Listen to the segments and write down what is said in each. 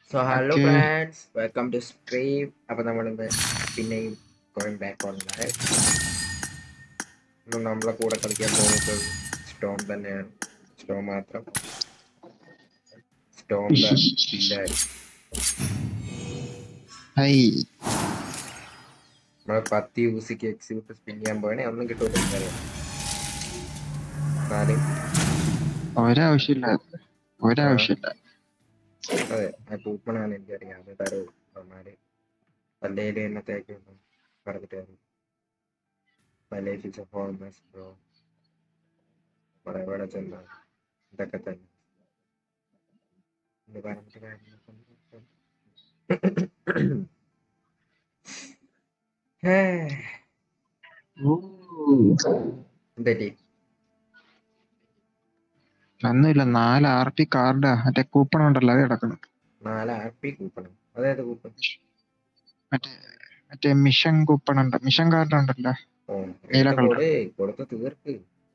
So hello Okay. Friends welcome to stream അപ്പൊ നമ്മളിന്ന് പിന്നെയും ഗോയിങ് ബാക്ക് ഓൺ ഇന്ന് നമ്മളെ കൂടെ കളിക്കാൻ പോകുന്നത് സ്റ്റോം തന്നെയാണ് സ്റ്റോം മാത്രം സ്റ്റോം ഹൈ നമ്മളെ പത്ത് യൂസിക്ക് എക്സിക്യൂട്ട് സ്പിൻ ചെയ്യാൻ പോയാണെ ഒന്നും കിട്ടൂല എനിക്കറിയാം എന്നാലും ഒരാവശ്യമില്ല ഒരാവശ്യമില്ല അതെ ആ കൂപ്പണാണ് എനിക്കറിയാം അത് തരൂ അവന്മാര് പല്ലേല് എന്നത്തേക്കൊന്നും പറഞ്ഞിട്ട് മലേഷ്യൻ ഫോർമേഴ്സ് ബ്രോ ഇവിടെ ഇവിടെ ചെന്ന ഇതൊക്കെ തന്നെ ഇത് പറഞ്ഞിട്ട് കാര്യമില്ല. ഹേ, എന്തെറ്റി ഒന്നുമില്ല നാല് ആർ പി കാർഡ് മറ്റേ കൂപ്പൺ ഉണ്ടല്ലോ അത് കിടക്കണം നാല് ആർ പി കൂപ്പണം അതേത് കൂപ്പൺ മറ്റേ മറ്റേ മിഷൻ കൂപ്പൺ ഉണ്ട് മിഷൻ കാർഡ് ഉണ്ടല്ലോ ഓ നീല എടുത്ത് colour. കൊട് കൊടുത്ത് തീർക്ക്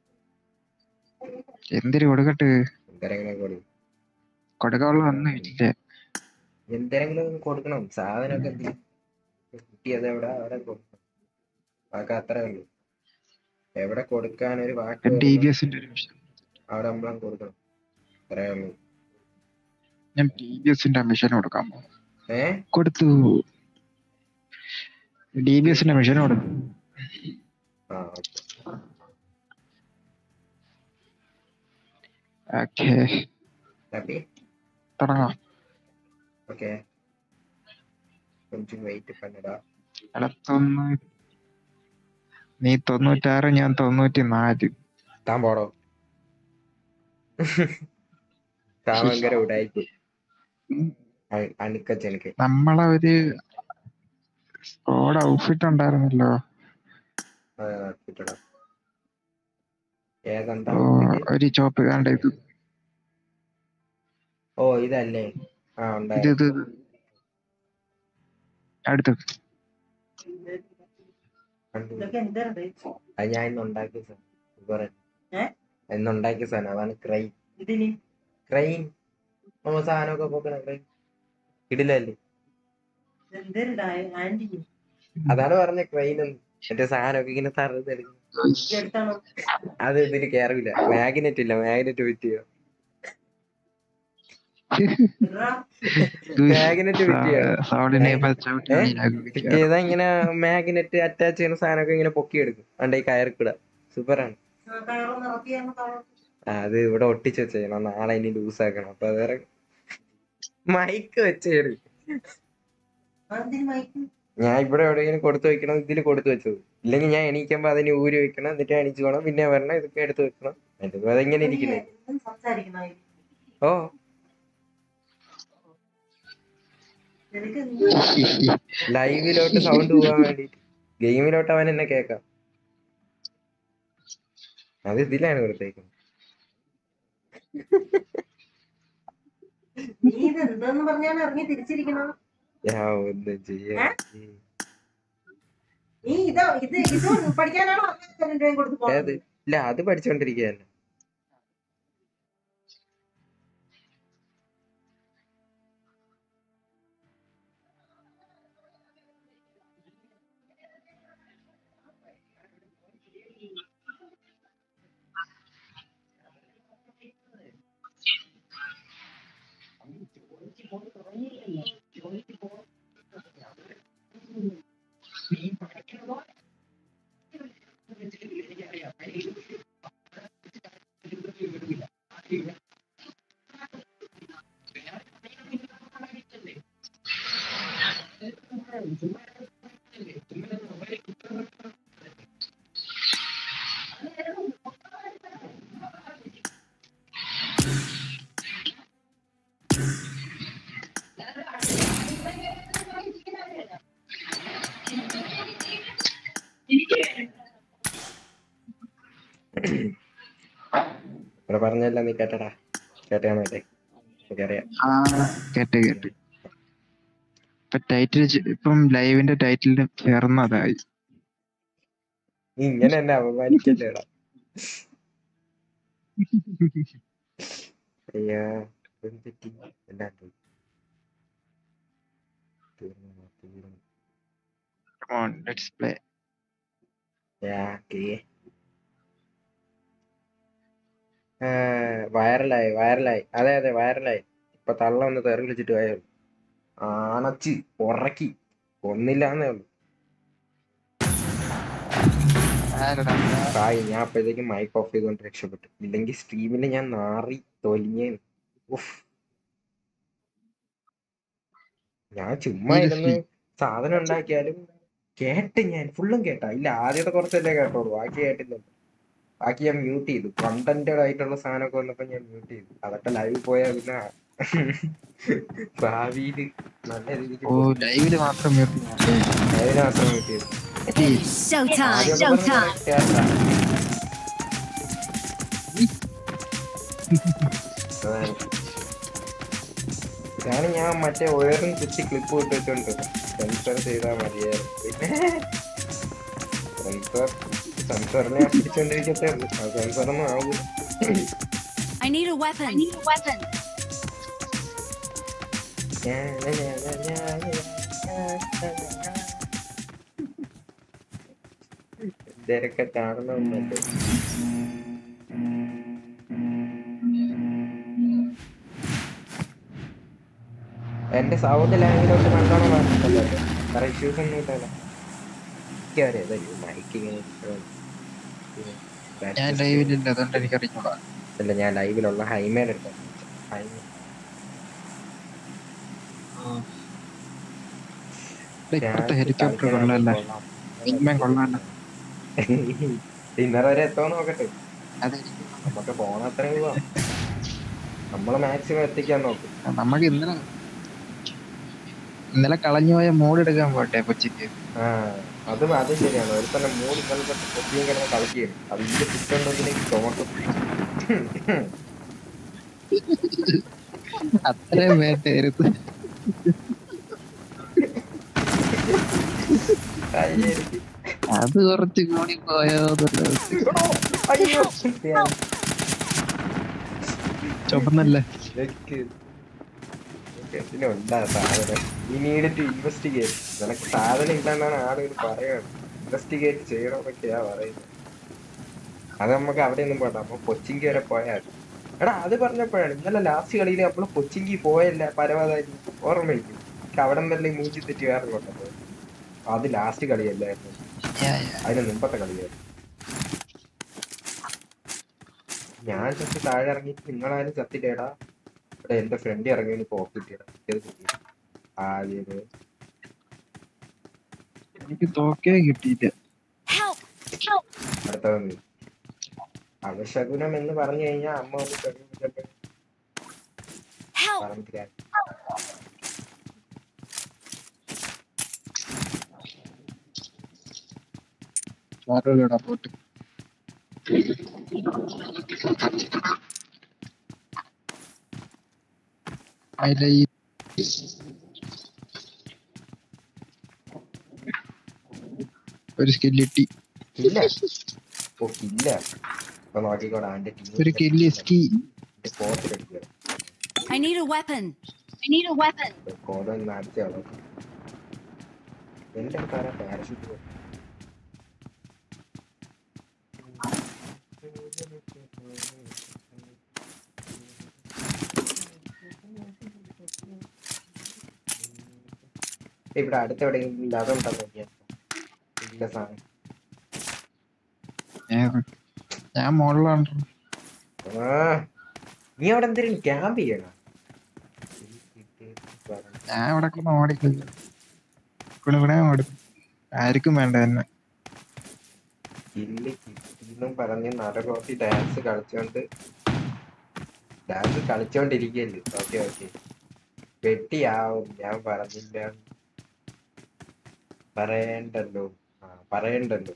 എന്തിരി കൊടുക്കട്ട് എന്തെങ്കിലും കൊടു കൊടുക്കാനുള്ള ഒന്നും ഇല്ല എന്തെങ്കിലും ഒന്ന് കൊടുക്കണം സാധനമൊക്കെ എന്ത് കിട്ടിയത് എവിടെ അവിടെ കൊടുക്കണം അതൊക്കെ അത്രേ ഉള്ളൂ എവിടെ കൊടുക്കാൻ ഒരു വാക്ക് ഡി വരുന്നോ ബി എസിന്റെ ഒരു മിഷൻ അവിടെ നമ്മളും കൊടുക്കണം അത്രേ ഉള്ളൂ ഞാൻ ടി ബി എസിന്റെ മിഷൻ കൊടുക്കാൻ പോകും ഏ കൊടുത്തു ഡി ബി എസിന്റെ മിഷൻ കൊടുത്തു ആ ഓക്കെ ഓക്കെ ഹാപ്പി തുടങ്ങാം ഓക്കെ കൊഞ്ചം വെയിറ്റ് പണിടാ എടാ തൊണ്ണൂ നീ തൊണ്ണൂറ്റാറ് ഞാൻ തൊണ്ണൂറ്റി നാല് താൻ പോടോ താൻ ഭയങ്കര ഉടായിപ്പ് അണിക്കച്ചെനിക്ക് നമ്മളെ ഒരു സ്കോഡ് ഔട്ട്ഫിറ്റ് ഉണ്ടായിരുന്നല്ലോ കിട്ടടാ ഏതെന്താ ഓ, outfit? ഒരു ചോപ്പ് കണ്ട ഇത് ഓ ഇതല്ലേ ആ ഇത് ഉണ്ടായി ഇത് ഇത്. അടുത്തത് കണ്ടു. ഇതൊക്കെ എന്താണ് അത് ഞാൻ ഇന്ന് ഉണ്ടാക്കിയ സാധനം ഇവരെ ഏ? ഇന്ന് ഉണ്ടാക്കിയ സാധനം അതാണ് ക്രൈം ഇതിന് ക്രൈം നമ്മ സാധനമൊക്കെ പോക്കണ ക്രൈം ഇടില്ലല്ലേ എന്തൊരു ആന്റി അതാണ് പറഞ്ഞ ക്രൈം എന്ന് എന്റെ സാധനമൊക്കെ ഇങ്ങനെ തറുതെടുക്കും എടുത്താണോ അത് ഇതിന് കേറില്ല മാഗ്നറ്റ് ഇല്ല മാഗ്നറ്റ് പറ്റിയോ മാഗ്നറ്റ് പറ്റിയോ സൗണ്ടിനെ ചവിട്ടി ഏ? നീലാക്കി ഏതാ ഇങ്ങനെ മാഗ്നറ്റ് അറ്റാച്ച് ചെയ്യുന്ന സാധനമൊക്കെ ഇങ്ങനെ പൊക്കിയെടുക്കും അണ്ട ഈ കയറിക്കിട സൂപ്പറാണ് കയറ് നിറത്തിയാണ് അത് ഇവിടെ ഒട്ടിച്ച് വെച്ചേക്കണം നാളെ ഇനി ലൂസ് ആക്കണം അപ്പൊ അത് വേറെ മൈക്ക് വെച്ചേട് അതിന് മയക്കും ഞാൻ ഇവിടെ എവിടെയെങ്കിലും കൊടുത്തു വെക്കണം ഇതിൽ കൊടുത്തു വെച്ചത് ഇല്ലെങ്കിൽ ഞാൻ എണീക്കുമ്പോ അതിന് ഊരി വെക്കണം എന്നിട്ട് എണീച്ചു പോകണം പിന്നെ വരണം ഇതൊക്കെ എടുത്ത് വെക്കണം എന്നിട്ട് അതെങ്ങനെ ഇരിക്കില്ലേ സംസാരിക്കുന്ന ഓ നിനക്ക് ലൈവിലോട്ട് സൗണ്ട് പോകാൻ വേണ്ടിട്ട് ഗെയിമിലോട്ട് അവൻ എന്നെ കേക്കാം അത് ഇതിലാണ് കൊടുത്തേക്കുന്നത് നീ ഇത് എന്തെന്ന് പറഞ്ഞാണ് ഇറങ്ങി തിരിച്ചിരിക്കണം ഞാൻ ഒന്നും ചെയ്യാ ഉം. നീ ഇത് ഇത് ഇത് പഠിക്കാനാണോ അറുപത്തി രൂപയും കൊടുത്ത് ഏത് പോകുന്നത് ഇല്ല അത് പഠിച്ചോണ്ടിരിക്കുകയല്ല ഇവിടെ പറഞ്ഞല്ല നീ കേട്ടടാ കേട്ടാ മറ്റേ എനിക്കറിയാം ആ കേട്ട് കേട്ട് ഇപ്പൊ ടൈറ്റിൽ ഇപ്പം ലൈവിന്റെ ടൈറ്റിലിന് ചേർന്നതായി നീ ഇങ്ങനെ എന്നെ അപമാനിക്കല്ലേടാ അയ്യാ എന്തെറ്റി എല്ലാം പോയി തീർന്നു തീർന്നു Come on, let's play. വൈറലായി വൈറലായി അതെ അതെ വൈറലായി ഇപ്പൊ തള്ള ഒന്ന് തെറി വിളിച്ചിട്ട് പോയോ ആണച്ച് ഉറക്കി ഒന്നില്ലാന്നേ ഉള്ളു ആരെടാ? കായ് ഞാൻ അപ്പോഴത്തേക്കും മൈക്ക് ഓഫ് ചെയ്തുകൊണ്ട് രക്ഷപ്പെട്ടു ഇല്ലെങ്കിൽ സ്ട്രീമിൽ ഞാൻ നാറി തൊലിഞ്ഞേ ഉഫ് ഞാൻ ചുമ്മാ ഇരുന്ന് Seriously? സാധനം ഉണ്ടാക്കിയാലും കേട്ട് ഞാൻ ഫുള്ളും കേട്ടാ ഇല്ല ആദ്യത്തെ കുറച്ചല്ലേ കേട്ടോളൂ ബാക്കി കേട്ടില്ല ബാക്കി ഞാൻ മ്യൂട്ട് ചെയ്തു കണ്ടന്റഡ് ആയിട്ടുള്ള സാധനമൊക്കെ വന്നപ്പോ ഞാൻ മ്യൂട്ട് ചെയ്തു അതൊക്കെ ലൈവ് പോയാൽ പിന്നെ ഭാവിയില് നല്ല രീതിക്ക് ഓ ലൈവില് മാത്രം mute ചെയ്തു. ലൈവിന് മാത്രം മ്യൂട്ട് ചെയ്തു Showtime, ആദ്യമൊക്കെ പറഞ്ഞ് showtime. കേട്ടാ. അതാണ്. ഇതാണ് ഞാൻ മറ്റേ ഉയർന്ന് ചുറ്റി ക്ലിപ്പ് ഇട്ടിട്ടുണ്ട് സെൻസർ ചെയ്താൽ മതിയായിരുന്നു പിന്നെ സെൻസർ സെൻസറിനെ ഞാൻ പിടിച്ചോണ്ടിരിക്കത്തേ ഉള്ളൂ ആ സെൻസറൊന്നും ആവൂ I need a weapon. I need a weapon. എന്തൊക്കെ കാണണമെന്നുണ്ട് എന്റെ സൗണ്ട് ലാംഗ്വേജ് നല്ലോണം മാറിയിട്ടല്ലോ വേറെ ഇഷ്യൂസ് ഒന്നും ഇല്ലല്ലോ എനിക്കറിയാം മൈക്ക് ഇങ്ങനെ പിന്നെ ഞാൻ ലൈവിലില്ല അതുകൊണ്ട് എനിക്ക് അറിഞ്ഞൂടാ അല്ല ഞാൻ ലൈവിലുള്ള ഹൈമേലുണ്ട് ഹൈമ ഇപ്പോഴത്തെ ഹെലികോപ്റ്റർ കൊള്ളാല്ലേ വിങ്മാൻ കൊള്ളാല്ല ഡിന്നർ വരെ എത്തോ നോക്കട്ടെ അതെ നമുക്ക് പോണ അത്രയും പോവാം നമ്മള് മാക്സിമം എത്തിക്കാൻ നോക്കും നമുക്ക് ഇന്നലെ ഇന്നലെ കളഞ്ഞു പോയ മൂഡ് എടുക്കാൻ പോട്ടെ കൊച്ചിക്ക് ആ അത് അത് ശരിയാണ് ഒരു തന്നെ മൂന്ന് സ്ഥലത്ത് കൊച്ചിയും കിടന്ന് കളിക്കുകയും അതിന്റെ ചുറ്റുണ്ടെങ്കിൽ ചുമക്കും അത്രയും വേണ്ടായിരുന്നു അയ്യായിരിക്കും. അത് കുറച്ച് കൂടി പോയോ അയ്യോ ചുമന്നല്ലേ ഇതൊക്കെ ഇതൊക്കെ എന്തിനുണ്ടാ സാധനം ഈ നീഡ് ടു ഇൻവെസ്റ്റിഗേറ്റ് നിനക്ക് സാധനം ഇല്ലെന്നാണ് ആളുകൾ പറയുന്നത് ഇൻവെസ്റ്റിഗേറ്റ് ചെയ്യണമെന്നൊക്കെയാ പറയുന്നത് അത് നമുക്ക് അവിടെ ഒന്നും പോകണ്ട അപ്പൊ കൊച്ചിങ്കി വരെ പോയാൽ എടാ അത് പറഞ്ഞപ്പോഴാണ് ഇന്നലെ ലാസ്റ്റ് കളിയിൽ നമ്മൾ കൊച്ചിങ്കി പോയല്ല പരമാവധി ഓർമ്മയില്ല അവിടെ നിന്നല്ലേ മൂഞ്ചി തെറ്റി വേറെ കൊണ്ടത് അത് ലാസ്റ്റ് കളിയല്ലായിരുന്നു അതിന് മുമ്പത്തെ കളിയായിരുന്നു ഞാൻ ചത്ത് താഴെ ഇറങ്ങിയിട്ട് നിങ്ങളാരും ചത്തില്ലേടാ ഇവിടെ എന്റെ ഫ്രണ്ട് ഇറങ്ങി പോക്കിട്ടിടാ ആദ്യത് എനിക്ക് തോക്കേ കിട്ടിയില്ല Help! Help! അടുത്തത് അവശകുനം എന്ന് പറഞ്ഞു കഴിഞ്ഞാൽ അമ്മ ഒന്ന് കഴിയുമ്പോൾ Help! പറഞ്ഞില്ല ആരോടാ പോട്ട് അതിലെ ഈ ഒരു സ്കില്ലിട്ടി ഇല്ല ഓ ഇല്ല ഇപ്പൊ നോക്കിക്കോടാ അവന്റെ ഒരു കില്ലി സ്കി കോത്തിലടിക്കുക I need a weapon. I need a weapon. കോതം നാടിച്ചോളൂ എന്റെ അടുത്താരാ പാരഷൂട്ട് ഇവിടെ അടുത്ത് എവിടെയെങ്കിലും ഇല്ല അതുണ്ടോ നോക്കിയാ ഇല്ല സാധനം ഞാൻ മുകളിലാണ് ആ നീ അവിടെ എന്തെങ്കിലും ക്യാമ്പ് ചെയ്യണം ഞാൻ ഇവിടെ കിടന്ന് ഓടിക്കില്ല ഇവിടെ ഇവിടെ ഓടി ആർക്കും വേണ്ട എന്നെ കില്ല് കിട്ടിന്നും പറഞ്ഞ് നരകോട്ടി ഡാൻസ് കളിച്ചോണ്ട് ഡാൻസ് കളിച്ചോണ്ടിരിക്കല്ലേ ഓക്കെ ഓക്കെ വെട്ടിയാവും ഞാൻ പറഞ്ഞില്ല പറയണ്ടല്ലോ ആ പറയണ്ടല്ലോ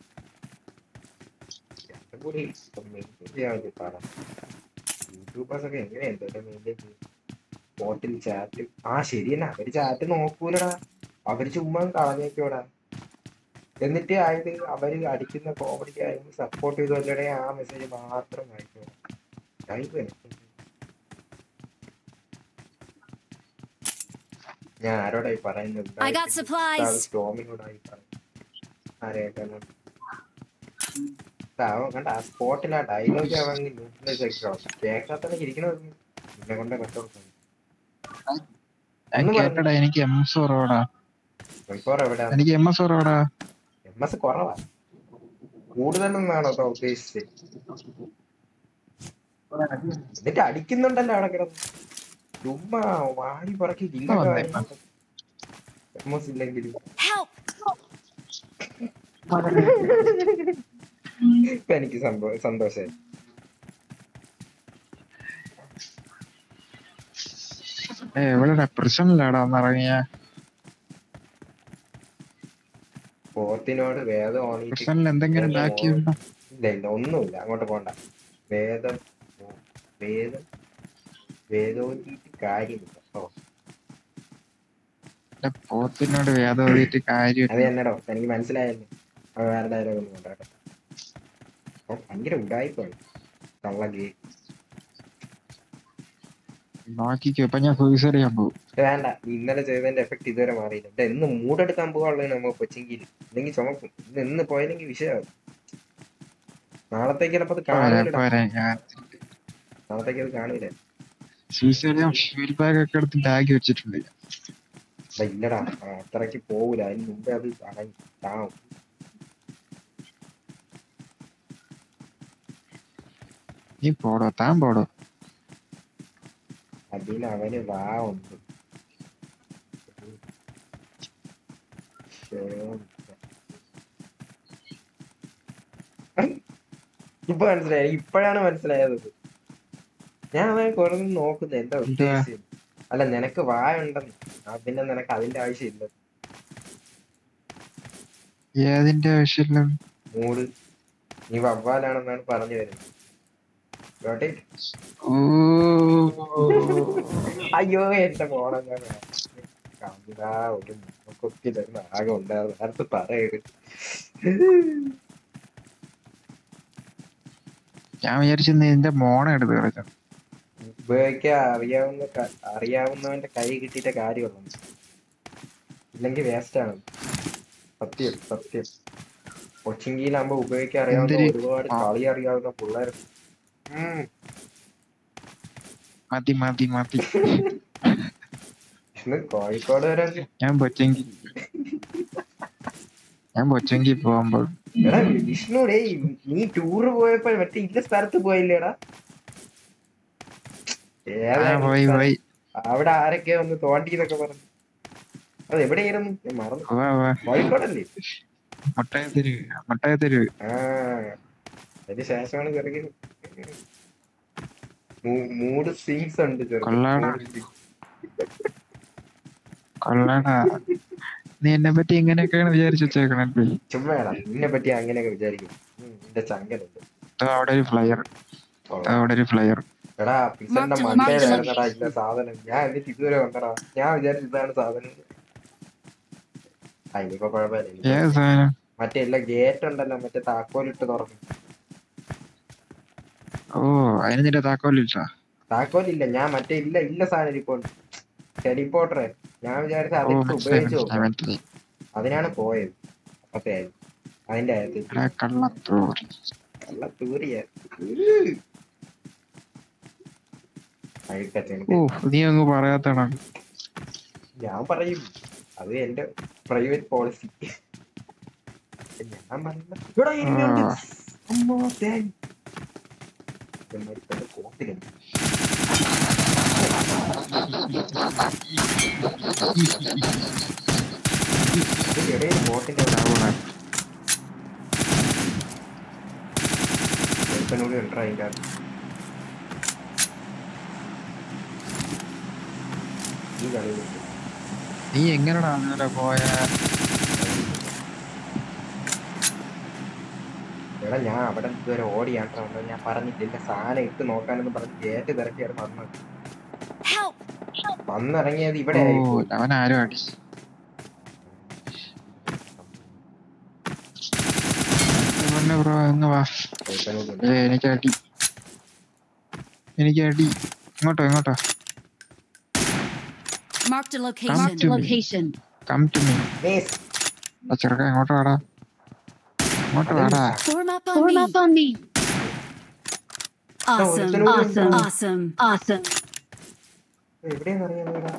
രണ്ടും കൂടി മെയിൻറ്റെയിൻ ചെയ്യാൻ വേണ്ടി പറ യൂട്യൂബേഴ്സ് ഒക്കെ എങ്ങനെ എന്തെങ്കിലും മെയിൻറ്റെയിൻ ചെയ്യും ബോട്ടിൽ ചാറ്റ് ആ ശരി തന്നെ അവര് ചാറ്റ് നോക്കൂലടാ അവര് ചുമ്മാ കളഞ്ഞേക്കോടാ എന്നിട്ട് ആയത് അവര് അടിക്കുന്ന കോമഡി കാര്യങ്ങൾ സപ്പോർട്ട് ചെയ്തോടെ ആ മെസ്സേജ് മാത്രം വായിക്കുക ലൈവ് ഞാൻ ആരോടായി പറയുന്നത് I got supplies. ടോമിനോടായി പറയുന്നത് ആരെയായിട്ടാണ് അവൻ കണ്ട ആ സ്പോട്ടിലാ ഡയലോഗ് അവൻ കേൾക്കാത്തന്നെ ഇരിക്കണത് എന്നെ കൊണ്ടേ കത്തോടുക്കുന്നു ഞാൻ ഒന്ന് കേട്ടടാ എനിക്ക് എം എസ് കുറവാടാ റിപ്പോർ എവിടെ എനിക്ക് എം എസ് കുറവാടാ എം എസ് കുറവാ കൂടുതലൊന്നാണോ ഇപ്പൊ ഉദ്ദേശിച്ചത് എന്നിട്ട് അടിക്കുന്നുണ്ടല്ലോ അവിടെ കിടന്ന് ചുമ്മാ വാരി പറക്കി ആ, വന്നേ, ഇപ്പം. എം എസ് ഇല്ലെങ്കിലും Help! ഇപ്പൊ എനിക്ക് സംഭവം സന്തോഷായി ഏ എവിടെടാ പ്രശ്നമില്ലാടാ ഒന്നിറങ്ങിയ പോത്തിനോട് വേദം ഓണിയിട്ട് പ്രശ്നമില്ല എന്തെങ്കിലും ബാക്കി ഉണ്ടോ ഇല്ല ഇല്ല ഒന്നുമില്ല അങ്ങോട്ട് പോണ്ട വേദം വേദം വേദോന്തിട്ട് കാര്യമില്ല ഓ എന്റെ പോത്തിനോട് വേദം ഓതിയിട്ട് കാര്യം അത് എന്നടോ എനിക്ക് മനസ്സിലായല്ലോ അത് വേറെ ഡയലോഗ് ഒന്നും കൊണ്ടാട്ടെ ഓ ഭയങ്കര ഉടായിപ്പാണ് കള്ളഗേ നോക്കിക്കോ ഇപ്പൊ ഞാൻ സൂയിസൈഡ് ചെയ്യാൻ പോകും വേണ്ട ഇന്നലെ ചെയ്തതിന്റെ എഫക്ട് ഇതുവരെ മാറിയില്ല ഇവിടെ എന്ന് മൂടെടുക്കാൻ പോകാനുള്ളത് നമ്മൾ കൊച്ചിങ്കിൽ ഇല്ലെങ്കിൽ ചുമക്കും ഇന്ന് ഇന്ന് പോയില്ലെങ്കിൽ വിഷയമാകും നാളത്തേക്ക് ചിലപ്പോ അത് പോരാ കാണൂല പോരാ ഞാൻ നാളത്തേക്ക് അത് കാണൂല സൂയിസൈഡ് ചെയ്യാൻ ഫ്യൂൽ ബാഗ് ഒക്കെ എടുത്ത് ബാഗ് വെച്ചിട്ടുണ്ട് അല്ല, ഇല്ലടാ ആ, അത്രയ്ക്ക് പോകൂല അതിന് മുമ്പേ അത് അടങ്ങി താവും നീ പോടോ താൻ പോടോ അതിന് അവന് വാ ഉണ്ട് ശ്ശേ. ഇപ്പൊ മനസ്സിലായി ഇപ്പോഴാണ് മനസ്സിലായത് ഇത്. ഞാൻ അവനെ കുറെ നോക്കുന്നത് എന്താ ഉദ്ദേശിച്ചത് അല്ല നിനക്ക് വായ ഉണ്ടെന്ന് ആ, പിന്നെ നിനക്ക് അതിന്റെ ആവശ്യമില്ല ഏതിന്റെ ആവശ്യമില്ല മൂട് നീ വവ്വാലാണെന്നാണ് പറഞ്ഞു വരുന്നത് Got it? ഓ അയ്യോ എന്റെ മോണം ഞാൻ കവിതാ ഒരു കൊക്കി തരുന്ന ആകെ ഉണ്ടായിരുന്നു അടുത്ത് പറയത് ഞാൻ വിചാരിച്ചു നീ നിന്റെ മോണ എടുത്ത് കളിച്ചു ഉപയോഗിക്കാൻ അറിയാവുന്ന ക- അറിയാവുന്നവന്റെ കൈ കിട്ടിയിട്ട് കാര്യമുള്ളൂ ഇല്ലെങ്കിൽ വേസ്റ്റ് ആണ് സത്യം സത്യം കൊച്ചിങ്കിയിലാകുമ്പോ ഉപയോഗിക്കാൻ അറിയാവുന്ന എന്തൊരു- ഒരുപാട് ആ. കളി അറിയാവുന്ന പിള്ളേർ മതി മതി മതി ഇന്ന് കോഴിക്കോട് വരെ ഞാൻ പൊച്ചെങ്കിൽ ഞാൻ പൊച്ചെങ്കിൽ പോകുമ്പോൾ എടാ വിഷ്ണു ഡേ നീ ടൂറ് പോയപ്പോ മറ്റേ ഇന്ന സ്ഥലത്ത് പോയില്ലേടാ ആ ഏതാ പോയി പോയി അവിടെ ആരൊക്കെ ഒന്ന് തോണ്ടി എന്നൊക്കെ പറഞ്ഞു അത് എവിടെയായിരുന്നു ഞാൻ മറന്നു വാ വാ കോഴിക്കോടല്ലേ മുട്ടായ തെരുവ് മുട്ടായ തെരുവ് ആ അതിന് ശേഷമാണ് ചെറുകിൽ മൂഡ് സീൻസ് ഉണ്ട് ചെറുക്കൻ. കൊള്ളാടാ. Mood scenes. കൊള്ളാടാ നീ എന്നെ പറ്റി ഇങ്ങനെയൊക്കെയാണ് വിചാരിച്ചു വെച്ചേക്കണേ ചുമ്മാടാ നിന്നെ പറ്റി അങ്ങനെയൊക്കെ വിചാരിക്കും ഉം, നിന്റെ ചങ്കലുണ്ട് അവിടെ ഒരു ഫ്ലയർ അവിടെ ഒരു ഫ്ലയർ എടാ പിസന്റെ Marked- മണ്ടയിലായിരുന്നടാ ഇന്ന സാധനം ഞാൻ എന്നിട്ട് ഇതുവരെ വന്നടാ ഞാൻ വിചാരിച്ചു ഇതാണ് സാധനം ആ ഇനിയിപ്പോ കുഴപ്പമില്ല ഇനിയിപ്പോ ഏത് സാധനം മറ്റേ എല്ലാ ഗേറ്റ് ഉണ്ടല്ലോ മറ്റേ താക്കോലിട്ട് തുറക്കും ഓ അതിന് നിന്റെ താക്കോലില്ല താക്കോലില്ല ഞാൻ മറ്റേ ഇല്ല ഇല്ല സാധനം ഇപ്പോൾ ടെലിപ്പോട്ടറെ ഞാൻ വിചാരിച്ച ഓ അതിട്ട് മനസ്സിലായി ഉപയോഗിച്ച് മനസ്സിലായി നോക്കാം മനസ്സിലായി അതിനാണ് പോയത് അപ്പത്തെ ആയത് അതിന്റെ ആയത് എടാ കള്ളത്തോറി നല്ല തൂറിയ ഓ നീ അങ്ങ് പറയാത്തടാ ഞാൻ പറയും അത് എന്റെ പ്രൈവറ്റ് പോളിസി ഞാൻ പറയുന്ന ഇവിടെ ഇരുന്നുണ്ട്. ആ. അമ്മോ, തേൻ. ഇവന്മാർക്ക് വല്ല കോപ്പിലുണ്ട്. ഇതിന്റെ ഇടയിൽ ബോട്ടിന്റെ ചെറുക്കനൂടി ഉണ്ടാ അതിന്റെ അകത്ത്. ഈ കളി വിട്ടു. നീ എങ്ങനെടാ അങ്ങനെ പോയ എടാ ഞാൻ അവിടെ ഇതുവരെ ഓടിയാട്ടോ ഞാൻ പറഞ്ഞിട്ടില്ല സാധനം ഇട്ട് നോക്കാനെന്ന് പറഞ്ഞ് കയറ്റി തിരക്കിയാണ് വന്നത് Help! വന്നിറങ്ങിയത് ഇവിടെ ഓ ആയിപ്പോയി അവൻ ആരും അടി പിന്നെ ബ്രോ അങ്ങ് വാ ചെറുക്കനൂടി ഉണ്ട്. ഏ എനിക്ക് അടി എനിക്ക് അടി ഇങ്ങോട്ടോ ഇങ്ങോട്ടോ Marked a Come location. to me. location. Come to me Miss. ചെറുക്ക ഇങ്ങോട്ട് വാടാ ഇങ്ങോട്ട് വാടാ Form up on Form me. up on me. Awesome. ഒരുത്തനും Awesome. ഇല്ല. Awesome. Awesome. എവിടെയാന്ന് അറിയാമോടാ?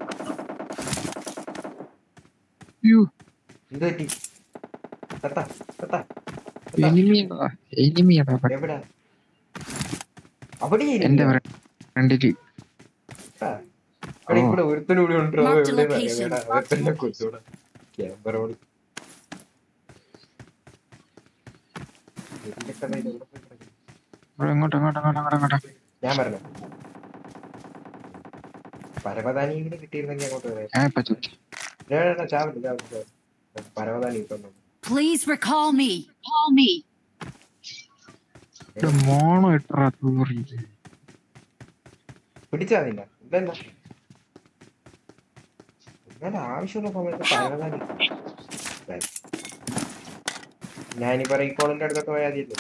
യ്യോ, എന്ത് പറ്റി? തട്ടാ, തട്ടാ, തട്ടാ. എനിമിയാടാ എനിമിയാടാ എവിടാ? അവിടെ എന്റെ ഇരിക്കുന്നു. ഫ്രണ്ടില് ആ. അവിടെ ഓ. ഇവിടെ ഒരുത്തനും കൂടി ഉണ്ട്. അത് Marked എവിടെയെന്ന് location. അറിയാമോടാ? ഒരുത്തനെ കൊന്നൂടാ. ക്യാമറോട്. ഇതിന്റെ കഥ ഇത് എവിടെ പോയി കിടക്കുന്നു? ഇവിടെ ഇങ്ങോട്ട് ഇങ്ങോട്ട് ഇങ്ങോട്ട് ഇങ്ങോട്ട് ഇങ്ങോട്ട് ഞാൻ പറഞ്ഞു പരമദാനിയെങ്കിലും കിട്ടിയിരുന്നെങ്കിൽ അങ്ങോട്ട് വരാം ഞാൻ ഇപ്പൊ ചോദിച്ചു ചാവില്ല ചാവില്ല ചാവില്ല പരമദാനി ഇപ്പൊ ഉണ്ട്. Please recall me. Call me. ഇവിടെ മോണോ ഇട്ടറാ തൂറി പിടിച്ചാ നിന്നെ ഇല്ലല്ല ഇന്നലെ ആവശ്യമുള്ള സമയത്ത് പരമദാനി ഞാനിപ്പോ റീകോളിന്റെ അടുത്തൊക്കെ പോയാൽ മതിയല്ലോ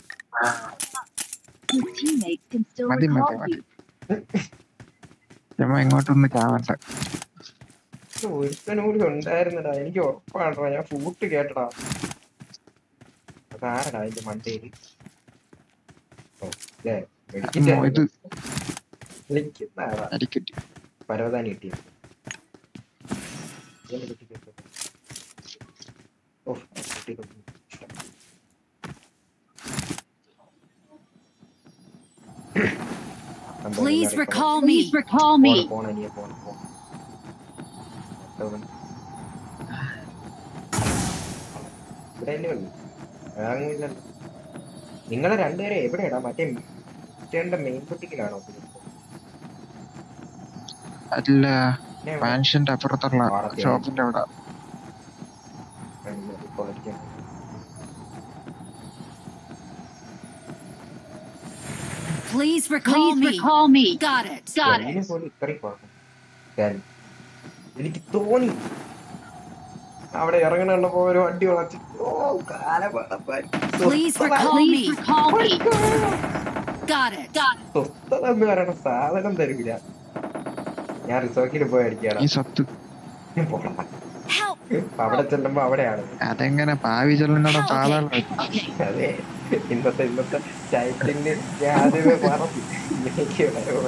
His teammates can still മതി മതി മതി ചുമ്മാ ഇങ്ങോട്ടൊന്ന് ചാവണ്ട പക്ഷെ ഒരുത്തനും കൂടി ഉണ്ടായിരുന്നടാ എനിക്ക് ഉറപ്പാണോ ഞാൻ ഫൂട്ട് കേട്ടടാ അതാരടാ അതിന്റെ മണ്ടയില് ഓ അല്ലേ മോ, ഇത് വിളിക്കുന്നതാടാ അരിക്കട്ടി പരവതാനി കിട്ടിയത് ഇതിനെ പറ്റി കേട്ടോ. ഓ കുട്ടികൾക്ക് ഇഷ്ടം. എന്താ Please എല്ലാവരും recall പോണം. me. Please recall me. പോണം, പോണം, അനിയെ പോണം, പോണം. മറ്റവൻ. ഇവിടെ അല്ലേ ഉള്ളൂ വേറെങ്ങുമില്ലല്ലോ നിങ്ങളെ രണ്ടുപേരെ എവിടെയാടാ മറ്റേ മറ്റേ മെയിൻ പൊട്ടിക്കലാണോ അല്ല മാൻഷന്റെ അപ്പുറത്തുള്ള വാടക. ഷോപ്പിന്റെ അവിടെ ഇപ്പോൾ അടിക്കാൻ Please recall me. recall me. Got it. Got ഇതിനെ it. പോലും ഇത്രയും കുഴപ്പം കാര്യം എനിക്ക് തോന്നി അവിടെ ഇറങ്ങണ കണ്ടപ്പോ ഒരു വണ്ടി വളച്ച് ഓ കാലപാടപ്പാൻ Please recall me. Recall me. Got it. Got it. സ്വസ്ഥത എന്ന് പറയണ സാധനം തരൂല ഞാൻ റിസോർട്ടിൽ പോയി അടിക്കാടാ ഈ സ്വത്ത് പോടാ. Help. അവിടെ ചെല്ലുമ്പോ അവിടെയാണ് അതെങ്ങനെ ഭാവി ചെല്ലുന്നവിടെ Okay. പാതാളം അതെ ഇന്നത്തെ ഇന്നത്തെ ടൈറ്റിന് ഞാൻ ആദ്യമേ പറഞ്ഞു എനിക്ക് വരവ്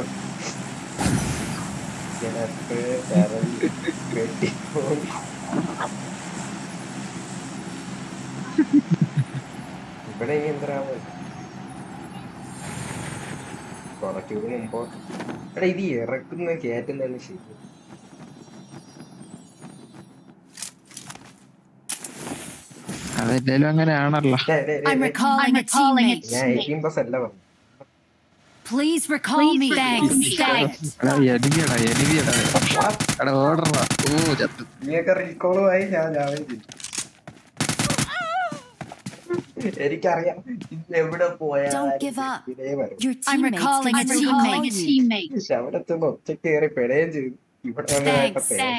കിണറ്റ് ഇറങ്ങി വെട്ടിപ്പോയി ഇവിടെ ഇനി എന്താ കുറച്ചുകൂടി മുമ്പോട്ട് എടാ ഇത് ഇറക്കുന്ന കയറ്റുന്നതാണ് ശരി അതെല്ലാലും അങ്ങനെയാണല്ലോ ഡേ, ഡേ, ഡേ, I'm ഡേ. recalling a teammate. ഞാൻ എയ്റ്റീൻ പ്ലസ് അല്ല പറഞ്ഞു Please recall me. Thanks. Thanks. എടാ എനിമിയടാ എനിമിയടാ എടാ ഓടറാ ഓ ചത്ത് നീയൊക്കെ റീകോളുമായി ഞാൻ രാവിലെ ചെയ്തു എനിക്കറിയാം ഇത് എവിടെ Don't give up. ഇതേ വരും Your teammates I'm recalling a teammate. teammate. പക്ഷെ അവിടെ ചെന്ന് ഒറ്റയ്ക്ക് കയറി പെടുകയും ചെയ്തു ഇവിടെ വന്ന് Thanks. കേട്ടപ്പോ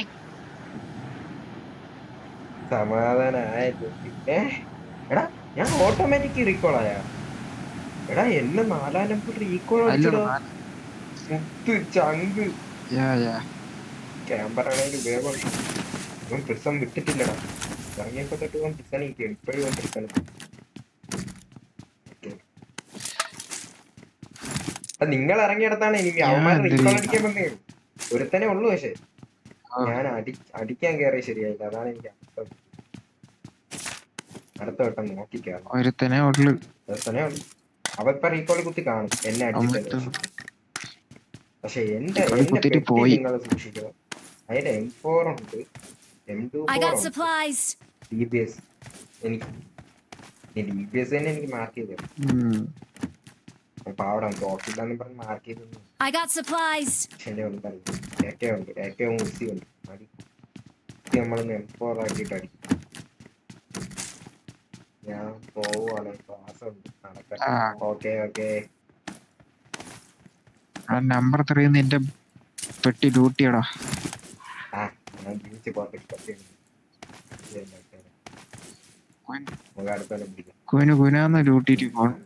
സമാധാനായത് പിന്നെ എടാ ഞാൻ ഓട്ടോമാറ്റിക് റീകോൾ ആയ എടാ എന്നെ നാലാലം റീകോൾ അല്ലടാ അടിച്ചടാ മുത്ത് ചങ്ക് യാ യാ ക്യാമ്പർ ആണെങ്കിൽ ഉപയോഗം ഇവൻ പ്രിസം വിട്ടിട്ടില്ലടാ ഇറങ്ങിയപ്പോ തൊട്ട് ഇവൻ പ്രിസൺ ഇരിക്കുകയാണ് ഇപ്പോഴും ഇവൻ പ്രിസൺ നിങ്ങൾ ഇറങ്ങിയിടത്താണ് എനിക്ക് ഞാൻ അവന്മാർ എന്തിന് റീകോൾ അടിക്കാൻ വന്നേ ഒരുത്തനെ ഉള്ളു പക്ഷെ ആ. ഞാൻ അടി അടിക്കാൻ കയറിയ ശരിയായില്ല അതാണ് എനിക്ക് അർത്ഥം അടുത്ത വട്ടം നോക്കിക്കാണ് ഒരുത്തനെ ഉള്ളു ഒരുത്തനെ ഉള്ളു അവ ഇപ്പൊ റീകോൾ കുത്തി കാണും എന്നെ അടിച്ചത് അമ്മത്ത് പക്ഷെ എന്റെ കളി എന്റെ കുത്തിയിട്ട് പെട്ടി പോയി. നിങ്ങൾ സൂക്ഷിക്കണം അതിന്റെ എം ഫോർ ഉണ്ട് M two I four got ഉണ്ട് supplies. ഡി ബി എസ് എനിക്ക് ഡി ബി എസ് തന്നെ എനിക്ക് മാർക്ക് ചെയ്തു ഉം. അപ്പൊ അവിടെ തോക്കില്ലെന്ന് പറഞ്ഞ് മാർക്ക് ചെയ്തു I got supplies. പക്ഷെ എന്റെ ഉണ്ടല്ലോ ഏറ്റവും ഉണ്ട് ഏറ്റവും ഉസി ഉണ്ട് മതി നമ്മളൊന്ന് എം ഫോർ ആക്കിയിട്ട് അടിക്കും ഞാൻ പോവാണ് ക്ലാസ് ഉണ്ട് നടക്കാൻ ആ. ഓക്കെ ഓക്കെ ആ നമ്പർ ത്രീ നിന്റെ പെട്ടി ഡ്യൂട്ടിയടാ ആ ഞാൻ ജീവിച്ച് പോകട്ടെ പറ്റിയുണ്ട് നമുക്ക് അടുത്തോടെ പിടിക്കാം കുനു കുനാന്ന് ഡ്യൂട്ടിയിട്ട് പോണം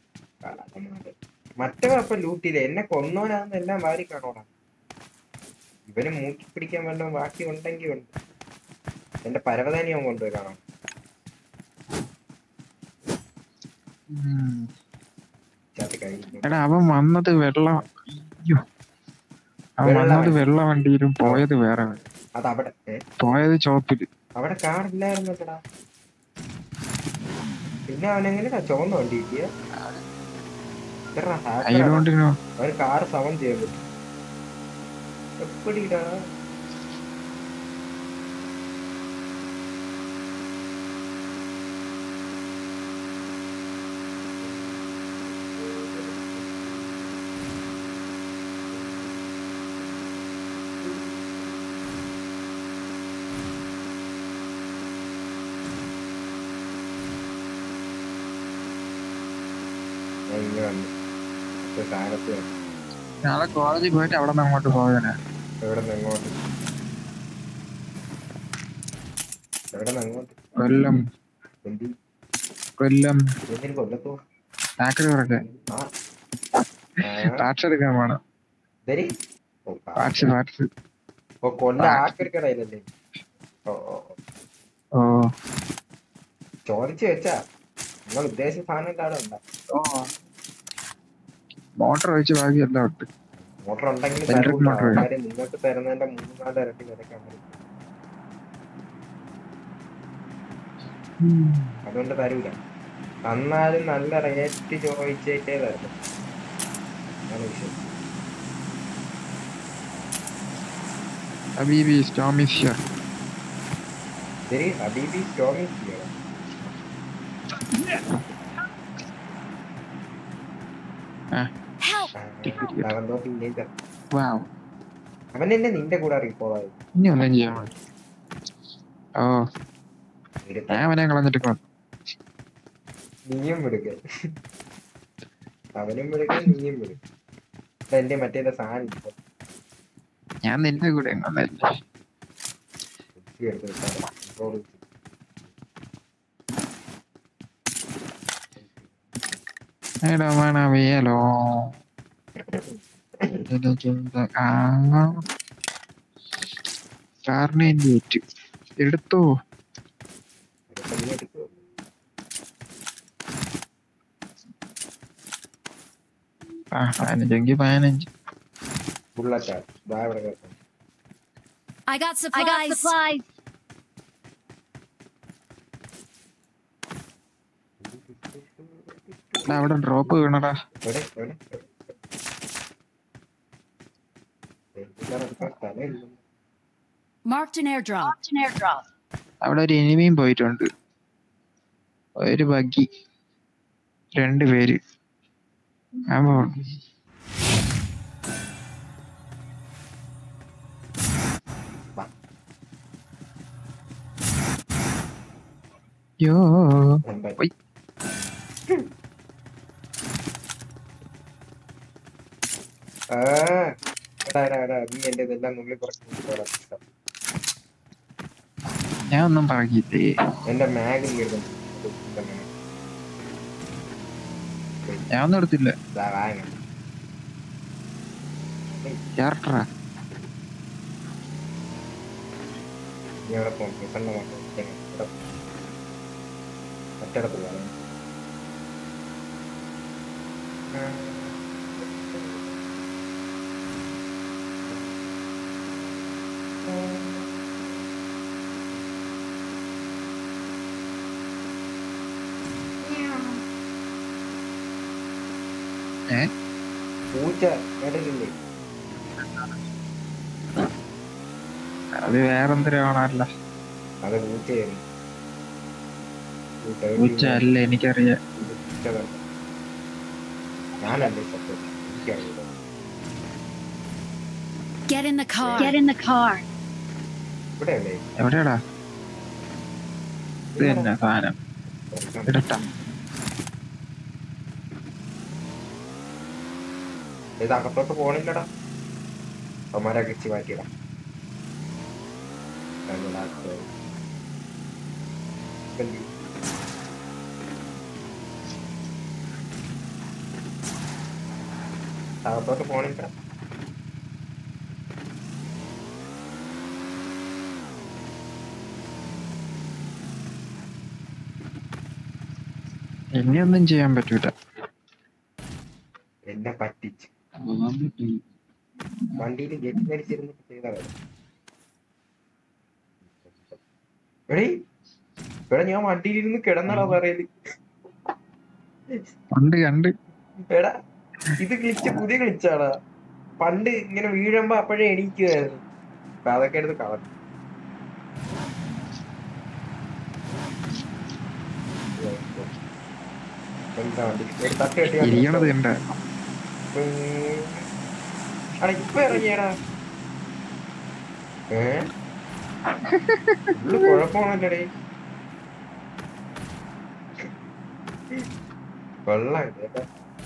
മറ്റേ കുഴപ്പം ലൂട്ടിയില്ല എന്നെ കൊന്നോനാന്ന് എല്ലാം വാരി കാണോടാ ഇവന് മൂക്കി പിടിക്കാൻ വല്ല ബാക്കി ഉണ്ടെങ്കിൽ ഉണ്ട് എന്റെ പരവതാനി അവൻ കൊണ്ടുവരാണോ ഉം. ചാത്തി കഴിക്കും എടാ അവൻ വന്നത് വെള്ള അയ്യോ അവൻ വെള്ള വന്നത് വണ്ടി. വെള്ള വണ്ടിയിലും പോയത് വേറെ വണ്ടി. അത് അവിടെ ഏ പോയത് ചോപ്പില് അവിടെ കാറില്ലായിരുന്നല്ലടാ പിന്നെ അവൻ എങ്ങനെയാ ചുവന്ന വണ്ടി കിട്ടിയ ഐഡോണ്ടിനോ അവന് കാറ് സമം ചെയ്യാൻ പറ്റും എപ്പടിടാ ഞാൻ ഇങ്ങനെ വന്നു മറ്റേ സാധനത്ത് വന്നു നാളെ കോളേജിൽ പോയിട്ട് അവിടെ നിന്ന് അങ്ങോട്ട് പോകാനാ എവിടെ നിന്ന് എങ്ങോട്ട് എവിടെ നിന്ന് എങ്ങോട്ട് കൊല്ലം എന്തി കൊല്ലം എന്തിനു കൊല്ലത്തോ ആക്രി പറക്കെ ആ പാർട്സ് എടുക്കാൻ വേണം ഇതരി ഓ കാ- പാർട്സ് പാർട്സ് ഓ കൊല്ല ആക്രിക്കടയിലല്ലേ ഓ ഓ ഓ. ഓ ചോദിച്ചു വെച്ചാ നിങ്ങൾ ഉദ്ദേശിച്ച സാധനം അവിടെ ഉണ്ടാ ഓ മോട്ടർ ഒഴിച്ച് ബാക്കി എല്ലാം ഉണ്ട് മോട്ടർ ഉണ്ടെങ്കിൽ Electric തരൂല. motor വേണം. ആൾക്കാര് നിങ്ങൾക്ക് തരുന്നതിന്റെ മൂന്ന് നാല് ഇരട്ടി വിലക്കാൻ മതി അതുകൊണ്ട് തരൂല തന്നാലും നല്ല റേറ്റ് ചോദിച്ചേക്കേ തരുന്നു അതാണ് വിഷയം ഹബീബി സ്റ്റോമിഷ്യർ ശരി ഹബീബി സ്റ്റോമി ചെയ്യണം Help! അവൻ തോക്കി ഇല്ലേച്ച വാവ് അവൻ എന്നെ നിന്റെ കൂടെ റീഫോളോ ആയി ഇനി ഒന്നും ചെയ്യാൻ പറ്റും ഓ ഞാൻ അവനെ കളഞ്ഞിട്ട് കൊ- നീയും വിടുക അവനും വിടുക നീയും വിടുക എന്റെ മറ്റേ സാധനം ഇപ്പൊ ഞാൻ നിന്റെ കൂടെ കൊന്നല്ലേ കുത്തി എടുത്ത് വിട്ടാലോ. control ചെയ്ത്. ഇടമണവേലോ എനിക്കെന്ത് ആ സാറിനെ എന്റെ ഏറ്റു എടുത്തോ ഇതിപ്പോ നീ എടുക്കുവോ? ആ പതിനഞ്ചെങ്കിൽ പതിനഞ്ച് ബുള്ളറ്റാ ദാ ഇവിടെ കിടക്കുന്നു. I got supplies. I got supplies. എടാ, അവിടെ ഡ്രോപ്പ് വീണടാ എവിടെ എവിടെ ഇതിലാണ് എടുക്കാൻ സ്ഥലമില്ല. Marked an airdrop. Marked an airdrop. അവിടെ ഒരു എനിമിയും പോയിട്ടുണ്ട് ഒരു ബഗ്ഗി രണ്ട് പേര് ഞാൻ പോണു യോ എന്താ? ഒയ്. ആ, എടാ, എടാ, എടാ, നീ എന്റെ ഇതെല്ലാം നുള്ളി കുറച്ച് പോരാ. ഞാൻ ഒന്നും പറയില്ലേ എന്റെ മാഗിൽ കിട്ടും ഞാൻ ഒന്നും എടുത്തില്ല വാങ്ങ ക്യാരക്ടറാ നീ അവിടെ പോകും പ്രസന്ന മറ്റിടത്ത് പോകാം ഏ പൂച്ച കേട്ടിട്ടില്ലേ അത് വേറെന്തിനാണല്ല അത് പൂച്ചയായിരുന്നു പൂച്ച അല്ല എനിക്കറിയാം പൂച്ച തന്നെ. ഞാനല്ലേ സത്യം എനിക്കറിയില്ല Get in the car. Get in the car. ഇവിടെയല്ലേ എവിടെയാടാ ഇത് തന്നെ സാധനം ഇടട്ടാ ഇത് അകത്തോട്ട് പോണില്ലടാ അവന്മാരെ അകച്ച് മാറ്റിയടാ കഴിഞ്ഞ last time. എന്ത്? അകത്തോട്ട് പോണില്ല ഇനിയൊന്നും ചെയ്യാൻ പറ്റൂല എന്നെ പറ്റിച്ച് വണ്ടിയിൽ ഗെറ്റിനടിച്ചിരുന്നിട്ട് ചെയ്താ മതി. എടീ എടാ ഞാൻ വണ്ടിയിലിരുന്ന് കിടന്നടാ പറയല് പണ്ട് കണ്ട് എടാ ഇത് ക്ലിച്ച് പുതിയ ക്ലിച്ചാടാ പണ്ട് ഇങ്ങനെ വീഴുമ്പോ അപ്പോഴേ എണീക്കുമായിരുന്നു അപ്പൊ അതൊക്കെ എടുത്ത് കളഞ്ഞു എന്താ വണ്ടി ഒരു തട്ട് കെട്ടി വണ്ടി ഇരിക്കണത് ഉണ്ട് ഉം. എടാ ഇപ്പൊ ഇറങ്ങിയടാ ഏ ഫുള്ള് കുഴപ്പമാണല്ലേ കൊള്ളാം കേട്ടാ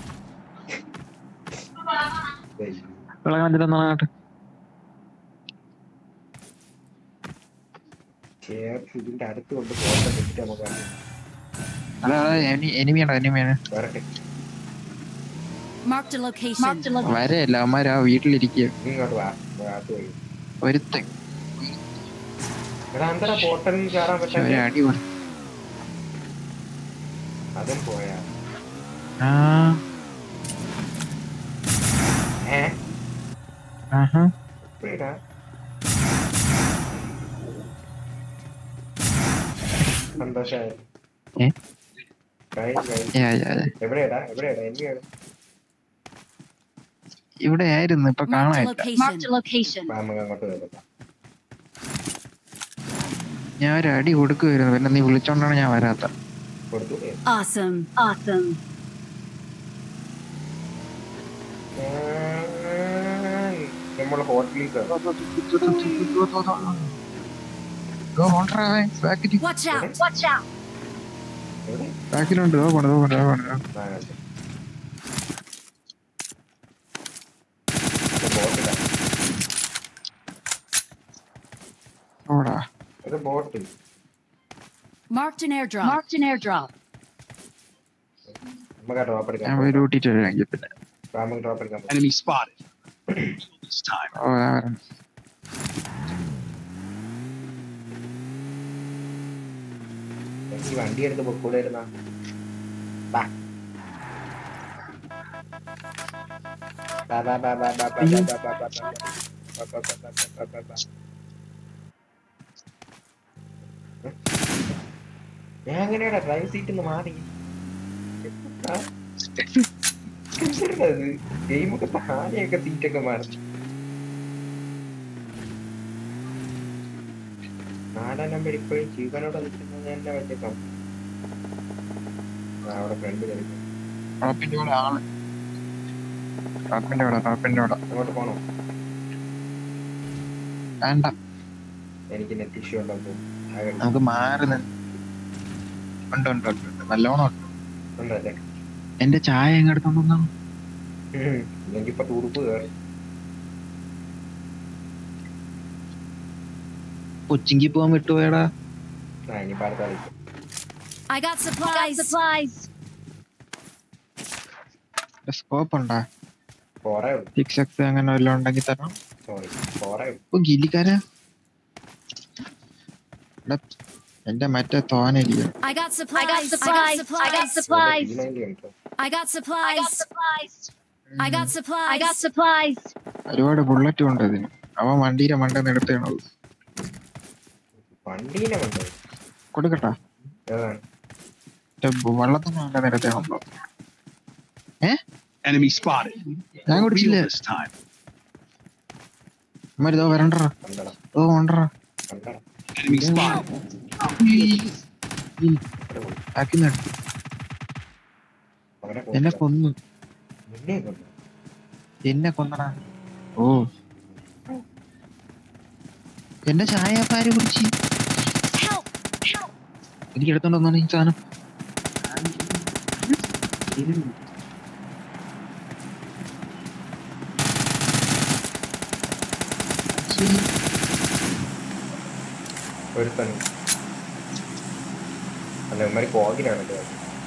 ദൈവം. വിള കണ്ടില്ലെന്നാട്ട് ചേർത്ത് ഇതിന്റെ അടുത്ത് കൊണ്ട് പോകാൻ പറ്റിട്ട് നമുക്ക് വണ്ടി അതാ എനിമിയാണോ എനിമിയാണ് വരട്ടെ Marked a location. Marked a location. വരെയല്ല അവന്മാരാ വീട്ടിലിരിക്കുക നീ ഇങ്ങോട്ട് വാ ഭാഗത്ത് പോയി ഒരുത്തൻ എടാ എന്താ പോർട്ടലിൽ കയറാൻ ഒരു പറ്റാ അടി കൊടു അതും പോയാ ആ ഏ ആഹാ എപ്പോഴാ സന്തോഷായി ഏ? കഴിഞ്ഞു കഴിഞ്ഞു യാ, യാ, യാ. എവിടെയാടാ എവിടെയാടാ എന്നെയാണ് ഇവിടെ ആയിരുന്നു ഇപ്പൊ Marked a കാണാനില്ല location. Marked a location. നമുക്ക് അങ്ങോട്ട് വരാം ഞാൻ ഒരു അടി കൊടുക്കുമായിരുന്നു പിന്നെ നീ വിളിച്ചോണ്ടാണ് ഞാൻ വരാത്ത കൊടുത്തു Awesome. Awesome. നമ്മൾ ഹോട്ടലിൽ കയറാം Watch out. Watch out. എവിടെ ബാക്കിലുണ്ട് ഓ പോണത് ഓ പോണത് ഓ പോണത് ആ, കണ്ടു. ഇത് ബോട്ടിലാ ഓടാ ഇത് bot Marked an airdrop. Marked an airdrop. നമുക്ക് ഡ്രോപ്പ് ഞാൻ എടുക്കാം പോയി ലൂട്ടിട്ട് വരാമെങ്കിൽ പിന്നെ നമുക്ക് ഡ്രോപ്പ് എടുക്കാൻ പറ്റും Enemy spotted. this time. ഓ ഞാൻ വരാം ഈ വണ്ടി എടുത്ത് പൊക്കൂടായിരുന്ന ബാ ബാ ബാ ബാ ബാ ബാ ബാ ബാ ബാ ബാ ബാ ബാ ബാ ബാ ബാ ബാ ബാ ബാ ബാ. ഞാൻ എങ്ങനെയാടാ ഡ്രൈവ് സീറ്റിൽ നിന്ന് മാറി ആ? എന്തിനാ ഇത്? ഗെയിമൊക്കെ താനെയൊക്കെ സീറ്റൊക്കെ മാറി നാലാം നമ്പർ ഇപ്പോഴും ജീവനോടെ നിൽക്കുന്നത് തന്നെ വലിയ കം ആ, അവിടെ ഫ്രണ്ട് കളിക്കും ടോപ്പിന്റെ കൂടെ ആള് ടോപ്പിന്റെ കൂടെ ടോപ്പിന്റെ കൂടെ അങ്ങോട്ട് പോണോ വേണ്ട എനിക്ക് നെറ്റ് ഇഷ്യൂ ഉണ്ടെന്ന് തോന്നുന്നു ആകെ നമുക്ക് മാറി നിന്ന് ഉണ്ട് ഉണ്ട് ഉണ്ട് ഉണ്ട്. നല്ലോണം ഉണ്ട് ഉണ്ടല്ലേ എന്റെ ചായ എങ്ങെടുത്തോണ്ടെന്നാണ് ഉം. എനിക്കിപ്പോ തുറുപ്പ് കയറി കൊച്ചിങ്കി പോകാൻ വിട്ടുപോയടാ ആ ഇനി അടുത്ത കളിക്കും I got supplies. supplies. Scope ഉണ്ടാ ഫോറേ ഉള്ളു സിക്സ് എക്സ് അങ്ങനെ വല്ലതും ഉണ്ടെങ്കിൽ തരണം സോറി ഫോറേ ഉള്ളു ഓ ഗില്ലിക്കാരാ എടാ, എന്റെ മറ്റേ തോനരിക്കും I got supplies. I got supplies. I got supplies. ഉണ്ടോ I got supplies. I got supplies. I got supplies. I got supplies. ഒരുപാട് ബുള്ളറ്റും ഉണ്ട് ഇതിന് അവൻ വണ്ടിയുടെ മണ്ടെന്ന് എടുത്തേണത് വണ്ടീനെ ഉണ്ടോ കൊടുക്കട്ടാ ഏതാണ് മറ്റേ വള്ളത്തിന് മണ്ടെന്ന് എടുത്തേണല്ലോ Enemy spotted. ഞാൻ Real കുടിച്ചില്ല this time. അമ്മരുതോ വരണ്ടറ കണ്ടടാ oh വണ്ടറ കണ്ടടാ Enemy spotted. ബാക്കി നടത്തി അവനെ എന്നെ കൊന്നു. കൊന്നു നിന്നെ കൊന്നു എന്നെ കൊന്നടാ ഓ എന്റെ ചായ പാര് കുടിച്ച് Help. Help. എനിക്ക് എടുത്തോണ്ട് വന്നാണ് ഈ സാധനം ഒരുത്തൻ അല്ല ഇവന്മാര് കോകിലാണല്ലോ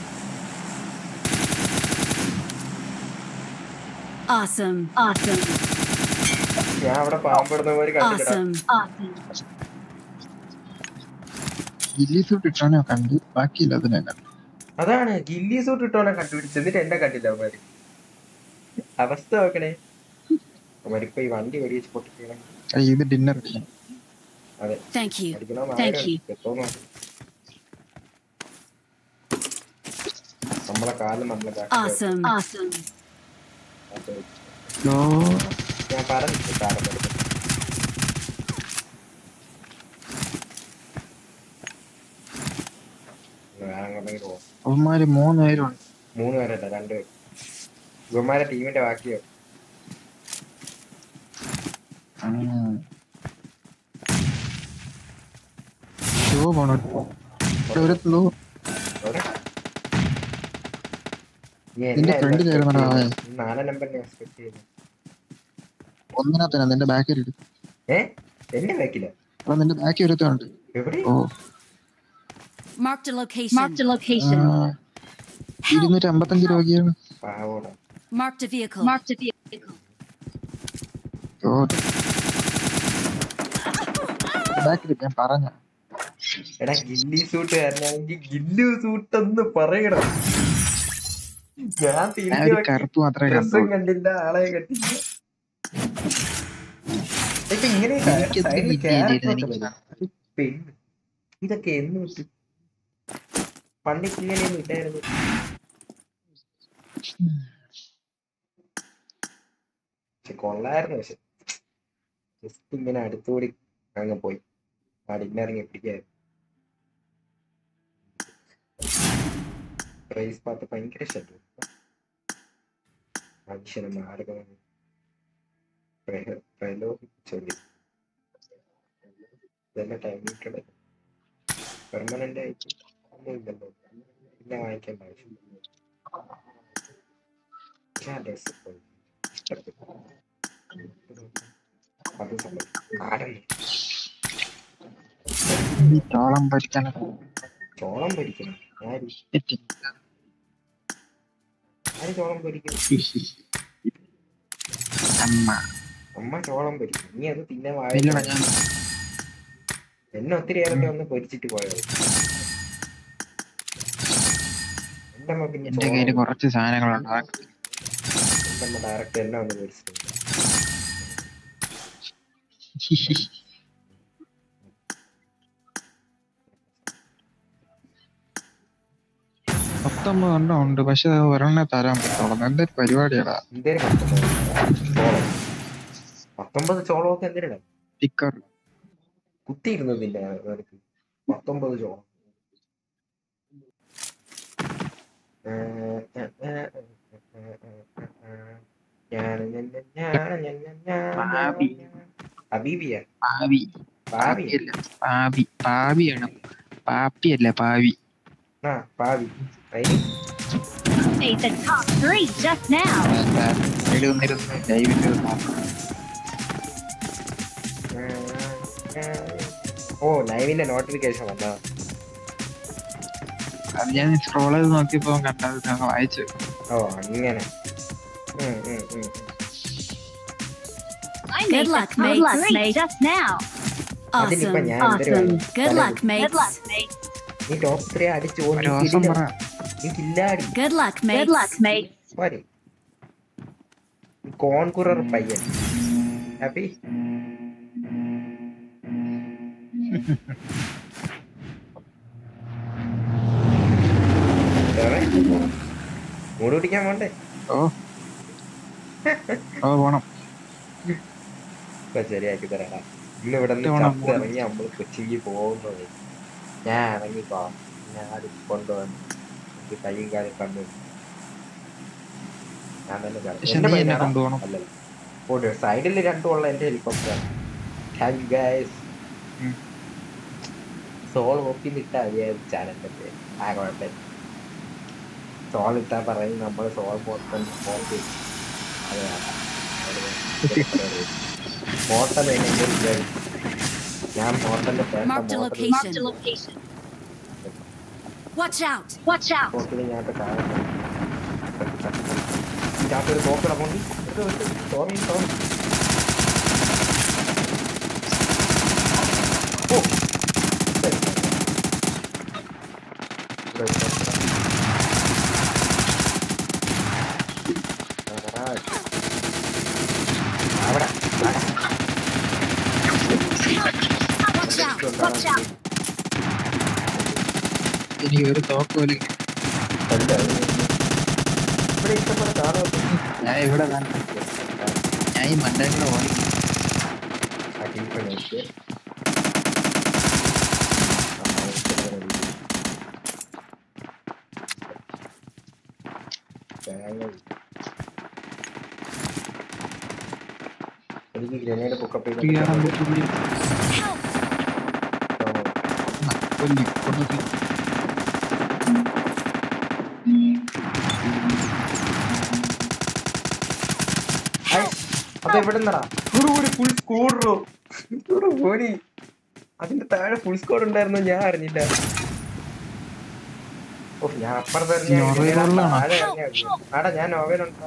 Awesome. Awesome. ഞാൻ അവിടെ പാമ്പിടുന്നവര് കണ്ടിട്ടാ Awesome. Awesome. ഗില്ലി സൂട്ട് ഇട്ടാണോ കണ്ട് ബാക്കിയില്ല അതിനെ കണ്ടു അതാണ് ഗില്ലി സൂട്ട് ഇട്ടോനെ കണ്ടുപിടിച്ച് എന്നിട്ട് എന്നെ കണ്ടില്ല അവന്മാര് അവസ്ഥ നോക്കണേ അവന്മാരിപ്പോ ഈ വണ്ടി വെടിവെച്ച് പൊട്ടിക്കണം ഏയ്, ഇത് ഡിന്നർ അടിക്കണം അതെ Thank you. അടിക്കണമെന്ന് Thank ആഗ്രഹം. you. എത്തോന്ന് നോക്ക്. നമ്മളെ കാലം നമ്മളെ back ല് Awesome. Awesome. വെച്ച്. ലോ ഞാൻ പറഞ്ഞു സാറിന്റെ അടുത്ത് വേറെ അങ്ങോട്ടെങ്കിലും പോവാം അവന്മാര് മൂന്ന് പേരുണ്ട് മൂന്ന് പേരല്ല രണ്ട് പേര് ഇവന്മാരെ ടീമിന്റെ ബാക്കിയോ സ്ലോ പോണോ ഒരു സ്ലോ എവിടെ? നീ നിന്റെ എന്നെ ഫ്രണ്ടിൽ expect ആയിരുന്നടാ അവൻ. ചെയ്യുന്നത്? നീ നാലാം നമ്പറിനെ എക്സ്പെക്ട് ചെയ്യുന്നു ഒന്നിനകത്തന്നെ നിന്റെ ബാക്കിൽ ഇടും ഏ എന്റെ ബാക്കില അപ്പൊ നിന്റെ ബാക്കിൽ ഒരുത്തുണ്ട് എവിടെ ഓ Marked a location. Marked a ആ, location. ഇരുന്നൂറ്റി അമ്പത്തഞ്ച് രൂപയാണ് പാവോടാ Marked a vehicle. Marked a vehicle. ബാക്കിൽ ഞാൻ പറഞ്ഞ എടാ ഗില്ലി സൂട്ട് കാരനാണെങ്കിൽ ഗില്ലു സൂട്ട് എന്ന് പറയണം ഞാൻ ഞാൻ തിരിഞ്ഞു ഒരു നോക്കി കറുപ്പ് മാത്രമേ ഡ്രസ്സും കണ്ടുള്ളൂ കണ്ടില്ല ആളെ കണ്ടില്ല ഇപ്പൊ ഇങ്ങനെ എനിക്കത് സൈഡിൽ കിട്ടിയില്ല, എനിക്ക് ക്യാരക്ടർ പെണ്ണ് ഇതൊക്കെ എന്ന് വിട്ട് പണ്ടൊക്കെ ഇങ്ങനെയൊന്നും ഇല്ലായിരുന്നു പക്ഷെ കൊള്ളായിരുന്നു പക്ഷെ ജസ്റ്റ് ഇങ്ങനെ അടുത്തുകൂടി അങ്ങ് പോയി ആ ഡിന്നറിങ്ങി പിടിക്കായിരുന്നു പ്രൈസ് പാത്ത് ഭയങ്കര ഇഷ്ടപ്പെട്ടു മനുഷ്യനെ മാറുക പ്രലോഭിച്ചൊല്ലി ഇതെല്ലാം ടൈമിൽ പെർമനന്റ് ആയിട്ട് ഒന്നുമില്ലല്ലോ പിന്നെ വാങ്ങിക്കേണ്ട ആവശ്യമില്ല പക്ഷെ ആ ഡ്രസ് ഇഷ്ടപ്പെട്ടു അത് സംഭവിച്ചു ആരെന്ന് ഈ ചോളം പൊരിക്കണം ചോളം പൊരിക്കണം ആര് ആര് ചോളം പൊരിക്കണം അമ്മ അമ്മ ചോളം പൊരിക്കും നീ അത് തിന്നെ വാഴ ഇല്ലടാ ഞാൻ എന്നെ ഒത്തിരി ഏറെ ഒന്ന് പൊരിച്ചിട്ട് പോയത് എന്റെ അമ്മ പിന്നെ എന്റെ കയ്യില് ചോളം കുറച്ച് സാധനങ്ങളുണ്ട് അതൊക്കെ എന്റെ അമ്മ ഡയറക്റ്റ് എന്നെ ഒന്ന് പൊരിച്ചിട്ടുണ്ട് പത്തൊമ്പത് എണ്ണം ഉണ്ട് പക്ഷെ അത് ഒരെണ്ണേ തരാൻ പറ്റുള്ളൂ എന്തൊരു പരിപാടിയാടാ എന്തേലും പത്തൊമ്പത് ചോളം പത്തൊമ്പത് ചോളമൊക്കെ എന്തിനാ സ്റ്റിക്കർ കുത്തിയിരുന്നതിന്റെ നിനക്ക് പത്തൊമ്പത് ചോളം പാവി. അബീബിയ പാവി പാവി പാവിയല്ല പാവി പാവിയാണ് പാപ്പിയല്ല പാവി ആ പാവി അതിന് Made the top three just now. എന്താ എഴുതുന്നിരുന്ന് ലൈവിന്റെ ഓ ലൈവിന്റെ നോട്ടിഫിക്കേഷൻ വന്നാ അത് ഞാൻ സ്ക്രോൾ ചെയ്ത് നോക്കിയപ്പോ കണ്ടത് ഞാൻ വായിച്ചു ഓ അങ്ങനെ ഉം, ഉം, ഉം. I made the top three just now. അതിനിപ്പോ Awesome. ഞാൻ എന്തൊരു Awesome. വേണം? Good തല luck, mates. Good luck, mates. നീ ടോപ്പ് ത്രീ അടിച്ചു ഒരു ദിവസം പറ നീ കില്ലാടി Good luck, mates. Good luck, mates. പോരെ കോൺകുറർ പയ്യൻ ഹാപ്പി മൂട് പിടിക്കാൻ പോണ്ടേ ഓ ഓ പോണം ഇപ്പൊ ശരിയാക്കി തരാടാ ഇന്ന് ഇവിടെ നിന്ന് ഇത്തവണ ചത്ത് ഇറങ്ങി നമ്മൾ കൊച്ചിക്ക് പോകുന്നത് ഞാൻ ഇറങ്ങിക്കോ ഞാൻ അത് കൊണ്ടുവന്ന് എനിക്ക് കൈയും കാലും കണ്ടു ഞാൻ തന്നെ കയറി. പക്ഷെ എന്റെ നീ എന്നെ പയ്യനാടാ? കൊണ്ടുപോകണം അല്ലല്ല ഓടി സൈഡിൽ രണ്ടുമുള്ള എന്റെ ഹെലികോപ്റ്റർ താങ്ക് യു ഗൈസ് ഉം. സോൾ ഓപ്പിൽ ഇട്ടാ ചാനലിന്റെ പേര് ആ കുഴപ്പമില്ല സോൾ ഇട്ടാ പറയും നമ്മൾ സോൾ മൊത്തം സോൾ ചെയ്യും അത് വേണ്ട അത് വേണ്ട. മോട്ടൽ എന്നെ വിചാരിച്ചു ഞാൻ മോട്ടലിന്റെ Marked a location. Marked a location. Watch out. Watch out. മോട്ടലിൽ ഞാൻ താഴെ ഇതിനകത്തൊരു തോക്കിട പോണ്ടി സോറി സോറി ഓ ശരി. ഇവിടെ ഒരു തോക്കിട. Watch out. എനിക്ക് ഒരു തോക്ക് പോലും അല്ല, അത് ഇവിടെ ഇഷ്ടംപോലെ കാണുമല്ലോ ഞാൻ ഇവിടെ തന്നെ. ഞാൻ ഈ മണ്ടേക്കൂടെ ഓടി അടിയിപ്പോ നോക്കിയേ എനിക്ക് ഗ്രനേഡ് പൊക്കപ്പ് കയറാൻ പറ്റുള്ളൂ Help. കൊല്ലി കൊണ്ടു അത് എവിടെ നിന്നടാ ഫുൾ സ്കോഡോ ഇവിടെ പോരി അതിന്റെ താഴെ ഫുൾ സ്കോഡ് ഉണ്ടായിരുന്നു ഞാൻ അറിഞ്ഞില്ല ഓ ഞാൻ അപ്പുറത്ത് ഇറങ്ങിയ നോർവേയിലുള്ളതാണോ? താഴെ ഇറങ്ങിയ ആടാ ഞാൻ നോവേലുണ്ടോ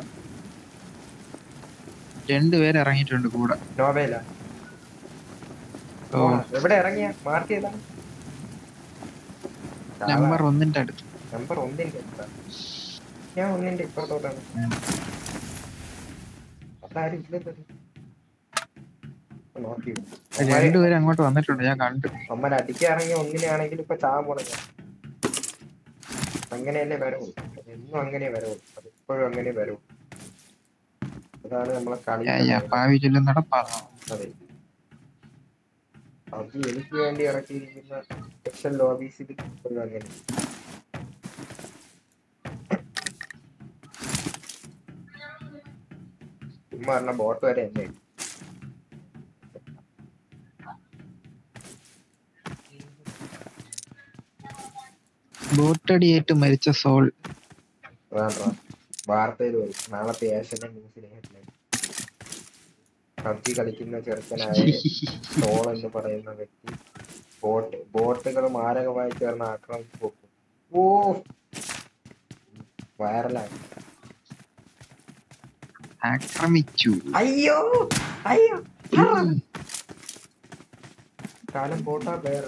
രണ്ടുപേര് ഇറങ്ങിയിട്ടുണ്ട് കൂടെ നോവേല ഓ എവിടെ ഇറങ്ങിയ മാർക്ക് ചെയ്താ നമ്പർ ഒന്നിന്റെ അടുത്ത് നമ്പർ ഒന്നിന്റെ അടുത്താ. ഞാൻ ഒന്നിന്റെ ഇപ്പുറത്തോട്ടാണ് ഉം. അതാരും ഇല്ലല്ലോ നോക്കി രണ്ടുപേരും അങ്ങോട്ട് വന്നിട്ടുണ്ട് ഞാൻ കണ്ടു അമ്മ അടിക്കാണെങ്കിൽ ഒന്നിനാണെങ്കിൽ ഇപ്പൊ ചാവാൻ പോണ ഞാൻ അങ്ങനെയല്ലേ വരവൂ എന്നും അങ്ങനെ വരവൂ അത് ഇപ്പോഴും അങ്ങനെ വരവൂ അതാണ് നമ്മളെ കളി ഞാൻ ഞാൻ പാവി ചൊല്ലും നടപ്പാ അതെ അത് എനിക്ക് വേണ്ടി ഇറക്കിയിരിക്കുന്ന സ്പെഷ്യൽ ലോബീസിൽ ഇപ്പോഴും അങ്ങനെ ചുമ്മാ പറഞ്ഞ ബോട്ട് വരെ എന്നെ ബോട്ടടിയേറ്റ് മരിച്ച സോൾ അതാണ് വാർത്തയിൽ വരും നാളത്തെ ഏഷ്യൻ ന്യൂസിലെ ഹെഡ്ലൈൻ പബ്ജി കളിക്കുന്ന ചെറുക്കനായ സോൾ എന്ന് പറയുന്ന വ്യക്തി ബോട്ട് ബോട്ടുകൾ മാരകമായി ചേർന്ന് ആക്രമിച്ചു പോകും ഓ വൈറലായി ആക്രമിച്ചു അയ്യോ അയ്യോ കാലം പോട്ടാ വേറെ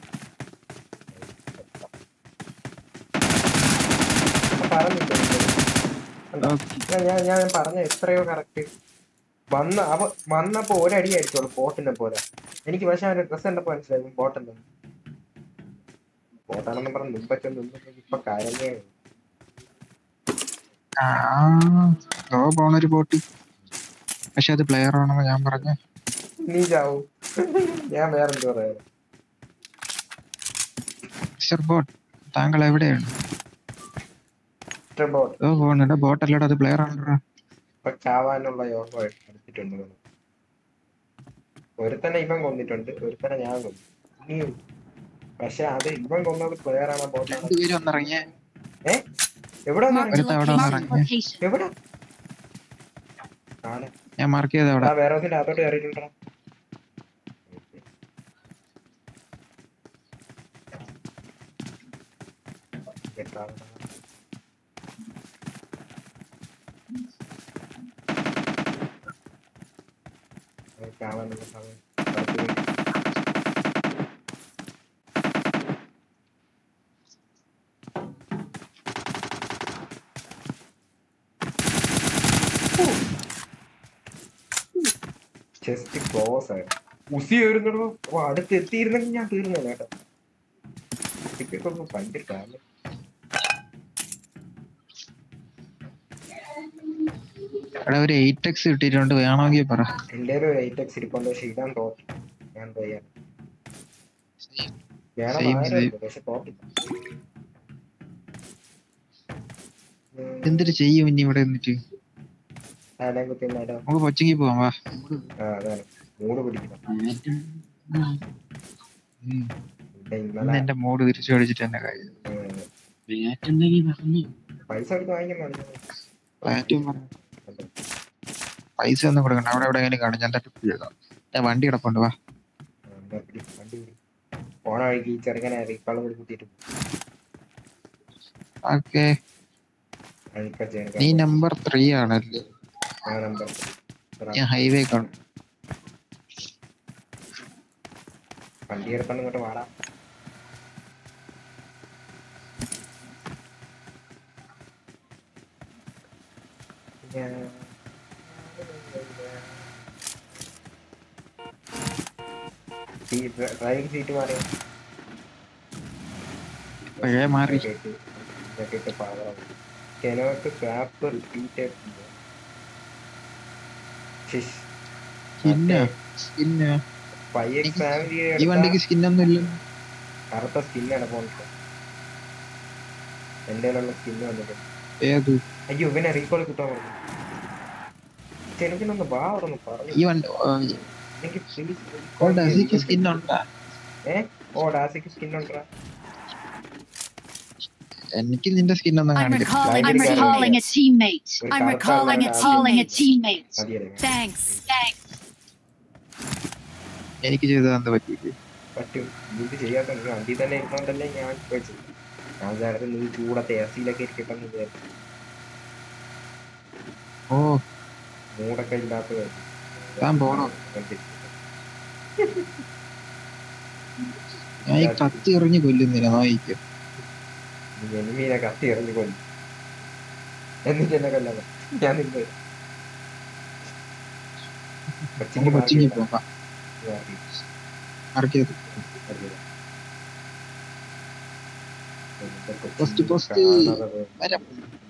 പറഞ്ഞില്ലേ ഓക്കേ. ഞാൻ ഞാൻ ഞാൻ പറഞ്ഞ എത്രയോ കറക്റ്റ് വന്ന അവ വന്നപ്പോ ഒരടി ആയിരിക്കുള്ളൂ ബോട്ടിനെ പോലെ എനിക്ക് പക്ഷെ അവന്റെ ഡ്രസ് കണ്ടപ്പോ മനസ്സിലായി ബോട്ടല്ലേ ബോട്ടാണെന്ന് പറഞ്ഞ് മുമ്പൊക്കെ നിന്ന് ഇപ്പൊ കരഞ്ഞേ ആ ഓ പോണൊരു ബോട്ട് പക്ഷെ അത് പ്ലെയർ ആണെന്ന് ഞാൻ പറഞ്ഞു നീ ചാവൂ ഞാൻ വേറെന്ത് പറയാ മിസ്റ്റർ ബോട്ട് താങ്കൾ എവിടെയാണ് ബോട്ട് ഓ പോണുണ്ട് ബോട്ട് അല്ലടാ അത് പ്ലെയർ ആണല്ലോ ഇപ്പൊ ചാവാനുള്ള യോഗം എടുത്തിട്ടുണ്ട് ഇവന്. ഒരുത്തനെ ഇവൻ കൊന്നിട്ടുണ്ട് ഒരുത്തനെ ഞാൻ കൊന്നു ഇനിയും പക്ഷെ അത് ഇവൻ കൊന്നത് പ്ലെയർ ആണോ ബോട്ടാണോ രണ്ടുപേരും ഒന്നിറങ്ങിയേ ഏ എവിടെ വന്നാ Marked a Ahorita, ahora, location. ahora. Location. എവിടെ ആണ് ഞാൻ മാർക്ക് ചെയ്ത അവിടെ ആ വേറെ ഒന്നിന്റെ അകത്തോട്ട് കയറിയിട്ടുണ്ടോ ചാവാനുള്ള സമയം പത്ത് മിനിറ്റ്. ചെസ്റ്റ് ക്ലോസ് ആയി ഉസി വരുന്നുണ്ടോ അപ്പൊ അടുത്ത് എത്തിയിരുന്നെങ്കിൽ ഞാൻ തീർന്നു കേട്ടോ ഇപ്പൊക്കെ കണ്ടിട്ടാണ് അവിടെ ഒരു എയ്റ്റ് എക്സ് കിട്ടിയിട്ടുണ്ട് വേണമെങ്കിൽ പറ എന്റെ ഒരു എയ്റ്റ് എക്സ് ഇരിപ്പുണ്ട് പക്ഷെ ഇടാൻ തോറ്റി ഞാൻ എന്താ ചെയ്യാൻ Same, വേണമായിരുന്നു പക്ഷെ തോറ്റില്ല ഉം, എന്തിട്ട് ചെയ്യും ഇനി ഇവിടെ നിന്നിട്ട് ആരെയും കുത്തി നേരം നമുക്ക് കൊച്ചിക്ക് പോവാം വാ ആ അതാണ് മൂട് പിടിക്കണം ഉം. ഇവിടെ ഇന്ന് ഇന്നലെ എന്റെ മൂഡ് തിരിച്ചു മേടിച്ചിട്ട് തന്നെ കാര്യം ഉം, പൈസ കൊടുത്ത് വാങ്ങിക്കണം ഫ്ലാറ്റും പറഞ്ഞു പൈസ ഒന്നും കൊടുക്കണ്ട അവിടെ എവിടെയെങ്കിലും കാണും ഞാൻ തട്ടിപ്പ് ചെയ്താം ഞാൻ വണ്ടി കിടപ്പുണ്ട് വാ വണ്ടി പിടി പോണ വഴിക്ക് ഈ ചെറുക്കനെ റീക്കാളും കൂടി കുത്തിയിട്ട് ഓക്കെ അഴുക്ക നീ ചേർക്കാൻ നമ്പർ ത്രീ ആണല്ലേ ആ നമ്പർ ഞാൻ ഹൈവേ കാണും വണ്ടി എടുത്തോണ്ട് ഇങ്ങോട്ട് വാടാ ഞാൻ ഡ്രൈവിംഗ് സീറ്റ് മാറി പഴയ മാറി ഇതൊക്കെ പവറാണ് കെനോട്ട് സ്വാപ്പ് റിപ്പീറ്റ് സ്കിന്ന സ്കിന്ന പയ്യ ഈ വണ്ടിക്ക് സ്കിന്നൊന്നും ഇല്ല കറുത്ത സ്കിന്നാണ് പോണത് എന്റെ കയ്യിലുള്ള സ്കിന്ന് വന്നിട്ടുണ്ട് ഏത് അയ്യോ ഇവനെ റീകോൾ കിട്ടാൻ പറഞ്ഞു പക്ഷെ എനിക്കൊന്ന് വാ അവിടെ പറഞ്ഞു ഈ വണ്ടി ഓ, എനിക്ക് ഓ, ഡസിക്ക് സ്കിൻ ഉണ്ടാ ഏ ഓ ഡാസിക്ക് സ്കിൻ ഉണ്ടാ എനിക്ക് നിന്റെ സ്കിൻ ഒന്നും I'm കാണില്ല recalling. I'm Library recalling a teammate. ഒരു I'm കറുത്ത recalling a ആളാണ് calling a teammate. മതിയല്ലേ Thanks. Thanks. എനിക്ക് ചെയ്തതെന്ത് പറ്റിയിട്ട് പറ്റും ഇത് ചെയ്യാത്ത നീ വണ്ടി തന്നെ ഇരുന്നോണ്ടല്ലേ ഞാൻ ചോദിച്ചത് ഞാൻ വിചാരിച്ചു നീ ചൂടത്തെ എ സിയിലൊക്കെ ഇരിക്കട്ടെന്ന് വിചാരിച്ചു ഓ മൂടൊക്കെ ഇല്ലാത്തത് താൻ പോണോ? ഞാൻ ഈ കത്തി എറിഞ്ഞ് കൊല്ലുന്നില്ല നോയിക്കും എനിമീനെ കത്തി എറിഞ്ഞു കൊല്ലു എന്നിട്ട് എന്നെ കൊല്ലണം ഞാൻ നിന്ന് നമുക്ക് കൊച്ചിങ്ങി പോകാം മാർക്കിയത് Post, post. വരാം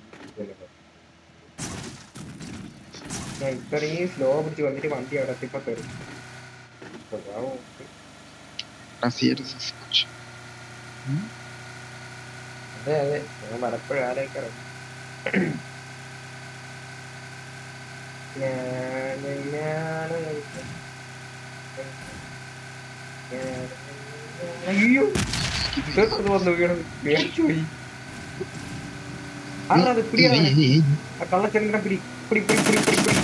ഞാൻ ഇത്രയും സ്ലോ പിടിച്ച് വന്നിട്ട് വണ്ടി അവിടെ എത്തിയപ്പോ തരും സ്വഭാവം റസിയർ സസ്പെൻഷൻ അതെ അതെ ഞാൻ പലപ്പോഴും ആലോചിക്കാറുണ്ട് ഞാന് ഞാന് അയ്യോ ഇതൊക്കെ വന്നു വീണു പേടിച്ചു പോയി ആരാത് പിടിയാണ് ആ കള്ളച്ചെങ്കട പിടി പിടി പിടി പിടി പിടി പിടി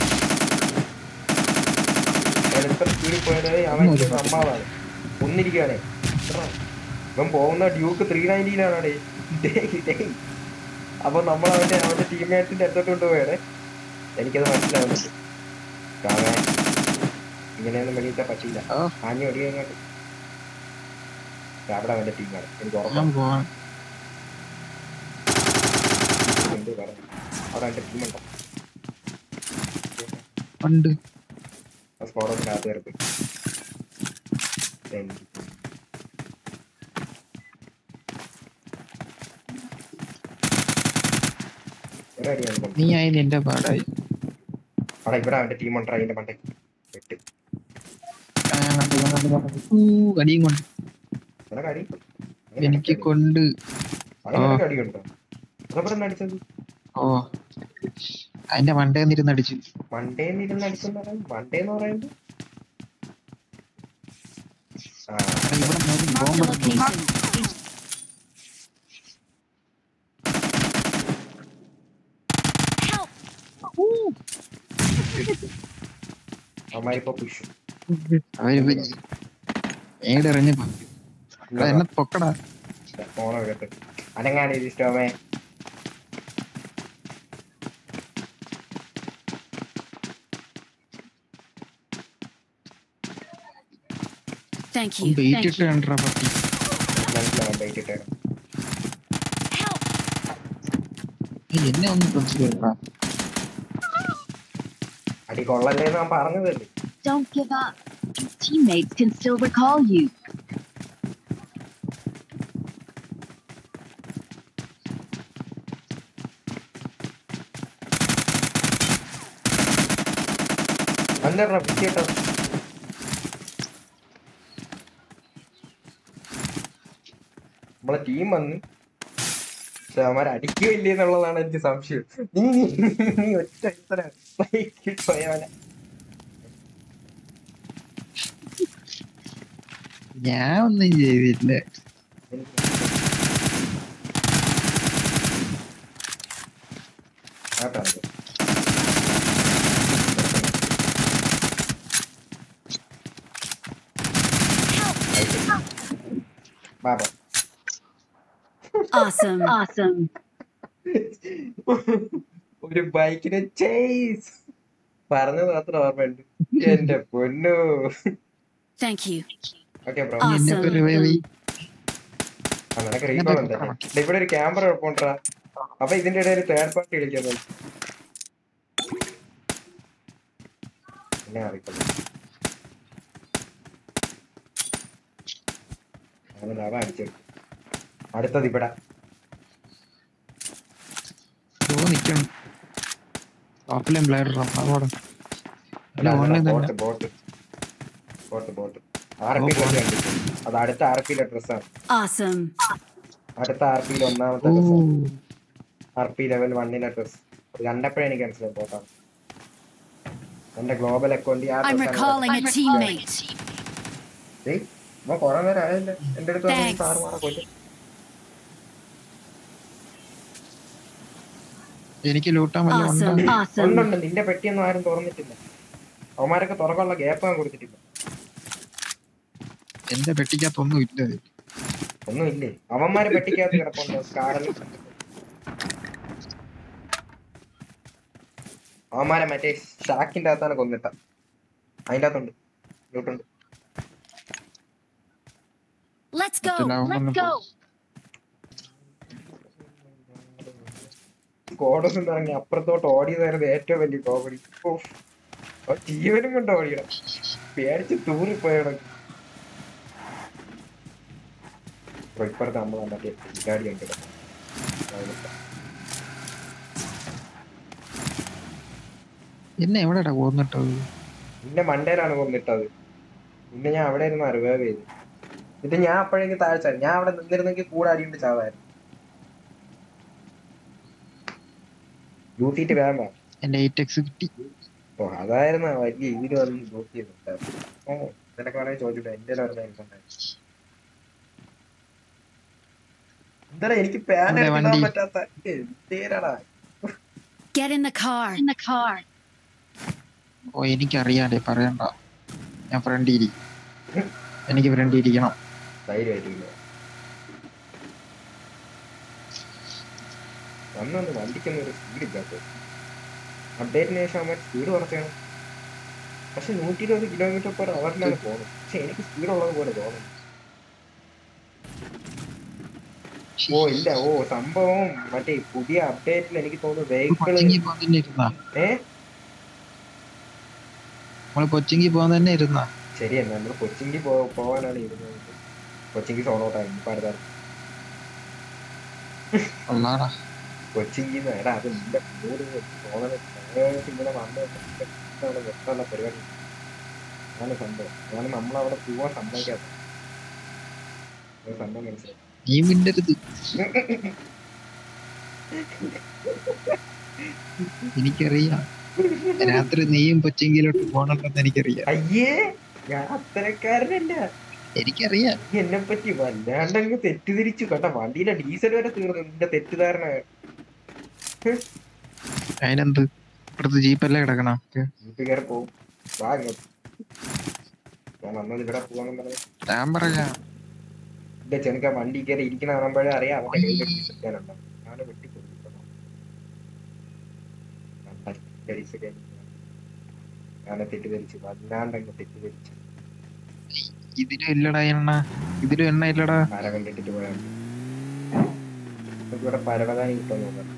അവൻ എത്ര സ്പീഡിൽ പോയത് അവൻ സമ്മാവാണ് ഒന്നിരിക്കുകയാണേ ഇവൻ പോകുന്ന ഡ്യൂക്ക് ത്രീ നയൻറ്റിയിലാണ് അപ്പൊ നമ്മൾ അവന്റെ അവന്റെ ടീംമേറ്റ്സിന്റെ അടുത്തോട്ട് കൊണ്ടുപോയാണ് എനിക്കത് മനസ്സിലാവുന്നുണ്ട് കാരണം ഇങ്ങനെയൊന്നും വെളിയിട്ടാ പറ്റില്ല ആ. ആഞ്ഞു ഒടിയങ്ങോട്ട് അവിടെ അവന്റെ ടീമാണ് എനിക്ക് ഞാൻ ഉറപ്പാണ് പോവാൻ എന്ത് പറഞ്ഞു അവിടെ അവന്റെ ടീമുണ്ടോ ഉണ്ട് സ്കോഡോസിനകത്ത് കയറി പോയി ഒരു അടിയാണ് കൊണ്ടത്. നീ ആയി നിന്റെ പാടായി അവിടെ ഇവിടെ അവന്റെ ടീം ഉണ്ട് അതിന്റെ മണ്ടയ്ക്ക് വെട്ട് ആ, ഞാൻ കണ്ടു, ഞാൻ കണ്ടു, ഞാൻ കണ്ടു. ഊ, അടിയും കൊണ്ട് നിനക്ക് അടി എനിക്ക് കൊണ്ട് അങ്ങനെ അടി ഉണ്ടോ റബ്ബർ അടിച്ചത് ഓ അതിന്റെ മണ്ടേ നിരുന്ന് അടിച്ചു മണ്ടേന്ന് ഇരുന്ന് അടിച്ചെന്ന് പറയുന്നത് മണ്ടേ എന്ന് പറയുന്നത് ആ എടാ, ഇവിടെ നോക്ക് Mark ബോംബ് the ഇടുന്നു. location. Help! അവന്മാരിപ്പോ പുഷ് അവര് ഏടെറിഞ്ഞ് എന്നെ പൊക്കടാ ഫോണോ കേട്ട് അനങ്ങാണ് ഇഷ്ടമേ Thank you. വെയിറ്റ് Thank ഇട്ട് you. കണ്ടാ പറ്റി മനസ്സിലാവാൻ ബൈറ്റിട്ടേ Help! ഏയ്, എന്നെ ഒന്ന് കൺസിഡർ അടി കൊള്ളല്ലേ എന്ന് ഞാൻ പറഞ്ഞതല്ലേ Don't give up. Your teammates can still recall you. അല്ലടാ വിറ്റിട്ടോ നമ്മളെ ടീം വന്ന് പക്ഷെ അവന്മാർ അടിക്കോ ഇല്ലേ എന്നുള്ളതാണ് എനിക്ക് സംശയം നീ നീ ഒറ്റ ഇത്ര പോയവനെ ഞാൻ ഒന്നും ചെയ്തില്ല ആട്ടോ ബാബ Awesome. awesome. ഒരു ബൈക്കിനെ ചേസ് പറഞ്ഞത് മാത്രം ഓർമ്മയുണ്ട് എന്റെ പൊന്നു Thank you. ഓക്കെ ബ്രോ ആ. എന്നെ Awesome. പരിപാടി നിനക്ക് റീകോൾ ഉണ്ടല്ലേ ദേ ഇവിടെ ഒരു ക്യാമറ കുഴപ്പമുണ്ടാ അപ്പൊ ഇതിന്റെ ഇടയിൽ തേർഡ് പാർട്ടി കളിക്കുന്നത് പിന്നെ റീകോൾ അവൻ അവൻ അടിച്ചെടുത്തു അടുത്തത് ഇവിടെ ഓ നിക്കണം ടോപ്പിലും പ്ലെയർ അവിടെ അല്ല ഓൺലൈൻ ബോട്ട് തന്നെ bot bot bot R P കണ്ടിട്ട് അത് അടുത്ത ആർ പിയിലെ ഡ്രസ്സാണ് Awesome. അടുത്ത ആർ പിയിൽ ഒന്നാമത്തെ ഓ ഡ്രസ്സാണ് ആർ പി ലെവൽ വണ്ണിലെ ഡ്രസ് അത് കണ്ടപ്പോഴേ എനിക്ക് മനസ്സിലായി ബോട്ടാണ് എന്റെ ഗ്ലോബൽ അക്കൗണ്ട് ആ I'm ഡ്രസ്സാണ് recalling a teammate. ഏയ് ഇവൻ കുറെ നേരം ആയല്ലേ എന്റെ അടുത്ത് വന്ന് ഈ Thanks. സാറ് മാറെ കൊല്ലും എനിക്ക് ലൂട്ടാൻ വല്ല Awesome. ഉണ്ടോ Awesome. ഉണ്ടുണ്ട് നിന്റെ പെട്ടിയൊന്നും ആരും തുറന്നിട്ടില്ല അവന്മാരൊക്കെ തുറക്കാനുള്ള ഗ്യാപ്പ് ഞാൻ കൊടുത്തിട്ടില്ല എന്റെ പെട്ടിക്കകത്തൊന്നും ഇല്ല ഒന്നുമില്ലേ അവന്മാര് പെട്ടിക്കകത്ത് കിടപ്പുണ്ട് സ്കാഡൽ അവന്മാരെ മറ്റേ ഷാക്കിന്റെ അകത്താണ് കൊന്നിട്ട അതിന്റെ അകത്തുണ്ട് ലൂട്ടുണ്ട് Let's go. മറ്റെല്ലാം Let's ഒന്ന് go. കോടസ് ഇറങ്ങി അപ്പുറത്തോട്ട് ഓടിയതായിരുന്നു ഏറ്റവും വലിയ കോമഡി ജീവനും കൊണ്ട് ഓടിയണം പേടിച്ച് തൂറിപ്പോയണം ഇപ്പുറത്ത് നമ്മൾ മറ്റേ പിന്നാടി ഉണ്ട് എന്നെ എവിടെടാ കൊന്നിട്ടത് നിന്റെ മണ്ടയിലാണ് കൊന്നിട്ടത് പിന്നെ ഞാൻ അവിടെ ഇരുന്ന് റിവൈവ് ചെയ്തു എന്നിട്ട് ഞാൻ അപ്പോഴേക്ക് താഴ്ച ഞാൻ അവിടെ നിന്നിരുന്നെങ്കിൽ കൂടെ അടിയുണ്ട് ചാവായിരുന്നു ഡ്യൂട്ടിട്ട് വേണ്ട എന്റെ എയ്റ്റ് എക്സ് കിട്ടി ഓ അതായിരുന്നു വലിയ ഇതിന് വന്ന് ഡ്യൂട്ടി ചെയ്തിട്ടുണ്ടായിരുന്നു ഓ നിനക്ക് വേണമെങ്കിൽ ചോദിച്ചിട്ട് എന്റെ പറഞ്ഞ എന്താ എനിക്ക് പാൻ അതെ, എടുക്കാൻ വണ്ടി. പറ്റാത്ത എന്തേരടാ Get in the car. In the car. ഓ എനിക്കറിയാലേ പറയണ്ട ഞാൻ ഫ്രണ്ട് ഇരി എനിക്ക് ഫ്രണ്ട് ഇരിക്കണം ധൈര്യമായിട്ടില്ല അന്നൊന്ന് വണ്ടിക്കൊന്നും ഒരു സ്പീഡ് ഇല്ലാത്ത അപ്ഡേറ്റിന് ശേഷം അവൻ സ്പീഡ് കുറച്ചാണ് പക്ഷെ നൂറ്റി ഇരുപത് കിലോമീറ്റർ പെർ അവറിലാണ് പോകുന്നത് പക്ഷെ എനിക്ക് സ്പീഡ് ഉള്ളത് പോലെ തോന്നുന്നു ഓ ഇല്ല ഓ സംഭവം മറ്റേ പുതിയ അപ്ഡേറ്റിൽ എനിക്ക് തോന്നുന്നു വെഹിക്കിള് കൊച്ചിങ്ങി പോകാൻ തന്നെ ഇരുന്നാ ഏ നമ്മള് കൊച്ചിങ്ങി പോകാൻ തന്നെ ഇരുന്നാ ശരിയല്ല നമ്മൾ കൊച്ചിക്ക് പോ പോവാനാണ് ഇരുന്നത് കൊച്ചിക്ക് സോളോട്ടായി ഇപ്പൊ അടുത്ത അല്ലാടാ കൊച്ചിക്ക് എടാ അത് നിന്റെ മൂട് തോന്നുന്നത് ഇങ്ങനെ വന്ന് അവിടെ വെക്കാനുള്ള പരിപാടി അതാണ് സംഭവം അതാണ് നമ്മളവിടെ പോവാൻ സമ്മതിക്കാത്ത ഒരു സംഭവം മനസ്സിലായി നീ മിണ്ടരുത് എനിക്കറിയാം രാത്രി നീയും കൊച്ചിങ്കിലോട്ട് പോകണമെന്ന് എനിക്കറിയാം അയ്യേ ഞാൻ അത്തരക്കാരനല്ല എനിക്കറിയാം നീ എന്നെ പറ്റി വല്ലാണ്ടങ്ങ് തെറ്റിദ്ധരിച്ചു കേട്ടോ വണ്ടിയിലെ ഡീസൽ വരെ തീർന്നു നിന്റെ തെറ്റിദ്ധാരണ അതിനെന്ത് ഇവിടുത്തെ ജീപ്പല്ലേ കിടക്കണം വീട്ടിൽ കയറി പോവും വാ ഇങ്ങോട്ട് ഞാൻ വന്നത് ഇവിടെ പോവാന്ന് പറഞ്ഞു ഞാൻ പറയാം എന്റെ ചെറുക്ക വണ്ടി കയറി ഇരിക്കുന്ന കാണുമ്പോഴേ അറിയാം അവന്റെ കയ്യിൽ ഡീസൽ ക്യാനുണ്ടോ ഞാന് വെട്ടിക്കൊടുക്കണം ഞാനെ തെറ്റിദ്ധരിച്ചു വല്ലാണ്ടങ്ങ് തെറ്റിദ്ധരിച്ചു ഇതിലും ഇല്ലടാ എണ്ണ ഇതിലും എണ്ണ ഇല്ലടാ ആര കണ്ടിട്ട് പോയാൽ ഇവിടെ പരവതാനി കിട്ടുമെന്ന് തോന്നുന്നു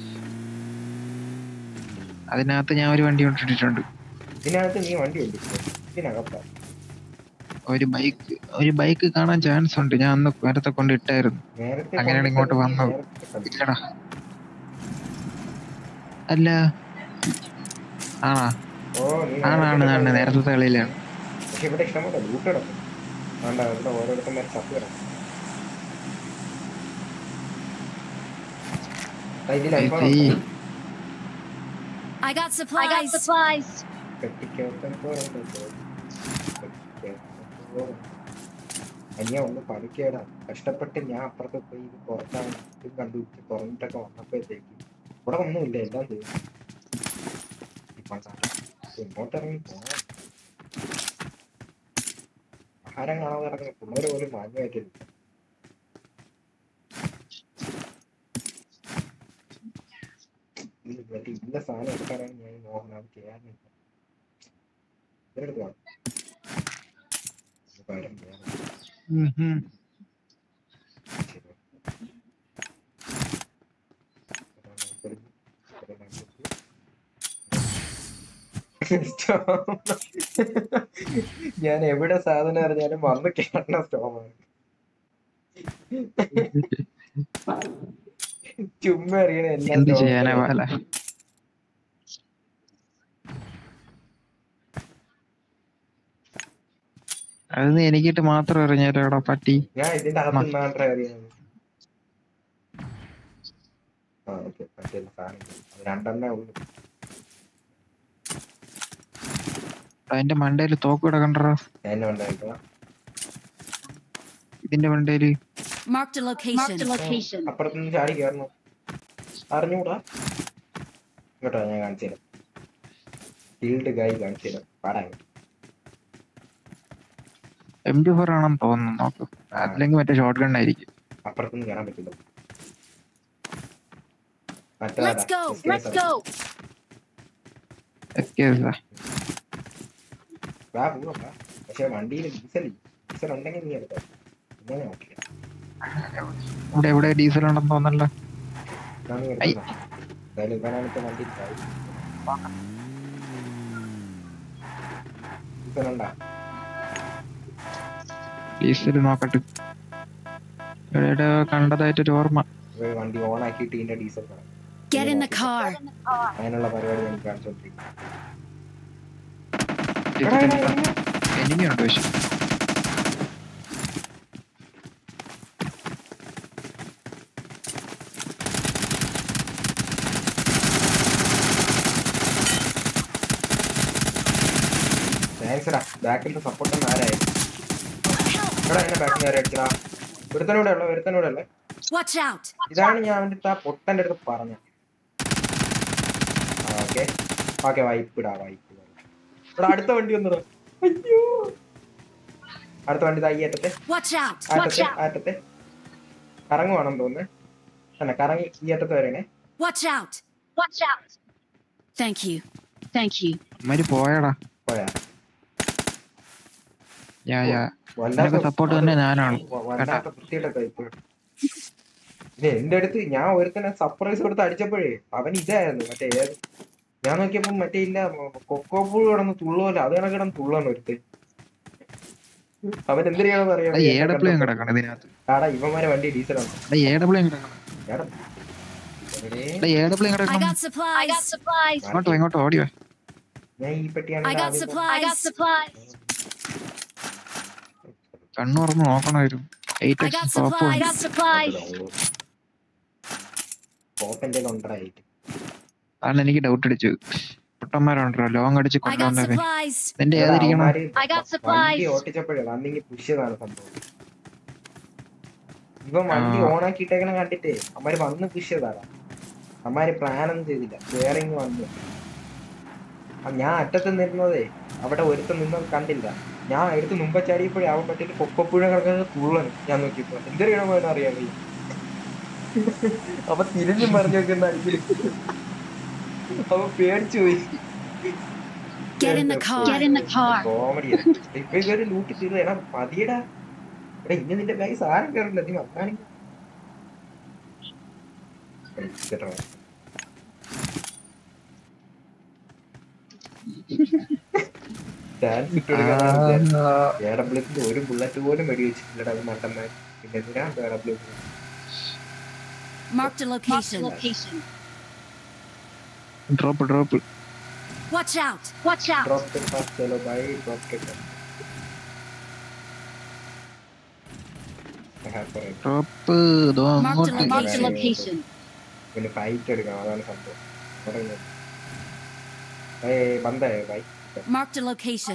അതിനകത്ത് ഞാൻ ഒരു വണ്ടി കൊണ്ടിട്ടിട്ടുണ്ട് ഇതിനകത്ത് നീ വണ്ടി ഓടിച്ചോ ഇതിനകത്താ ഒരു ബൈക്ക് ഒരു ബൈക്ക് കാണാൻ ചാൻസ് ഉണ്ട് ഞാൻ അന്ന് നേരത്തെ കൊണ്ട് ഇട്ടായിരുന്നു നേരത്തെ അങ്ങനെയാണ് ഇങ്ങോട്ട് വന്നത്. നേരത്തെ കണ്ടു. ഇല്ലടാ അല്ല ആണാ ഓ നീ ആണാണ് ആണ് നേരത്തെ നേരത്തെ കളിയിലാണ് പക്ഷെ ഇവിടെ ഇഷ്ടംപോലെ ലൂട്ട് കിടക്കും വേണ്ട ഇവിടെ ഓരോരുത്തന്മാർ ചപ്പ് കിടക്കും ആ, ഇതിൽ iPhone ഈ ഉണ്ടോ? I got supplies. I got supplies. പെട്ടിക്കകത്ത് പോരണ്ടോ? പെട്ടിക്കകത്ത് പോരണ്ടോ? അനിയ ഒന്ന് പണിക്കേടാ കഷ്ടപ്പെട്ട് ഞാൻ അപ്പുറത്ത് പോയി ഇത് പുറത്താണ് ഇത് കണ്ടുപിടിച്ച് തുറന്നിട്ടൊക്കെ വന്നപ്പോഴത്തേക്ക് ഇവിടെ ഒന്നുമില്ല എല്ലാം തീർന്നു ഇപ്പൊ അതാ. ഇങ്ങോട്ട് ഇറങ്ങി പോണം ആഹാരം കാണാതെ നടക്കുന്ന പിള്ളേര് പോലും മാന്യമായിട്ടില്ല ഇത് മറ്റേ ഇന്ന സാധനം എടുക്കാനാണ് ഞാൻ നോക്കണം അത് ചെയ്യാനില്ല ഇവരെടുത്ത് വേണം ഇത് പകരം വേണം ഉം ഉം. ശരി. അതാണ് ഇവിടുന്ന് ഇവിടുന്ന് അങ്ങോട്ട്. ഞാൻ എവിടെ സാധനം അറിഞ്ഞാലും വന്ന് കേട്ട സ്റ്റോമാണ് ചുമ്മാ അറിയണ എല്ലാം എന്ത് ലോക്കലാ. ചെയ്യാനാ പാല അത് നീ എനിക്കിട്ട് മാത്രം എറിഞ്ഞാലോ എടാ പട്ടി ഞാൻ ഇതിന്റെ അകത്ത് നിന്നാണ്ട്രാ അറിയാം ആ ഓക്കെ മറ്റേ സാധനം അത് രണ്ടെണ്ണേ ഉള്ളു അതിന്റെ മണ്ടയില് തോക്ക് കിടക്കണ്ടോ ഞാൻ എന്നെ ഉണ്ടായിട്ടോ ഇതിന്റെ മണ്ടയില് Marked a location. Marked a location. അപ്പുറത്തുനിന്ന് ചാടി കയറണം അറിഞ്ഞൂടാ ഇങ്ങോട്ടോ ഞാൻ കാണിച്ചു തരാം ഫീൽഡ് ഗായി കാണിച്ചു തരാം പാടാ എം പി ഫോർ ആണെന്ന് തോന്നുന്നു നോക്ക് അല്ലെങ്കിൽ മറ്റേ ഷോർട്ട് ഗൺ ആയിരിക്കും അപ്പുറത്തുനിന്ന് കയറാൻ പറ്റില്ല Let's go. Let's go. എസ്കേസ് വാ പോവാം വാ പക്ഷെ വണ്ടിയിൽ ഡീസൽ ഡീസൽ ഉണ്ടെങ്കിൽ നീ എടുക്കാം ഇങ്ങനെ നോക്കില്ല ഇവിടെ എവിടെ ഡീസൽ ഉണ്ടെന്ന് തോന്നല്ലോ ഇതാണ് നീ ഐ. എടുക്കുന്നത് എന്തായാലും ഇവനാണ് ഇപ്പൊ വണ്ടി ഡീസൽ ഉണ്ടാ ഡീസൽ നോക്കട്ടെ ഇവിടെ എവിടെയോ കണ്ടതായിട്ടൊരു ഓർമ്മ ഇവ വണ്ടി ഓൺ ആക്കിയിട്ട് ഇതിന്റെ ഡീസൽ കാണാം Get in the car. അതിനുള്ള പരിപാടി എനിക്ക് കാണിച്ചോണ്ടിരിക്കും എനിമി ഉണ്ട് പക്ഷെ താങ്ക്സ് ഡാ ബാക്കിലത്തെ സപ്പോർട്ട് ഒന്നും ആരായി എടാ എന്നെ ബാക്കിൽ നേരെ അടിച്ചടാ ഒരുത്തനൂടെ ഉള്ള ഒരുത്തനൂടെ ഉള്ള Watch out. ഇതാണ് ഞാൻ അവന്റെ അടുത്ത് ആ പൊട്ടന്റെ അടുത്ത് പറഞ്ഞ ഓക്കെ ഓക്കെ വൈപ്പിടാ വൈപ്പ് ഇവിടെ അടുത്ത വണ്ടി വന്നടാ അയ്യോ അടുത്ത വണ്ടി ദാ ഈ അറ്റത്തെ Watch out. ആറ്റത്തെ ആറ്റത്തെ കറങ്ങുവാണെന്ന് തോന്നുന്നു തന്നെ കറങ്ങി ഈ അറ്റത്ത് വരണേ Watch out. Watch out. Thank you. Thank you. അമ്മര് പോയടാ പോയാ യാ യാ വല്ലാത്ത നിനക്ക് സപ്പോർട്ട് തന്നെ ഞാനാണ് വ- വല്ലാത്ത വൃത്തിയുടെ ഇപ്പൊ ഇത് എന്റെ അടുത്ത് ഞാൻ ഒരുത്തനെ സർപ്രൈസ് കൊടുത്ത് അടിച്ചപ്പോഴേ അവൻ ഇതായിരുന്നു മറ്റേ ഏത് ഞാൻ നോക്കിയപ്പോ മറ്റേ ഇല്ല കൊക്കോപ്പൂൾ കിടന്ന് തുള്ളുമല്ലോ അത് കണക്ക് കിടന്ന് തുള്ളാണ് ഒരുത്ത് അവൻ എന്തിനാണെന്ന് അറിയാം എടാ എ ഡബ്ല്യു കിടക്കണം ഇതിനകത്ത് ആടാ ഇവന്മാരെ വണ്ടി ഡീസലാണ് എടാ എ ഡബ്ല്യു കിടക്കണം എടാ, എവിടെ? എടാ എ ഡബ്ല്യു I കിടക്കണം got supplies. I got supplies. ഇങ്ങോട്ടോ ഇങ്ങോട്ടോ ഓടിയോ ഞാൻ ഈ പെട്ടിയാണ് I got supplies. I got supplies. കണ്ണു തുറന്ന് നോക്കണമായിരുന്നു eight I got X top supplies. I got supplies. കോപ്പന്റെ ഉണ്ടായിട്ട് അതാണ് എനിക്ക് ഡൗട്ട് അടിച്ചു പൊട്ടന്മാരുണ്ടല്ലോ ലോങ് അടിച്ച് I got കൊണ്ടുവന്നത് supplies. നിന്റെ ഏതിരിക്കണം I got supplies. വണ്ടി ഓട്ടിച്ചപ്പോഴേ വന്നെങ്കിൽ പുഷ്യതാണ് സംഭവം ഇവൻ വണ്ടി ആ. ഓൺ ആക്കിയിട്ടേക്കണ കണ്ടിട്ടേ അമ്മാര് വന്ന് പുഷ്യതാണ് അമ്മാര് പ്ലാൻ ഒന്നും ചെയ്തില്ല വേറിങ് വന്നു ആ, ഞാൻ അറ്റത്ത് നിന്നതേ അവിടെ ഒരുത്തൻ നിന്നത് കണ്ടില്ല ഞാൻ എടുത്ത് മുമ്പ് ചാടിയപ്പോഴേ അവൻ പറ്റിയിട്ട് കൊക്കപ്പുഴ കിടക്കുന്നത് തുള്ളന് ഞാൻ നോക്കിയപ്പോ എന്തൊരു പോയെന്ന് അറിയാൻ വയ്യ അപ്പൊ തിരിഞ്ഞും പറഞ്ഞു നോക്കുന്ന അവൻ പേടിച്ചു പോയി Get in the car. Get in the car. Comedy ഇപ്പൊ ഇതൊരു ലൂട്ടി തീർന്നു എടാ മതിയടാ എടാ ഇന്ന് നിന്റെ ബാഗ് സാരം കയറില്ല നീ വന്നാണി കേട്ടോ ചാൻസ് ഇട്ടുകൊടുക്കാൻ എഡബ്ല്യൂസിന്റെ ഒരു ബുള്ളറ്റ് പോലും വെടി വെച്ചിട്ടില്ലടാ അത് മണ്ടന്മാർ പിന്നെ എന്തിനാ A W S Marked a location. location. Drop drop Watch out. Watch out. Drop കെട്ട് ഫാസ്റ്റ് ചലോ ബൈ ഡ്രോപ്പ് കെട്ട് ഡ്രോപ്പ് ഇതോ Marked a, അങ്ങോട്ട് marked a location. പിന്നെ ഫൈറ്റ് എടുക്കണം അതാണ് സംഭവം അവിടെ ഇങ്ങനെ. ഏയ് ബന്ധായോ ബൈ Marked a location.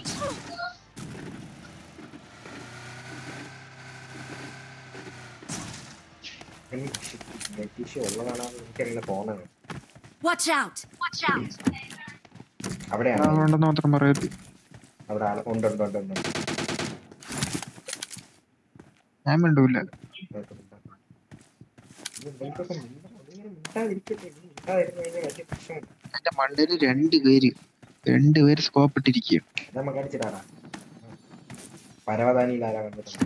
നെറ്റിഷ് ഉള്ളതാണോ എനിക്കറിയില്ല തോന്നണം Watch out. Watch out. അവിടെയാണ് അതുകൊണ്ടെന്ന് മാത്രം പറയരുത് അവിടെ ആള് ഉണ്ട് ഉണ്ട് ഉണ്ട് ഉണ്ട് ഞാൻ മിണ്ടൂല ഇവർക്കൊക്കെ മിണ്ടണം. അതിങ്ങനെ മിണ്ടാതിരിക്കട്ടെ. ഇനി മിണ്ടാതിരുന്ന് കഴിഞ്ഞാൽ വലിയ പ്രശ്നമുണ്ട്. എന്റെ മണ്ടയില് രണ്ട് പേര് രണ്ട് പേര് സ്കോപ്പ് ഇട്ടിരിക്കുകയാണ് ഇത് നമുക്ക് അടിച്ചിടാറാ പരവതാനിയിൽ ആരാ വന്നിട്ടുണ്ട്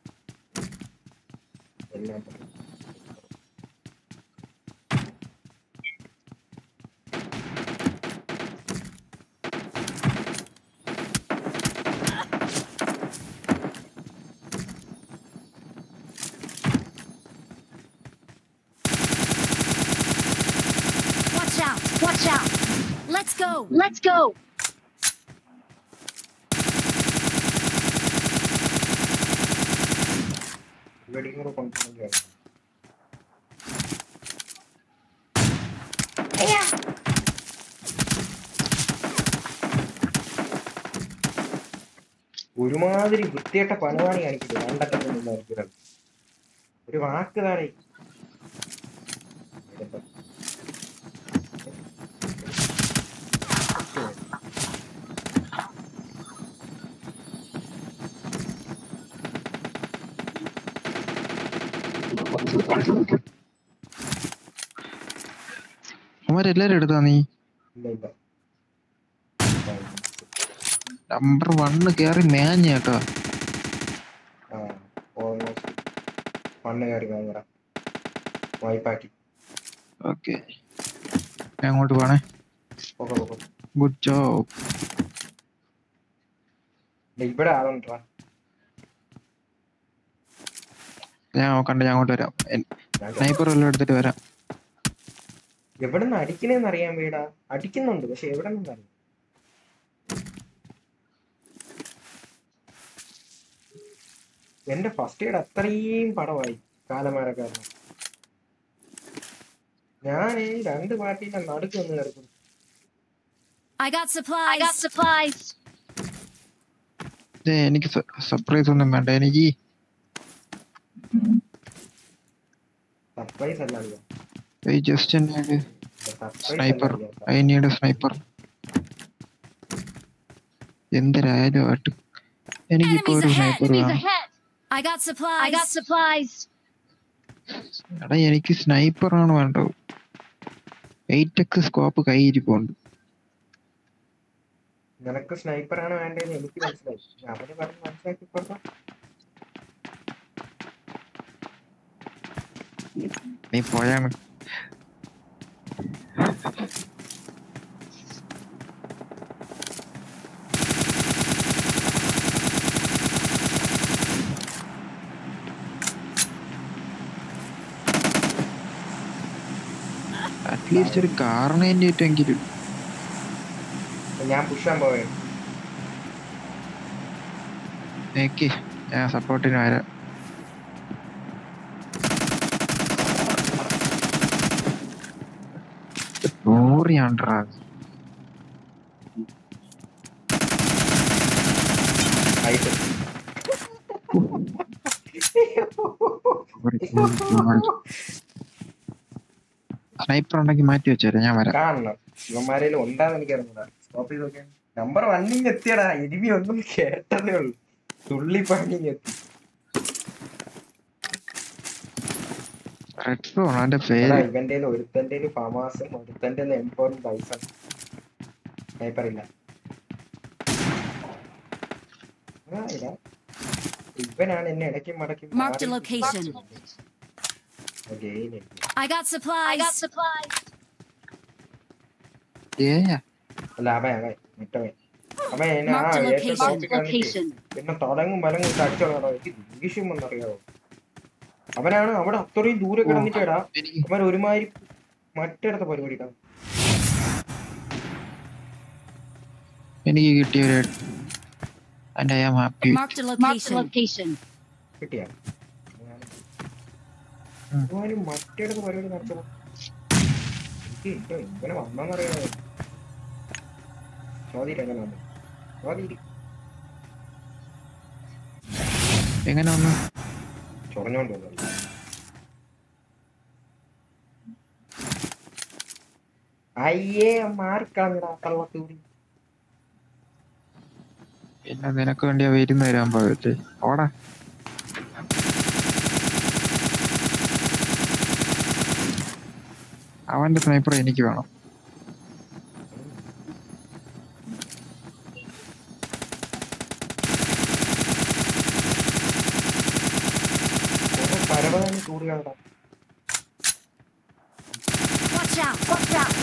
എല്ലാം പറയും. go. Let's go. ഇവിടെയും കൂടെ കൊണ്ടുവന്നെങ്കിൽ ഒരുമാതിരി വൃത്തിയായിട്ട പണിവാണി കാണിക്കില്ല രണ്ടത്തെ നിന്നായിരിക്കും ഒരു വാക്ക് താഴെ അവന്മാരെല്ലാരും എടുത്താ നീ ഇല്ല ഇല്ല നമ്പർ വണ്ണ് കേറി മേഞ്ഞ കേട്ടോ ആ ഓൾമോസ്റ്റ് മണ്ണ് കയറി ഭയങ്കര വായ്പാക്കി ഓക്കെ ഞാൻ അങ്ങോട്ട് പോണേ പോകെ പോകെ ഗുഡ് ജോബ് ദേ ഇവിടെ ആളുണ്ടാ ഞാൻ നോക്കണ്ട ഞാൻ അങ്ങോട്ട് വരാം ഞാൻ സ്നൈപ്പർ വല്ലതും എടുത്തിട്ട് വരാം എവിടെ നിന്ന് അടിക്കണേന്ന് അറിയാൻ വേടാ അടിക്കുന്നുണ്ട് പക്ഷെ എവിടെ നിന്നറിയാം എന്റെ ഫസ്റ്റ് എയ്ഡ് അത്രയും പടമായി കാലമാരക്കാരൻ ഞാൻ ഈ രണ്ട് പാർട്ടിയുടെ നടുക്ക് വന്ന് കിടക്കുന്നു I got supplies. I got supplies. ദേ, എനിക്ക് സർപ്രൈസ് ഒന്നും വേണ്ട എനിക്ക് സർപ്രൈസ് അല്ല അറിയാം ഈ just sniper I need sniper എന്തരായാലും ആട്ട് എനിക്കിപ്പോ Enemies ഒരു ahead. സ്നൈപ്പർ Enemies വേണം ahead. I got supplies. I got supplies. എടാ എനിക്ക് സ്നൈപ്പറാണ് വേണ്ടത് എയ്റ്റ് എക്സ് സ്കോപ്പ് കയ്യിരിപ്പുണ്ട് നിനക്ക് സ്നൈപ്പറാണ് വേണ്ടതെന്ന് എനിക്ക് മനസ്സിലായി അവര് പറഞ്ഞ് മനസ്സിലാക്കി കൊടുക്കാം നീ പോയാണ് അറ്റ്ലീസ്റ്റ് ഒരു കാറിന് വേണ്ടിയിട്ടെങ്കിലും ഞാൻ പുഷാൻ പോവേ എനിക്ക് ഞാൻ സപ്പോർട്ടിന് വരാം ലോറിയാണ്ടാ ആയിട്ട് സ്നൈപ്പർ ഉണ്ടെങ്കിൽ മാറ്റി വെച്ചേരാ ഞാൻ വരാം കാണണം ഇവന്മാരേലും ഉണ്ടാന്ന് എനിക്ക് അറിഞ്ഞൂടാ സ്റ്റോപ്പ് ചെയ്ത് നോക്കിയാൽ നമ്പർ വണ്ണിങ് എത്തിയടാ എരുമി ഒന്നും കേട്ടതേ ഉള്ളൂ തുള്ളി പണിങ് എത്തി റെഡ് സോൺ അവന്റെ എടാ, പേര് ഇവന്റെ ഒരുത്തന്റെ ഫമാസും ഒരുത്തന്റെ എംപോറും പൈസ സ്നൈപ്പർ ഇല്ല ആ, ഇതാ. ഇവനാണ് എന്നെ ഇടയ്ക്ക് മടക്കി Mark the location. Again, I got supplies. I got supplies. ഏ അല്ല അവൻ അവൻ മറ്റവൻ അവൻ എന്നെ ആ Mark the ഏറ്റവും location. ടോപ്പിൽ വന്നിട്ട് Location. എന്നെ തടങ്ങും മലങ്ങും ഇട്ട് അടിച്ചോളാം എനിക്ക് ദേഷ്യം വന്നറിയാവോ അവനാണ് അവിടെ അത്രയും ദൂരെ കിടന്നിട്ടേടാ എനിക്ക് അവൻ ഒരുമാതിരി മറ്റിടത്തെ പരിപാടി കാണും എനിക്ക് കിട്ടിയ ഒരു and I am happy Marked a location. Marked a location. കിട്ടിയാ ഉം. അവന് മറ്റിടത്തെ പരിപാടി നടത്തണം എനിക്ക് ഇട്ടോ ഇങ്ങനെ വന്നറിയാവോ സ്വാധീനം എങ്ങനെ വന്നു സ്വാധീനം എങ്ങനെ വന്നു ചൊറഞ്ഞോണ്ട് വന്നു അയ്യേ മാറിക്കളഞ്ഞടാ കള്ളത്തൂടി പിന്നെ നിനക്ക് വേണ്ടിയാ വരുന്ന വരാൻ പോയല്ലേ ഓടാ അവന്റെ സ്നൈപ്പർ എനിക്ക് വേണം കുറെ പരവതാനി ചൂടുകളടാ Watch out. Watch out.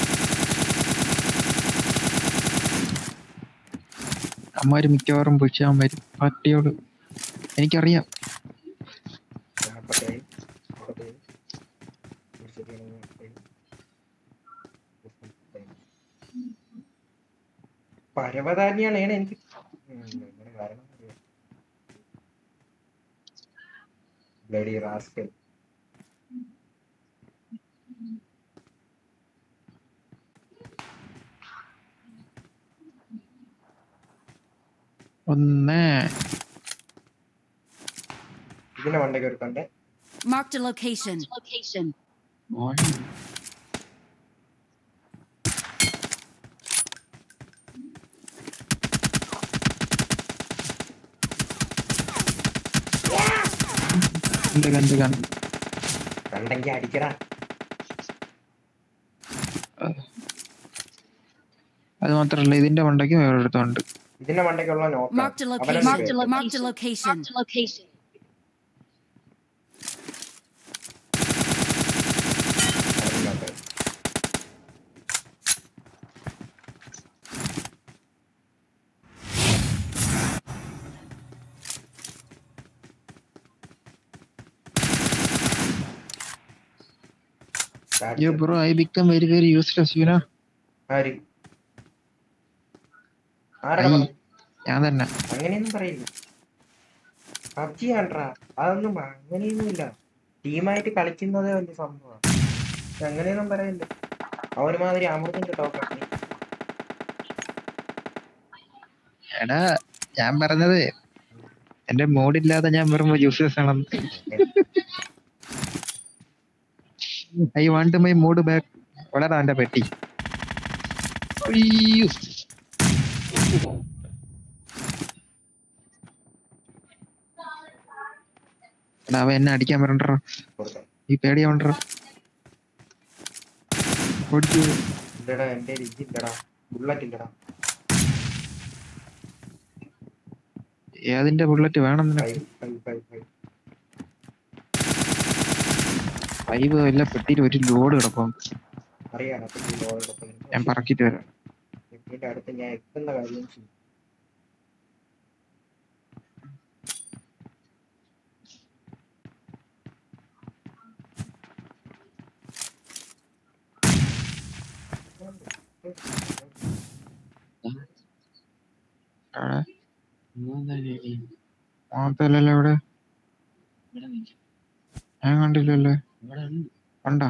അമ്മമാര് മിക്കവാറും പുഷാൻ വരും പട്ടിയോട് എനിക്കറിയാം നാപ്പത്തേഴ് നാപ്പത്തേഴ് നൂറ്റി ഇരുപത്തിയേഴ്, മുപ്പത്തേഴ്, മുപ്പത്തേഴ്. പരവതാനിയാണ് ഏണ് എനിക്ക് ഉം, ഇങ്ങനെ കാരണം അറിയാം. Bloody rascal. ഒന്ന് ഇതിന്റെ മണ്ടയ്ക്ക് ഒരു കണ്ടേ Marked a location. Location. കണ്ട് കണ്ട് കണ്ട് കണ്ടെങ്കി അടിക്കടാ അത് മാത്രല്ല ഇതിന്റെ മണ്ടയ്ക്ക് വേറൊരുത്തുണ്ട് ഇതിന്റെ മണ്ടയ്ക്കുള്ള നോക്കാം Marked a അവനെ location. Marked a, നോക്ക്. lo- marked a location. Marked a location. അവനെ നോക്ക്. That's yo it. Bro I become very very useless you know ആര് ആരാ ഐ പറഞ്ഞത്? ഞാൻ തന്നെ അങ്ങനെയൊന്നും പറയില്ല പബ്ജി ആണ്ട്രാ അതൊന്നും അങ്ങനെയൊന്നുമില്ല ടീമായിട്ട് കളിക്കുന്നതേ വലിയ സംഭവമാണ് അങ്ങനെയൊന്നും പറയില്ല അവന് മാതിരി അമൃതിന്റെ ടോക്കാണ് എടാ ഞാൻ പറഞ്ഞത് എന്റെ മോഡില്ലാതെ ഞാൻ പറയുമ്പോ യൂസ്ലെസ് ആണെന്ന് I want my mood back വളരെ അവന്റെ പെട്ടി അയ്യോ. എടാ അവൻ എന്നെ അടിക്കാൻ വരണ്ടോ കൊടുക്കാം ഈ പേടി അവണ്ടോ ഓടിക്കൂ ഇല്ലടാ എന്റെ രുചി ഇല്ലടാ ബുള്ളറ്റ് ഇല്ലടാ ഏതിന്റെ ബുള്ളറ്റ് വേണം നിനക്ക് five five five five five വല്ല പെട്ടിയിൽ ഒരു ലോഡ് കിടക്കും അറിയാം അപ്പൊ ഈ ലോകം ഞാൻ പറക്കിട്ട് വരാം ഇതിന്റെ അടുത്ത് ഞാൻ എത്തുന്ന കാര്യം ചെയ്യും അവിടെ മാത്രല്ലല്ലോ ഇവിടെ ഞാൻ കണ്ടില്ലല്ലോ കണ്ടാ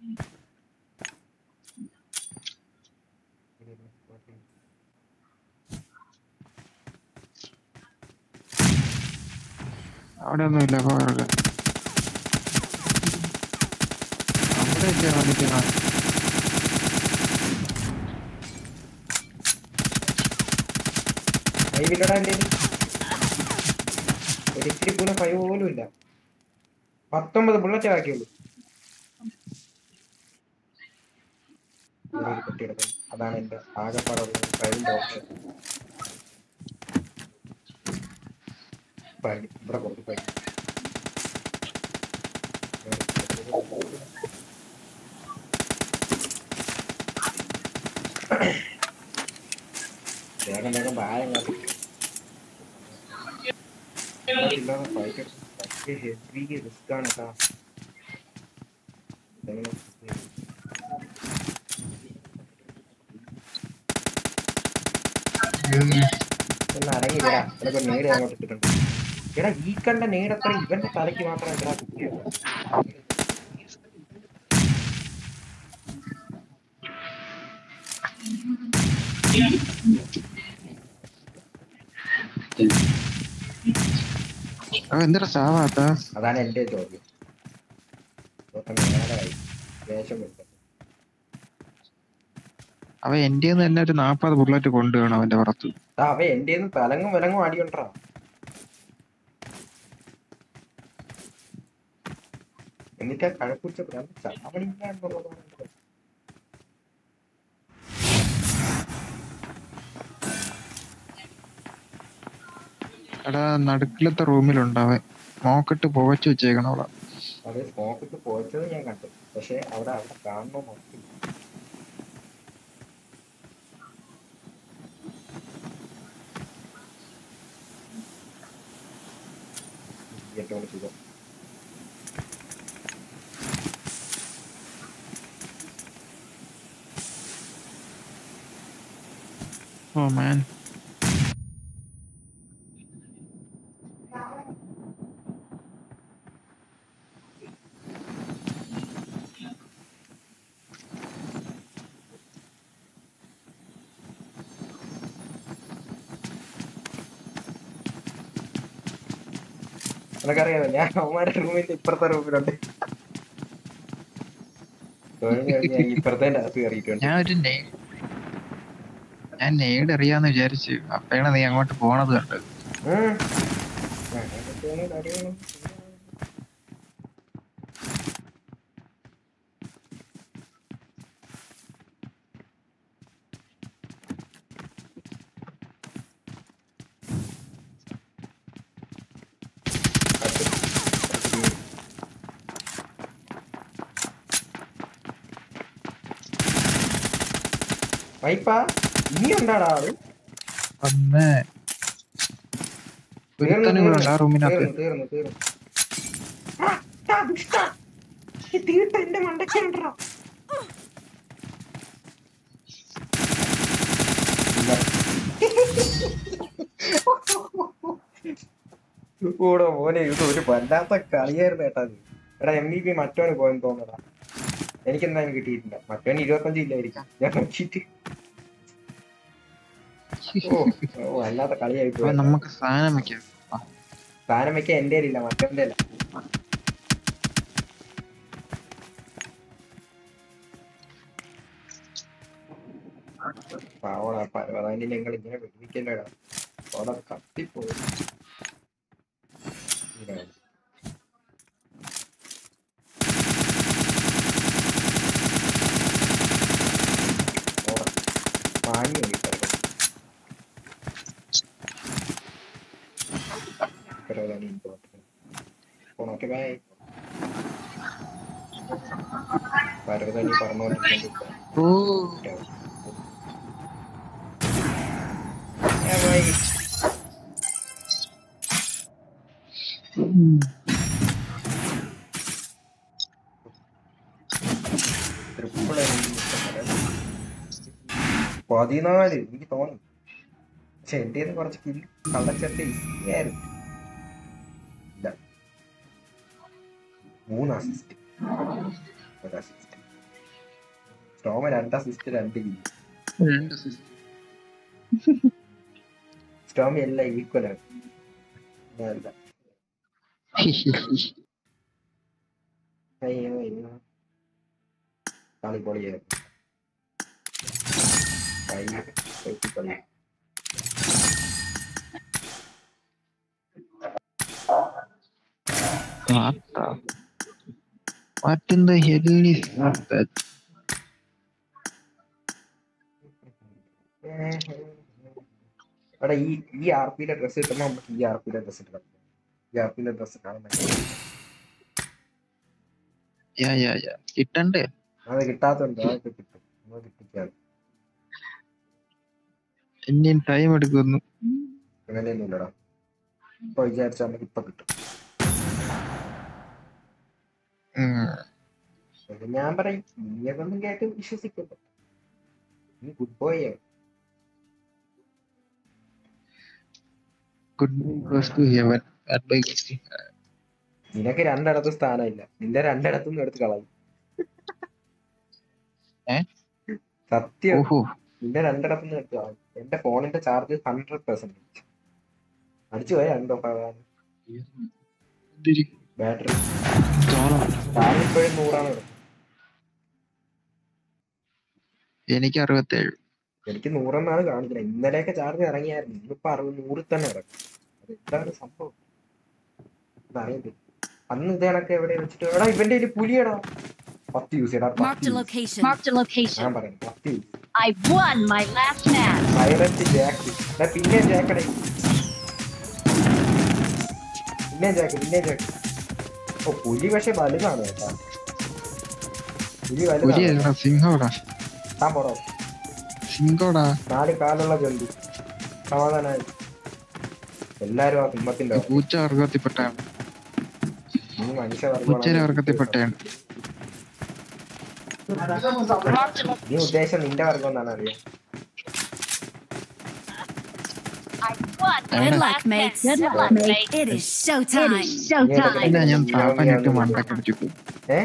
അവിടെ ഒന്നുമില്ല പോകരുത് അവിടെ ഇല്ലേ വന്നിരിക്കുന്ന ഫൈവ് ഇല്ലടാ എന്റെ ഒരു ഇത്തിരി പോലും ഫൈവ് പോലും ഇല്ല പത്തൊമ്പത് ബുള്ളറ്റ് ആക്കിയുള്ളൂ ഒരു പെട്ടി എടുക്കണം അതാണ് എന്റെ ആകെപ്പാടുള്ള ഫൈവിന്റെ ഓപ്ഷൻ പണി ഇവിടെ കൊണ്ട് പണി വേഗം വേഗം ഭാരം കാട്ടി ഇല്ലാതെ ഫൈറ്റ് ഫൈറ്റ് ഹെവി റിസ്ക് ആണ് കേട്ടാ ഇതെങ്ങനെ ഒന്ന് അടങ്ങില്ലടാ ഇവിടെ ഒരു നേട് അങ്ങോട്ട് ഇട്ടിട്ടുണ്ട് എടാ ഈ കണ്ട നേടത്ര ഇവന്റെ തലയ്ക്ക് മാത്രം എത്ര കുത്തിയത് അവൻ എന്തിനാ ചാവാത്ത അതാണ് എന്റെ ചോദ്യം ഇതൊക്കെ നേരായി വേഷം വെച്ചത് അവൻ എന്റെ തന്നെ ഒരു നാപ്പത് ബുള്ളറ്റ് കൊണ്ടുവേണം അവന്റെ പുറത്ത് ആ, അവ എന്റെ തലങ്ങും വിലങ്ങും അടിയുണ്ടാ എന്നിട്ട് ആ കഴക്കുച്ച ചാവണിക്കാന്നുള്ളതാണ് എടാ നടുക്കിലത്തെ റൂമിലുണ്ടാവൻ നോക്കിട്ട് പുകച്ചു വെച്ചേക്കണം അവിടെ അത് സ്മോക്കിട്ട് പോയിച്ചത് ഞാൻ കണ്ടു പക്ഷെ അവിടെ അവിടെ കാണണോ നോക്കി ഏറ്റവും സുഖം ഓ മാൻ നിനക്കറിയാമോ ഞാൻ അവന്മാരുടെ റൂമിന്റെ ഇപ്പുറത്തെ റൂമിലുണ്ട് തൊഴിഞ്ഞ് കഴിഞ്ഞ് ഞാൻ ഇപ്പുറത്തെ അകത്ത് കയറിയിട്ടുണ്ട് ഞാൻ ഒരു നേ ഞാൻ നേട് അറിയാന്ന് വിചാരിച്ചു അപ്പഴാണ് നീ അങ്ങോട്ട് പോണത് കണ്ടത് ഉം. അങ്ങനെയൊക്കെയാണ് കാര്യങ്ങള്. വൈപ്പാ ഇനി ഉണ്ടാടാ ആള് അന്ന് ഒരുത്തനും കൂടെ ഉണ്ട് ആ റൂമിനകത്ത് തീർന്നു തീർന്നു തീർന്നു ആ, ടാ, ദുഷ്ടാ. ഈ തീട്ട എന്റെ മണ്ടയ്ക്കുണ്ടോ കൂടെ മോനെ ഇത് ഒരു വല്ലാത്ത കളിയായിരുന്നു കേട്ടാ ഇത്. എടാ എം ബി പി മറ്റോന് പോയെന്ന് തോന്നടാ എനിക്കെന്തായാലും കിട്ടിയിട്ടില്ല മറ്റോന് ഇരുപത്തഞ്ച് ഇല്ലായിരിക്കും ഞാൻ നോക്കിയിട്ട് ഓ ഓ വല്ലാത്ത കളിയായി അപ്പൊ പോയി നമുക്ക് സാധനം വെക്കാം ആ, സാധനം വെക്കാൻ എന്റെ ഇല്ല മറ്റവന്റെ അല്ല പാവണ പരവതാനി ഞങ്ങൾ ഇങ്ങനെ വെടിവിക്കല്ലടാ അവിടെ കത്തിപ്പോയി ഇതാണ്. ഓടാ. പാഞ്ഞു പോയി പരവതാനി. പരവതാനി important. ഓക്കെ ബൈ പരവതാനി പറഞ്ഞോണ്ടിരിക്കുന്നുണ്ട് ഓ Yeah, bye. ഉം. ട്രിപ്പിൾ പതിനാല് എനിക്ക് തോന്നി പക്ഷെ എന്റെ കുറച്ച് കില്ല് കള്ളച്ചേർത്ത് ഈസിയായിരുന്നു ഇല്ല മൂന്ന് അസിസ്റ്റ് ഒരു അസിസ്റ്റ് സ്റ്റോമ രണ്ട് അസിസ്റ്റ് രണ്ട് കില്ല് രണ്ട് assist. സ്റ്റോമി എല്ലാം ഈക്വൽ ആണ് അല്ല അയ്യോ അയ്യോ കളി പൊളിയായിരുന്നു കൈ വെട്ടി കളി കാട്ടാ. What in the hell is that? എടാ ഈ ഈ ആർ പിയിലെ ഡ്രസ് കിട്ടുമ്പോ നമുക്ക് ഈ ആർ പിയിലെ ഡ്രസ് ഇടാം ഈ ആർ പിയിലെ ഡ്രസ് കാണുന്ന Yeah, yeah, yeah. കിട്ടണ്ടേ അത് കിട്ടാത്തുണ്ട് അതൊക്കെ കിട്ടും നമുക്ക് കിട്ടിക്കാതെ ഇനിയും ടൈം എടുക്കുന്നു അങ്ങനെയൊന്നും ഇല്ലടാ ഇപ്പൊ വിചാരിച്ചാൽ നമുക്ക് ഇപ്പൊ കിട്ടും ഉം. അത് ഞാൻ പറയും നീ അതൊന്നും കേട്ട് വിശ്വസിക്കണ്ട നീ good boy Goodbye goes to heaven. Bad bye goes to hell. നിനക്ക് രണ്ടിടത്തും സ്ഥാനമില്ല നിന്റെ രണ്ടിടത്തും എടുത്ത് കളയും ഏ? സത്യം ഓഹോ നിന്റെ രണ്ടിടത്തും എടുത്ത് കളയും എന്റെ ഫോണിന്റെ ചാർജ് ഹൺഡ്രഡ് പെർസെന്റേജ് അടിച്ചു പോയ രണ്ടോ എന്തിരി ബാറ്ററി ചോളം ചാർജ് ഇപ്പോഴും നൂറാണ് കിടക്കുന്നത് എനിക്ക് അറുപത്തേഴ് എനിക്ക് നൂറെന്നാണ് കാണിക്കുന്നത് ഇന്നലെയൊക്കെ ചാർജ് ഇറങ്ങിയായിരുന്നു ഇന്നിപ്പോ അറുപത് നൂറിൽ തന്നെ ഇറങ്ങും അത് എന്താണ് സംഭവം അറിയത്തില്ല അന്ന് ഇത് കണക്ക് എവിടെ വെച്ചിട്ട് എടാ ഇവന്റെ കയ്യില് പുലിയടാ പത്ത് യൂസ് ചെയ്യടാ Marked പത്ത് a use. location. Marked a ഞാൻ location. പറയാം പത്ത് use I won my last match. Silent jack എടാ പിന്നെ ജാക്കടേ പിന്നെ ജാക്ക് പിന്നെ ജാക്ക് ഓ പുലി പക്ഷെ വലുതാണ് കേട്ടാ പുലി പുലി വലുതാണ് അല്ലടാ സിംഹോടാ താൻ പോടോ സിംഹോടാ നാല് കാലുള്ള ജന്തു സമാധാനായി എല്ലാരും ആ സിംഹത്തിന്റെ ഇത് പൂച്ച വർഗത്തിൽപ്പെട്ടാണ് നീ പൂച്ചയുടെ മനുഷ്യവർഗമാണ് വർഗത്തിൽപ്പെട്ടാണ് Marked a നീ ഉദ്ദേശം നിന്റെ വർഗം എന്നാണ് അറിയാം Good luck, mates. Good luck, mates. It is showtime. It is showtime. ഇല്ല ഞാൻ താപ്പനിട്ട് മണ്ടൊക്കെ അടിച്ചിട്ടു ഏ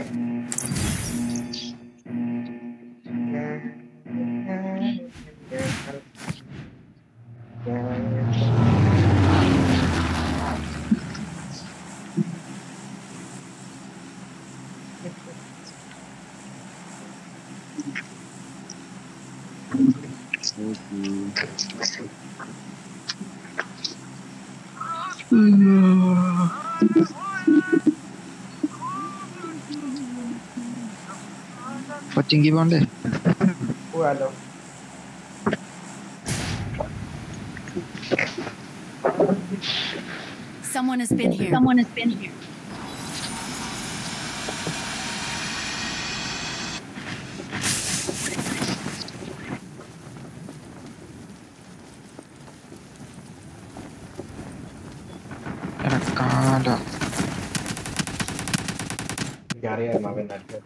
കൊച്ചിങ്കി പോണ്ടേ പോവാലോ Someone has been here. Someone has been here. എടക്കാല എനിക്കറിയാം അവൻ നല്ല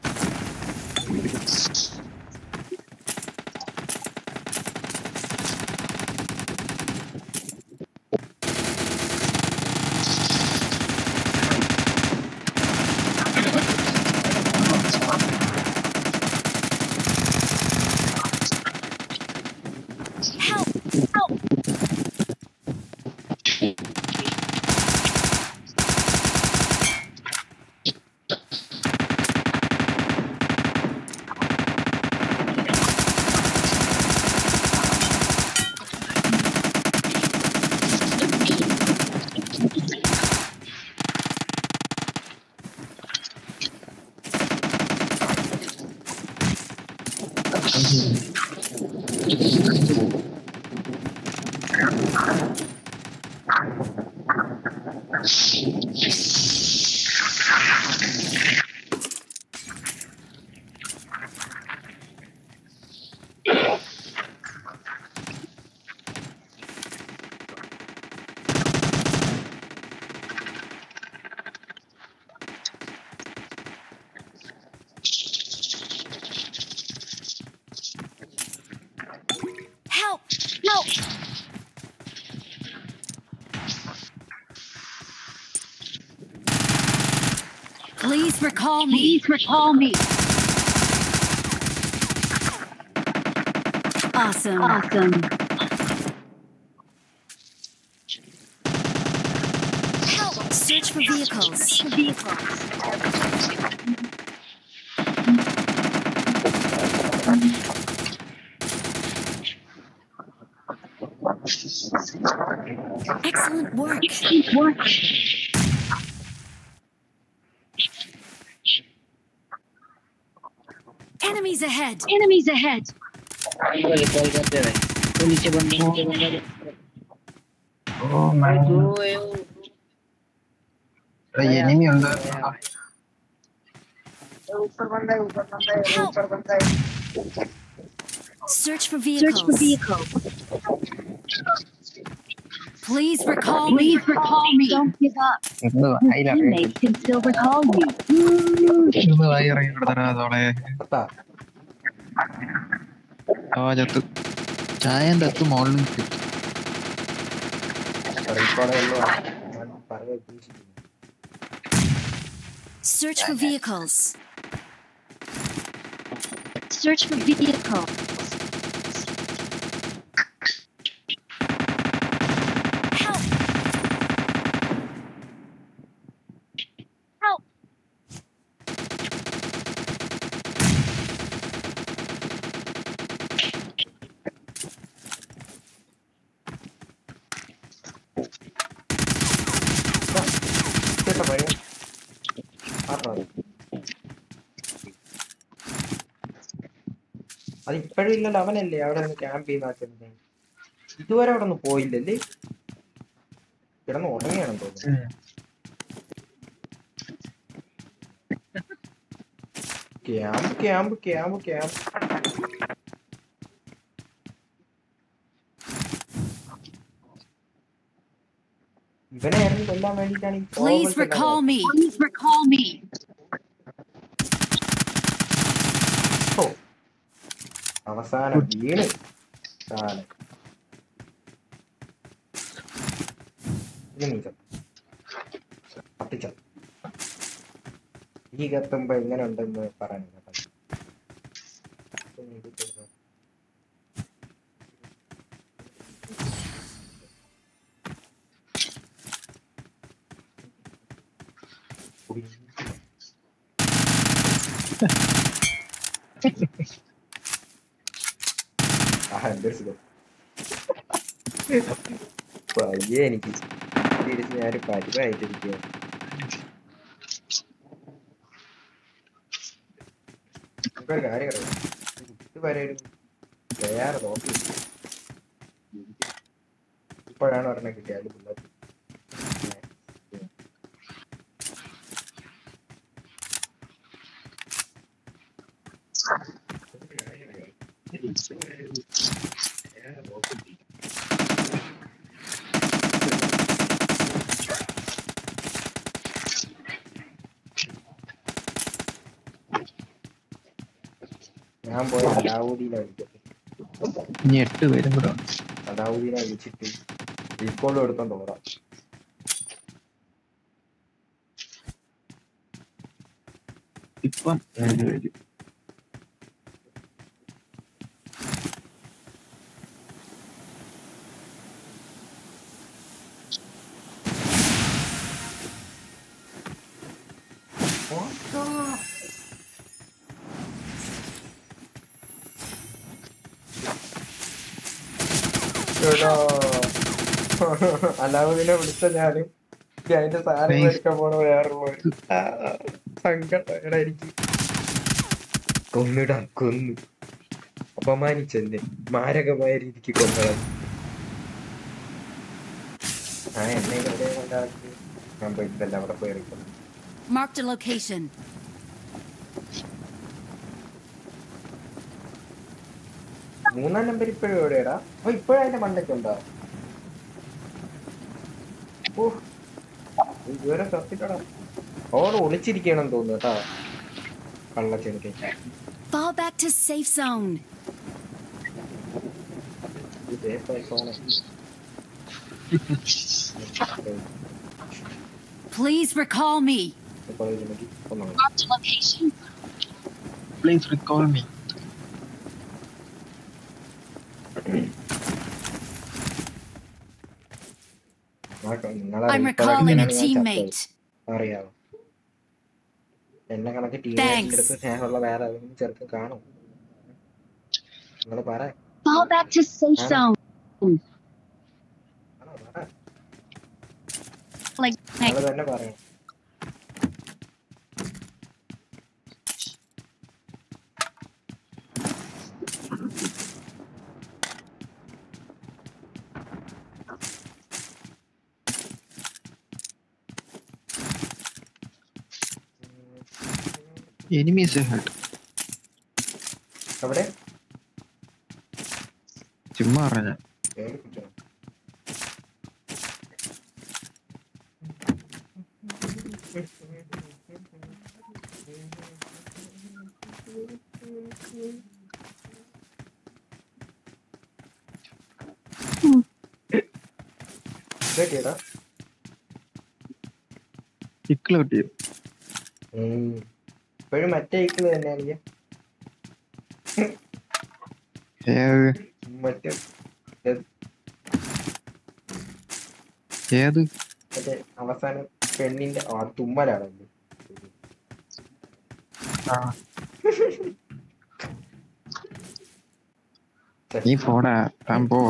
Help! Help! Help! Help! Please recall me. Please recall me. Awesome. Awesome. Help! Search for vehicles. vehicles. Excellent work. Excellent work. Enemies ahead. Enemies ahead. बोले call करते रहे वो नीचे बंदा नीचे बंदा ഓ man. എടാ, enemy ഉണ്ട് ऊपर बंदा है ऊपर बंदा है Help. ऊपर बंदा है Search for vehicles. Search for vehicles. Please recall me. Please recall me. Don't give up. ഇന്ന് വായിലറിയാം can still recall you. ഇന്ന് വായിറങ്ങി കിടത്തരാ അതോളെ അത്താ ഓ ചത്ത് ചായന്റെ അത്ത് മുകളിൽ കിട്ടി റീക്കോളെ ഒന്നും ഞാൻ പറയാൻ ഉദ്ദേശിക്കുന്നു Search for vehicles. Search for vehicles. Help! Help! കേട്ടോ പയ്യ ആട്ടോ അത് ഇപ്പോഴും ഇല്ലല്ലോ അവനല്ലേ അവിടെ നിന്ന് ക്യാമ്പ് ചെയ്യുന്ന ഇതുവരെ അവിടെ നിന്ന് പോയില്ലല്ലേ കിടന്ന് ഉറങ്ങിയാണെന്ന് തോന്നുന്നു ക്യാമ്പ് ക്യാമ്പ് ക്യാമ്പ് ക്യാമ്പ് ഇവനെ ആയിരുന്നു കൊല്ലാൻ വേണ്ടിയിട്ടാണ് ഈ Please forwards എല്ലാം recall me. Please recall me. ഓ, അവസാനം വീണ് കാലം ഇനി നീ ചത്തു. കത്തിച്ച ഈ കത്തുമ്പോ എങ്ങനെ ഉണ്ടെന്ന് പറയാൻ കേട്ടോ ഇത് ചെയ്തോ. കുടി. ആ എന്തൊരു സുഖം പയ്യെ എനിക്ക് തിരിച്ച് ഞാൻ പരിവായിട്ടിരിക്കുക നമുക്കൊരു കാര്യം അറിയാം ഇതുവരെ ഒരു വേറെ നോക്കി ഇപ്പോഴാണ് ഒരെണ്ണം കിട്ടിയത് ബുള്ളറ്റ് ഞാൻ പോയ അലാവുദ്ദീനെ വിളിക്കട്ടെ ഇനി എട്ട് പേരും കൂടെ ഉണ്ട് അലാവുദ്ദീനെ വിളിച്ചിട്ട് റീകോളും എടുത്തോണ്ട് ഓടാം ഇപ്പം ഏഴ് പേര് എടാ. അലാവുദ്ദീനെ വിളിച്ച ഞാനും ഇനി അതിന്റെ സാധനം Nice. എടുക്കാൻ പോണ വേറെ സങ്കടം എടാ എനിക്ക് കൊന്നിടാ കൊന്നു അപമാനിച്ചെന്നെ മാരകമായ രീതിക്ക് കൊന്നടാ ആ എന്നെ ഇവിടെ കൊണ്ടാക്കി ഞാൻ പോയി ഇതെല്ലാം അവിടെ പോയി ഇറക്കണം Marked a location. മൂന്നാം നമ്പർ ഇപ്പോഴും എവിടെയാടാ അപ്പൊ ഇപ്പോഴും അതിന്റെ മണ്ടയ്ക്കുണ്ടോ ഓ ഇതുവരെ സത്യക്കടാ ഓട് ഒളിച്ചിരിക്കണം തോന്നുന്നു കേട്ടാ കള്ളച്ചെനിക്ക് Fall back to safe zone. Please recall me. Marked a location. Please recall me I'm recalling a teammate. അറിയാവോ എന്നെ കണക്ക് Thanks. ടീമിന്റെ അടുത്ത് സ്നേഹമുള്ള വേറെ ഏതെങ്കിലും ചെറുക്കൻ കാണും നിങ്ങൾ പറ Fall back to safe Ah. zone. ആണോ, പറ Like, നിങ്ങൾ തന്നെ പറയണം എനിമീസ് ഹെഡ് അവിടെ ചുമ്മാ പറഞ്ഞ പേടിപ്പിക്കണം കേട്ടിയടാ ഇക്കിള് കിട്ടിയോ ഇപ്പോഴും മറ്റേ ഇക്കിള് തന്നെയാണ് ഈ ഏത് മറ്റേ ഏത് മറ്റേ അവസാനം പെണ്ണിന്റെ ആ തുമ്മലാണല്ലോ ആ നീ പോടാ താൻ പോ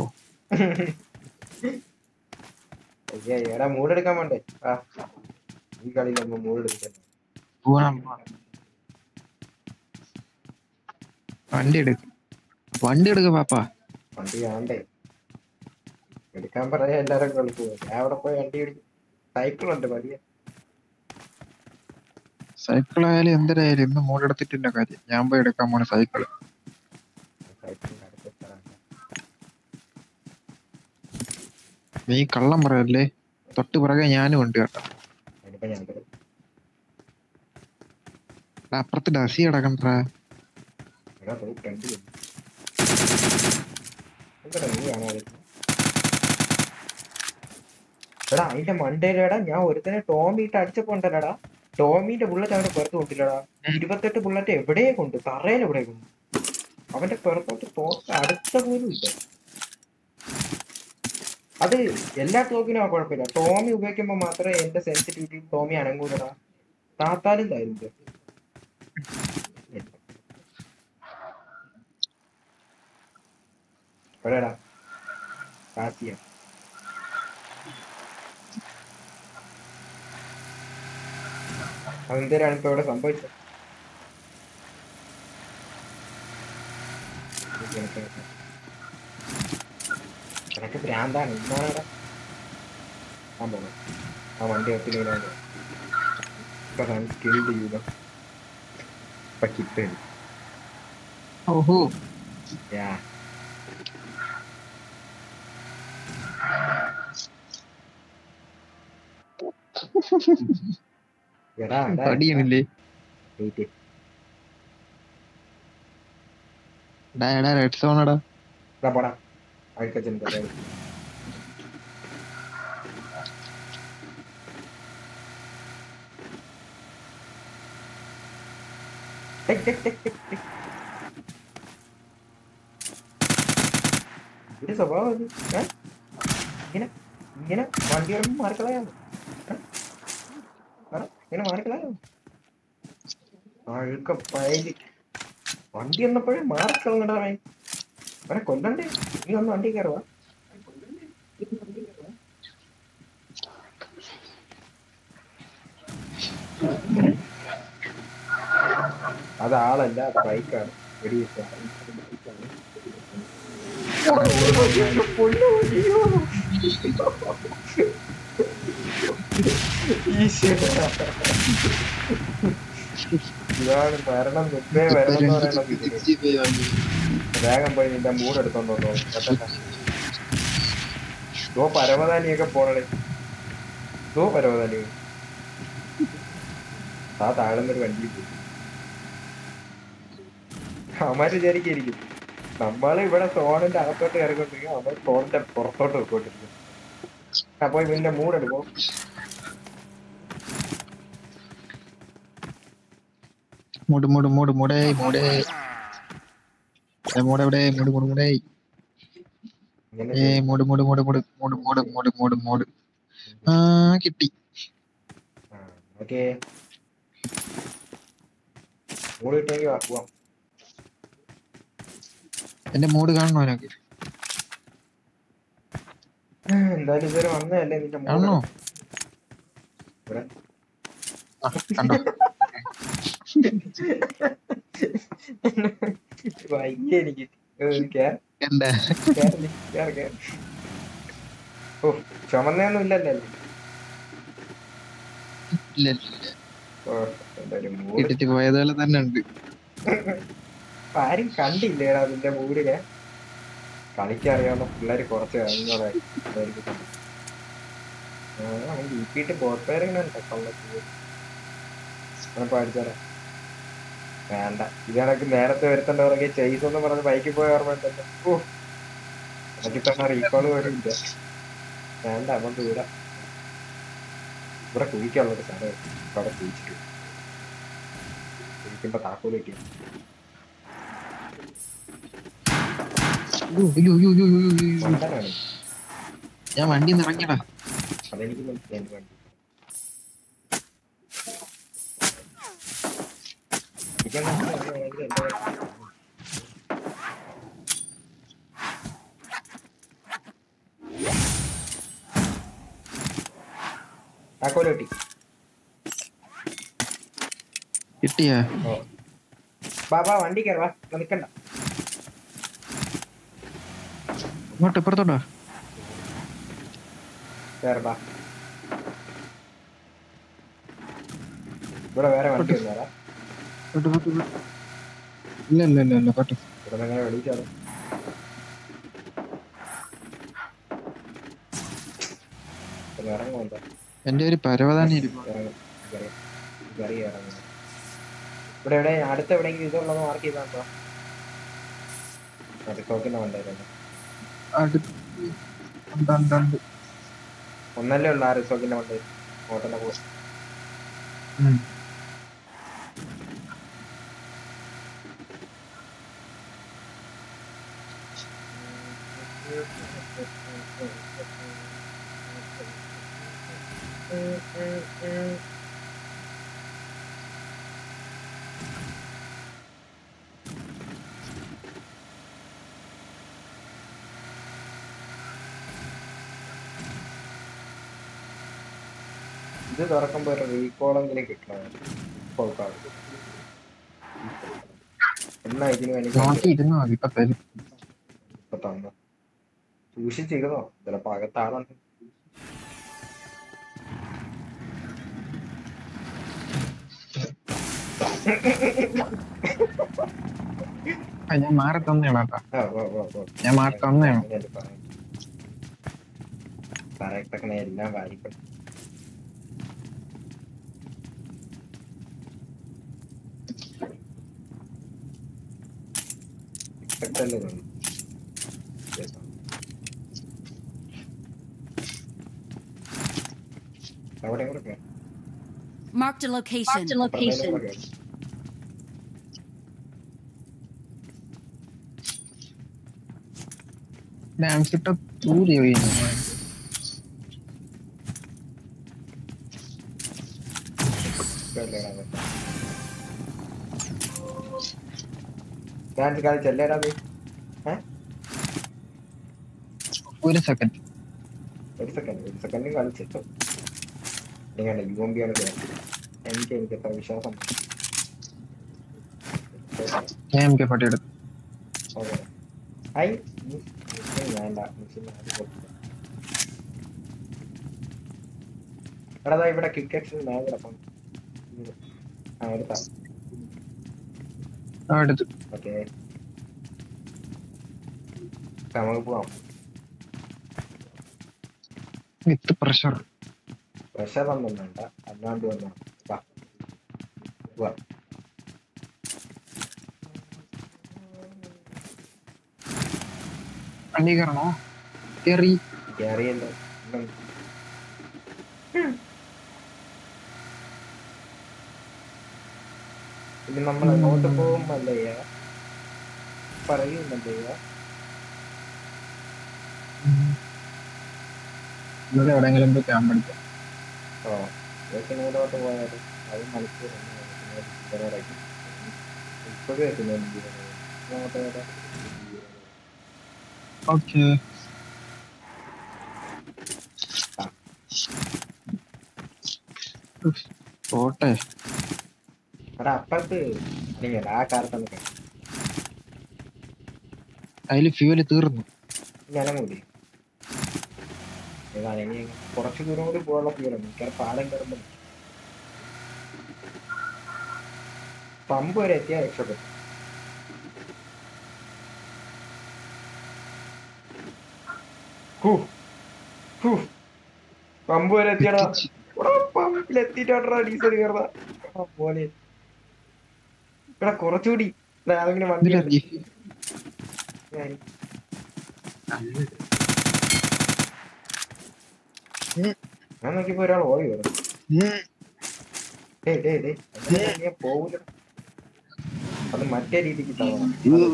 അയ്യേ എടാ മൂടെടുക്കാൻ വേണ്ടേ ആ ഈ കളിയിലൊന്നും മൂടെടുക്കാൻ പോണം പോണം. വണ്ടി എടുക്ക വണ്ടി എടുക്ക പാപ്പാ വണ്ടി വേണ്ടേ എടുക്കാൻ പറയാ എല്ലാരും കളിച്ചു ഞാൻ അവിടെ പോയി വണ്ടി എടുക്കും സൈക്കിൾ ഉണ്ട് മതിയ സൈക്കിൾ ആയാലും എന്തരായാലും ഇന്ന് മോളെടുത്തിട്ടില്ല കാര്യം ഞാൻ പോയി എടുക്കാൻ പോണ സൈക്കിൾ സൈക്കിളിന്റെ അടുത്ത് സ്ഥലം നീ കള്ളം പറയല്ലേ തൊട്ട് പുറകെ ഞാനും ഉണ്ട് കേട്ടോ അതിനിപ്പോ ഞാൻ തരും. എടാ, അപ്പുറത്ത് ഡസി കിടക്കണ്ട എടാ പോയി ഫ്രണ്ട് എന്താ നീ കാണാതെ എടാ അതിന്റെ മണ്ടയിലടാ ഞാൻ ഒരുത്തനെ ടോമി ഇട്ട് അടിച്ചപ്പോ ഉണ്ടല്ലടാ ടോമിന്റെ ബുള്ളറ്റ് അവന്റെ പുറത്ത് കൊണ്ടില്ലടാ ഇരുപത്തെട്ട് ബുള്ളറ്റ് എവിടെയെ കൊണ്ട് തറയിൽ എവിടെ കൊണ്ട് അവന്റെ പുറത്തോട്ട് തോക്ക് അടുത്ത പോലും ഇല്ല അത് എല്ലാ തോക്കിനും ആ കുഴപ്പമില്ല ടോമി ഉപയോഗിക്കുമ്പോ മാത്രമേ എന്റെ സെൻസിറ്റിവിറ്റി ടോമി അനങ്ങൂലടാ താത്താലും തരും എവിടെടാ കാത്തിയ അതെന്തരാണ് ഇപ്പൊ ഇവിടെ സംഭവിച്ചത് നിനക്ക് നിനക്ക് ഭ്രാന്താണ് ഇന്നാണെടാ ആ പോണം ആ വണ്ടി എത്തിയില്ല സ്കിൽഡ് ചെയ്യൂല ഇപ്പൊ കിട്ട് ഓഹോ യാ എടാ എടാ, പടിയണില്ലേ വെയിറ്റ് എടാ എടാ റെഡ് സോണടാ എടാ പോടാ അഴുക്കച്ചൻ ഒരു സ്വഭാവം അത് ഏ? ഇങ്ങനെ ഇങ്ങനെ വണ്ടി വരുമ്പോ മാറിക്കളയാമോ ഏ? പറ, ഇങ്ങനെ മാറിക്കളയാമോ അഴുക്ക പയലി വണ്ടി വന്നപ്പോഴേ മാറിക്കളഞ്ഞടാ അവനെ കൊല്ലണ്ടേ നീ ഒന്ന് വണ്ടി കയറുവാ അത് ആളല്ല അത് ബൈക്കാണ് വെടിവെച്ച ഇതാണ് മരണം മുമ്പേ വരണം എന്ന് പറയുന്നത് ഇതിന്. വേഗം പോയി നിന്റെ മൂഡ് എടുത്തോണ്ട് വന്നോ ഓ പരവതാനിയൊക്കെ പോണേ ഓ പരവതാനി ആ താഴ്ന്നൊരു വണ്ടിയിൽ പോയി അവന്മാര് വിചാരിക്കായിരിക്കും നമ്മള് ഇവിടെ സോണിന്റെ അകത്തോട്ട് കയറിക്കൊണ്ടിരിക്കും അവർ സോണിന്റെ പുറത്തോട്ട് പോയിക്കൊണ്ടിരിക്കും അപ്പൊ ഇതിന്റെ മൂഡ് എടുക്കും മൂട് മൂട് മൂട് മൂടേ മൂടേ ഏ, മൂട് എവിടെ മൂട് മൂട് മൂടേ ഇങ്ങനെ ഏ മൂട് മൂട് മൂട് മൂട് മൂട് മൂട് മൂട് മൂട് മൂട് ആ കിട്ടി ഓക്കെ മൂഡ് കിട്ടുമെങ്കിൽ വാ, പോവാം എന്റെ മൂട് കാണണോ എനിക്ക് എന്തായാലും ഇതുവരെ വന്നതല്ലേ നിന്റെ കാണണോ മൂഡ് ഇവിടെ ആ, കണ്ടോ വയ്യ എനിക്ക് ഏഹ് കേറ്, എന്താ കേറ് നീ, കേറ്, കേറ്. ഓ ചുമന്നൊന്നും ഇല്ലല്ലോ അല്ലേ? ഇല്ല ഇല്ല. ഓ, എന്തായാലും മൂഡ് കിട്ടിച്ച് പോയതുപോലെ തന്നെ ഉണ്ട് ആരും കണ്ടില്ലേടാ നിന്റെ മൂടിനെ കളിക്കറിയാവുന്ന പിള്ളേര് കുറച്ച് കഴിഞ്ഞോളെ വീട്ടിട്ട് ബോട്ടേറിങ്ങനെ പഠിച്ചാലേ വേണ്ട ഇത് കണക്ക് നേരത്തെ വരുത്തണ്ട പുറകെ ചെയ്സ് എന്ന് പറഞ്ഞ് ബൈക്കിൽ പോയ ഓർമ്മ ഉണ്ടല്ലോ ഓ എനിക്ക് തന്നെ റീകോള് പോലും ഇല്ല വേണ്ട നമുക്ക് ഇവിടെ ഇവിടെ കുഴിക്കാനുള്ളൊരു സ്ഥലം അവിടെ കുഴിച്ചിട്ട് കുഴിക്കുമ്പോ താക്കോല് കിട്ടി അയ്യോ, അയ്യോ, അയ്യോ, അയ്യോ, അയ്യോ, അയ്യോ. മണ്ടനാണ് ഞാൻ വണ്ടി ഇറങ്ങിയടാ അതെനിക്ക് മനസ്സിലായി വേണ്ടി എനിക്ക് മനസ്സിലായി, എനിക്ക് എന്റെ താക്കോല് കിട്ടി കിട്ടിയാ ഓ ബാ ബാ വണ്ടി കയറി വാ എന്നാ നിക്കണ്ട ഇങ്ങോട്ട് ഇപ്പുറത്തോട്ടാ കയറി ബാ ഇവിടെ വേറെ വണ്ടി ഒന്നാറാ ഇങ്ങോട്ട്, ഇങ്ങോട്ട്, ഇങ്ങോട്ട്. ഇല്ല ഇല്ല ഇല്ല ഇല്ല പറ്റും ഇവിടെ നിന്ന് എങ്ങനെ വെളിയിച്ചാണ് ഇറങ്ങുന്നുണ്ടോ എന്റെ ഒരു പരവതാനി ഇരിക്കും ഇറങ്ങും ഇറങ്ങും കയറി ഇറങ്ങും ഇവിടെ എവിടെ അടുത്ത് എവിടെയെങ്കിലും ഇതുള്ളത് മാർക്ക് ചെയ്താണ്ടോ അത് തോക്കിന്റെ വണ്ടായിരുന്നു അടുത്ത് ഉണ്ട്, ഉണ്ട്, ഉണ്ട്. ഒന്നല്ലേ ഉള്ളു ആ റിസോർട്ടിന്റെ കൊണ്ട് ഓട്ടന്റെ പോസ്റ്റ് ഉം. ഇത് തുറക്കുമ്പോ ഒരു റീകോളെങ്കിലും കിട്ടണം കൊടുക്കാം എന്നാ ഇതിന് വേണ്ടി നോക്കി ഇരുന്നോ മതി ഇപ്പൊ തരും ഇപ്പൊ തന്നു സൂക്ഷിച്ചിരുന്നോ ചിലപ്പോ അകത്താണെന്ന് ആ, ഞാൻ മാറി തന്നെയാണ് കേട്ടോ ആ, ഓ, ഓ, ഓ. ഞാൻ മാറി തന്നെയാണ് അങ്ങനെയല്ലേ പറയാം. പറയത്തക്കണ എല്ലാം വായിക്കും ഇഷ്ടല്ലേ തോന്നുന്നു രസം. അവിടെ എവിടെ Marked a location. Marked a location. Dance ഇട്ട തൂരി വീണു ഡാൻസ് കളിച്ചല്ലേടാ നീ ഏ ഒരു സെക്കൻഡ് ഒരു സെക്കൻഡ് ഒരു സെക്കൻഡ് കളിച്ചിട്ടു നിങ്ങളുടെ യു എം ബി ആണ് കേട്ടത്. എനിക്ക് എനിക്ക് എത്ര വിശ്വാസം ഞാൻ എം കെ പട്ടി എടുത്തു ഓക്കെ ഐ മിഷൻ വേണ്ട മിഷൻ അത് കൊടുത്തില്ല. എടാ ദാ ഇവിടെ കിക്ക് ആക്ഷൻ ഞാൻ കിടപ്പം ആ എടുത്താ ആ എടുത്തു ഓക്കെ നമുക്ക് പോവാം വിത്ത് പ്രഷർ പ്രഷർ ഒന്നും വേണ്ട അല്ലാണ്ട് വന്നാ വാ വാ വണ്ടി കയറണോ കയറി കേറിയല്ലോ ഇനി നമ്മൾ അങ്ങോട്ട് പോകുമ്പല്ലേ പറയുന്നല്ലേ ഇവിടെ എവിടെയെങ്കിലും പോയി ക്യാമ്പ് അടിക്കാം ഓ ഏക്കനോടോട്ട് പോയാൽ അത് മണിക്കൂർ ഇപ്പോഴും എത്തുന്നു അങ്ങോട്ട് പോയാലോ? ഓക്കെ പോട്ടെ എടാ അപ്പുറത്ത് നിങ്ങൾ ആ കാലത്താണ് അതില് ഫ്യൂല് തീർന്നു ഞാനങ്ങൂടി ഏതാണ് ഇനി കുറച്ച് ദൂരം കൂടി പോകാനുള്ള ഫീലാണ് എനിക്കത് പാലം കയറുമ്പോ പമ്പ് വരെ എത്തിയാൽ രക്ഷപ്പെട്ടു ഹൂ. ഹൂ. പമ്പ് വരെ എത്തിയടാ എടാ, പമ്പിലെത്തിട്ടാ ഡീസൽ കയറുന്ന പോലെ എടാ കുറച്ചുകൂടി എടാ, അതെങ്കിലും വണ്ടി ഇതില് റീഫിൽ ഞാൻ ഞാൻ നോക്കിയപ്പോ ഒരാൾ ഓടി വരും ഡേയ് ഡേയ് ഡേയ് അങ്ങനെ ഞാൻ പോവൂല അത് മറ്റേ രീതിക്ക് തള്ളണം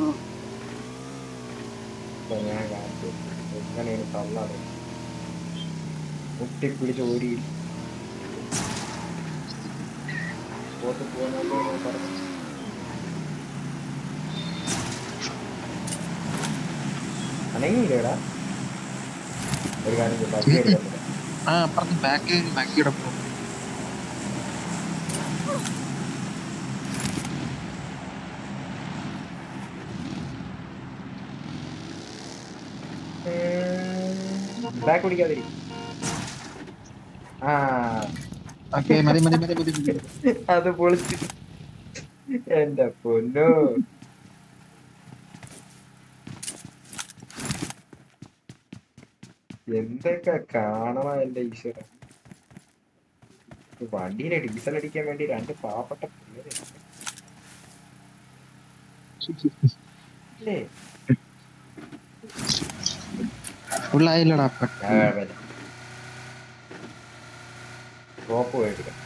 ഇപ്പൊ ഞാൻ കാണിച്ചു എങ്ങനെയാണ് തള്ളാറ് മുട്ടിപ്പിടിച്ച് ഓടി പോത്ത് പോകുന്നോ പറഞ്ഞു അനങ്ങിയില്ലേടാ ഒരു കാര്യം ചെയ്യ്, പതുക്കെ എടുക്കാൻ ആ അപ്പുറത്ത് ബാക്ക് ബാക്ക് കിടക്കും ബാക്ക് പിടിക്കാതിരി ആ ഓക്കെ മതി മതി മതി മതി മതി. അത് പൊളിച്ച് എന്റെ പൊന്നോ എന്തൊക്കെ കാണണം എന്റെ ഈശ്വര വണ്ടിയിലെ ഡീസൽ അടിക്കാൻ വേണ്ടി രണ്ട് പാവപ്പെട്ട പിള്ളേര് അല്ലേ ഫുള്ളായില്ലടാ അപ്പൊ ആ, വരാം. ഡ്രോപ്പ് മേടിക്കാം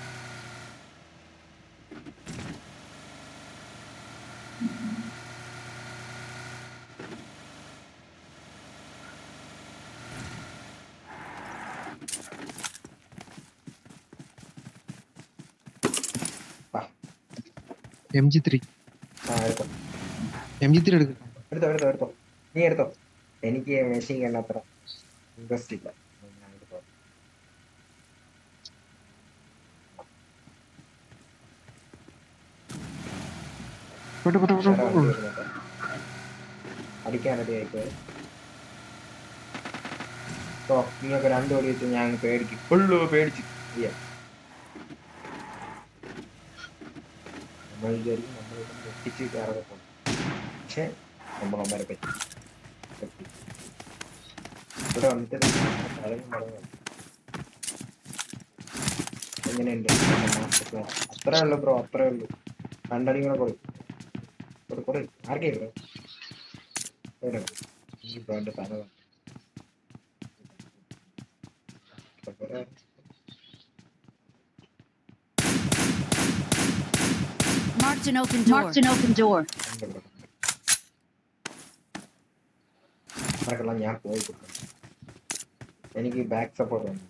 എം ജി ത്രീ ആ എടുത്തോ എം ജി ത്രീ എടുക്കും എടുത്തോ എടുത്തോ എടുത്തോ നീ എടുത്തോ എനിക്ക് മെഷീൻ കണ്ട അത്ര ഇൻട്രസ്റ്റ് ഇല്ല ഞാൻ എടുത്തോ പോട്ടെ പോട്ടെ പോട്ടെ വേറെ പോട്ടെ. വണ്ടി വരുന്നുണ്ടോ? അടിക്കാൻ റെഡി ആയിക്കോ ഓ നീയൊക്കെ രണ്ടു ഓടി വെച്ച് ഞാൻ അങ്ങ് പേടിക്കും ഫുള്ള് പേടിച്ച് ചെയ്യാം നമ്മൾ വിചാരിക്കും നമ്മൾ ഇവിടെ എത്തിച്ച് കയറാതെ പോകും പക്ഷെ നമ്മൾ അമ്മരെ പറ്റി പറ്റി. ഇവിടെ വന്നിട്ട് തലയും വളവും എങ്ങനെയുണ്ട് മാസ്റ്റർ പ്ലാൻ അത്രേ ഉള്ളൂ ബ്രോ അത്രേ ഉള്ളൂ രണ്ടടി കൂടെ കൊടുക്കും കൊടു കൊടു ആർക്കേ ബ്രോ എവിടെ ഈ ബ്രോന്റെ തല വേണം. ഇവിടെ Marked an open door. Marked an open door. ഉണ്ട് ബ്രോ. അവർക്കെല്ലാം ഞാൻ പോയി കൊടുക്കണം എനിക്ക് ബാക്ക് സപ്പോർട്ട് വേണം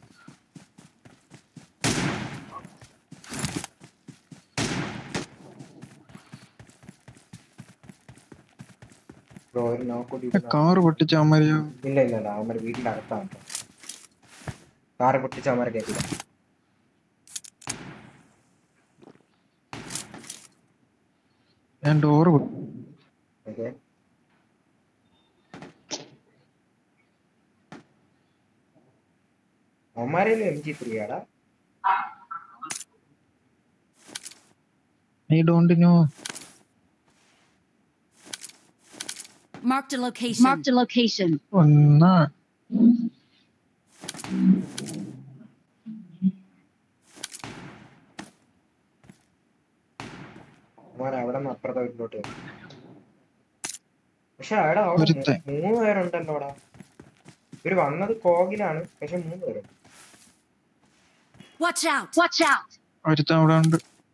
ബ്രോ ഒരു നോക്കൂടി കാറ് പൊട്ടിച്ച അമ്മ ഇല്ല ഇല്ല ഇല്ല അവന്മാർ വീട്ടിന്റെ അകത്താണ് കാറ് പൊട്ടിച്ച അവന്മാരെ കേട്ടില്ല ഞാൻ ഡോറ് ഓക്കെ അവന്മാരേലും എം ജി ത്രീ ആടാ I don't know Marked a location. Marked a location. ഒന്നാ അവന്മാർ അവിടെ നിന്ന് അപ്പുറത്തെ വീട്ടിലോട്ട് വരും പക്ഷെ അവിടെ അവിടെ ഒരുത്തൻ. മൂ- മൂന്ന് പേരുണ്ടല്ലോ അവിടെ ഇവര് വന്നത് കോഗിലാണ് പക്ഷെ മൂന്ന് പേരുണ്ട് Watch out. Watch out. ഒരുത്തൻ അവിടെ ഉണ്ട്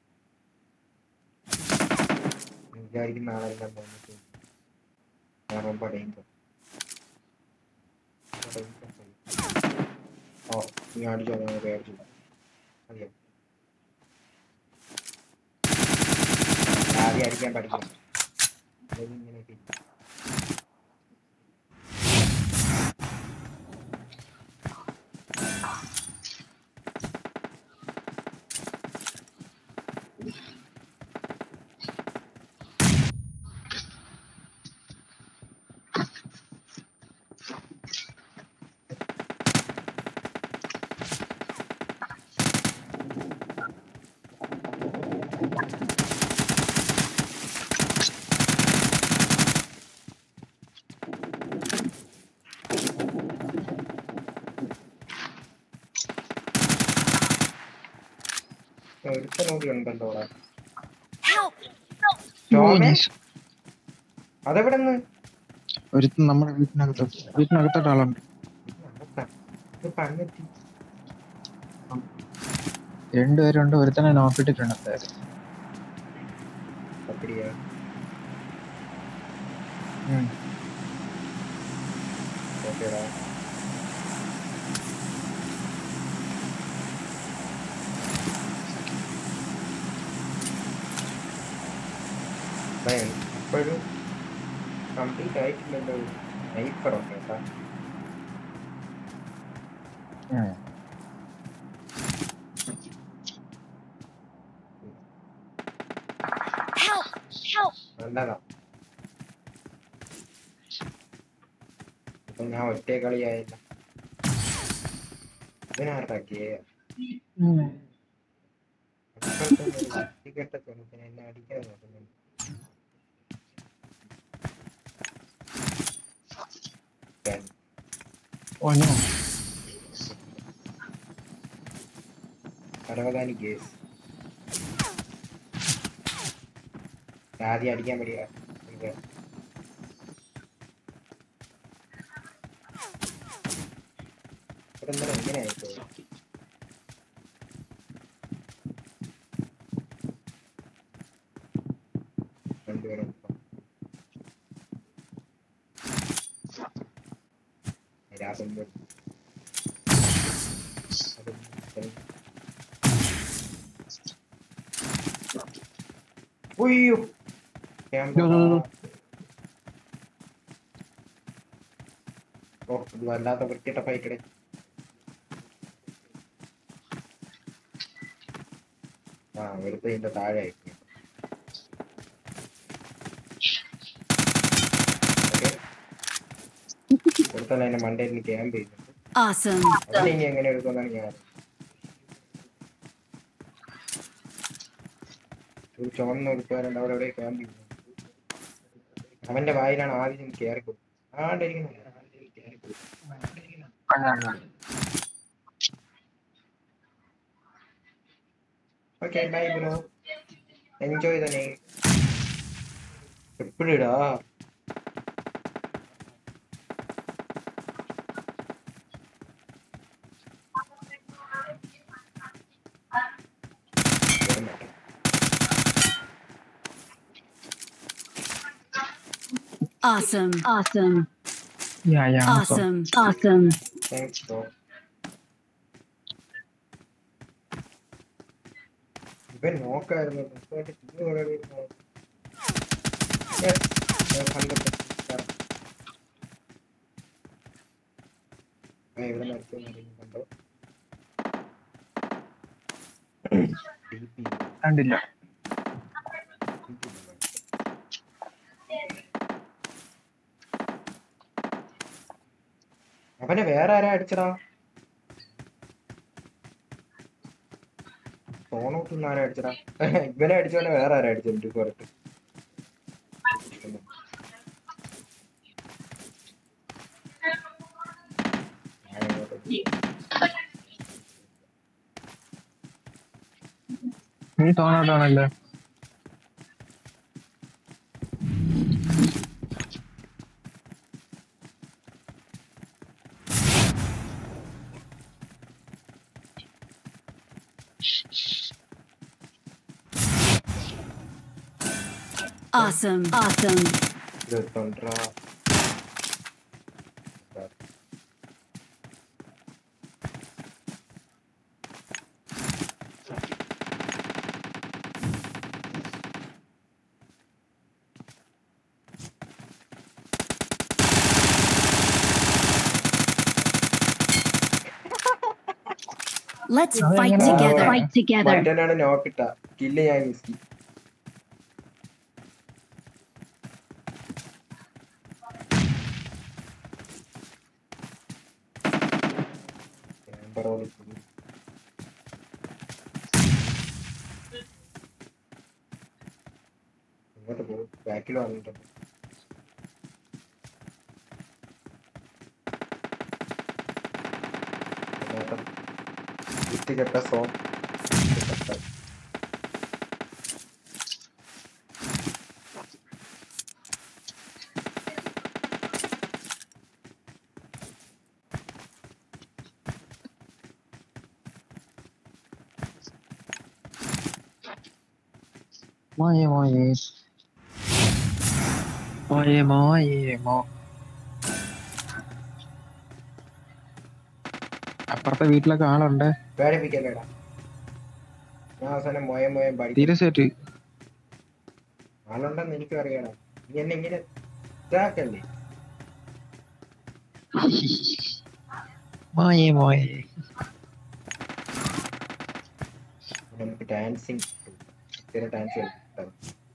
വിചാരിക്കുന്ന ആളെല്ലാം വന്നിട്ട് കാരണം പടയുമ്പോ ഓ നീ അടിച്ചോ ഞാൻ പേടിച്ചു അതെയോ ആദ്യം അടിക്കാൻ പഠിക്കണം അല്ലെങ്കിൽ ഇങ്ങനെയൊക്കെ ഇരിക്കും. ഒരുത്തനോടി ഉണ്ടല്ലോ അവിടെ Help. ടോമേ അതെവിടെ നിന്ന് ഒരുത്തൻ നമ്മുടെ വീട്ടിനകത്ത് വീട്ടിനകത്തോട്ട് ആളുണ്ട് പന്നെത്തി രണ്ടുപേരുണ്ട് ഒരുത്തനെ നോക്കിയിട്ടിട്ടുണ്ട് എന്തായാലും அப்படியா ഉം. ஓகேடா ഇപ്പോഴും കംപ്ലീറ്റ് ആയിട്ടില്ലല്ലോ നൈപ്പർ ഉണ്ട് കേട്ടാ ഉം. Help. Help. നല്ലതാ ഇപ്പൊ ഞാൻ ഒറ്റ കളിയായില്ല ഇതിനാർക്കാക്കിയേ ഉം. കേട്ട ചെറുക്കനെ എന്നെ അടിക്കാൻ നോക്കുന്നുണ്ട് ഓ നോ പരവതാനി കേസ് ആദ്യം അടിക്കാൻ പറ്റിയ ഇവിടെ എന്താ ഇങ്ങനെ ആയിപ്പോ രണ്ടുപേരും രാത്രി ഉയ്യോ ദോ, ദോ, ദോ. ഓ ഇത് വല്ലാത്ത വൃത്തിയിട്ട പൈക്കടെ ആ എടുത്ത് ഇതിന്റെ താഴെ ആയിരിക്കും ഓക്കെ കൊടുത്താൽ അതിന്റെ മണ്ടയിൽ ക്യാമ്പ് ചെയ്യുന്നുണ്ട് Awesome. അതിനെ ഇനി എങ്ങനെ എടുക്കുമെന്നാണ് ഞാൻ ഒരു ചുവന്ന ഉടുപ്പുകാരുണ്ട് അവിടെ എവിടെ ക്യാമ്പ് ചെയ്യുന്നു അവന്റെ വായിലാണ് ആദ്യം കയറി ആണ്ടിരിക്കുന്നു ഓക്കെ ബൈ ബ്രോ എൻജോയ് തന്നെ എപ്പോഴിടാ Awesome. Awesome. Yeah, yeah. awesome. Awesome. Awesome. Thanks bro ഇവൻ നോക്കായിരുന്നു നോക്കായിട്ട് പിന്നെ കുറെ പേര് നോക്കും. Yes, ഞാൻ കണ്ടു. ആ, ഇവിടെ മരിച്ചു കണ്ടോ DP. കണ്ടില്ല അവനെ വേറെ ആരാ അടിച്ചടാ ഫോണോട്ടുന്ന ആരാ അടിച്ചടാ ഇവനെ അടിച്ചവനെ വേറെ ആരാ അടിച്ചിട്ടുണ്ട് പുറത്ത് ഞാൻ ഇങ്ങോട്ട് നീ തോന്നാട്ടാണല്ലോ Awesome. Awesome. ഇരുപത്തൊണ്ടരാ Let's Oh, fight yeah. together. Fight together. മറ്റനാണ് നോക്കിട്ട കില്ല് ഞാൻ മിസ്റ്റി ഇങ്ങോട്ട് പോകും ബാക്കിൽ വന്നിട്ടുണ്ട് വൃത്തികെട്ട സോൺ മോയെ മോയെ മോയെ മോയെ മോ അപ്പുറത്തെ വീട്ടിലൊക്കെ ആളുണ്ട് പേടിപ്പിക്കല്ലേടാ ഞാൻ അവസാനം മോയം മോയം പഠിക്കും സീരിയസ് ആയിട്ട് ആളുണ്ടെന്ന് എനിക്കും അറിയണം നീ എന്നെ ഇങ്ങനെ ഇതാക്കല്ലേ മോയെ മോയെ നമുക്ക് ഡാൻസിങ് സ്ഥിരം ഡാൻസ് കളിക്കാം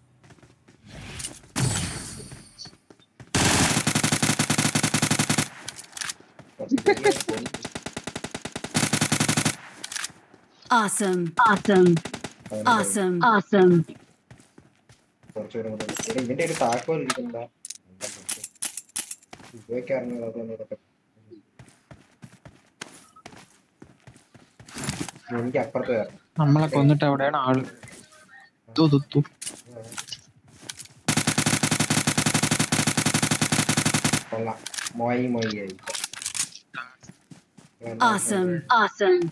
Awesome. Awesome. Awesome. Awesome. കുറച്ചുകൂടെ കൂടെ എടാ, ഇവന്റെ ഒരു താക്കോൽ ഇരിക്കണ്ട ഉപയോഗിക്കാറുണ്ട് അതൊന്നും ഇതൊക്കെ എനിക്ക് അപ്പുറത്ത് കയറണം നമ്മളെ കൊന്നിട്ട് അവിടെയാണ് ആള് തു, തു, തു. കൊള്ളാം മൊയ് മൊയ് ആയി Awesome. Awesome.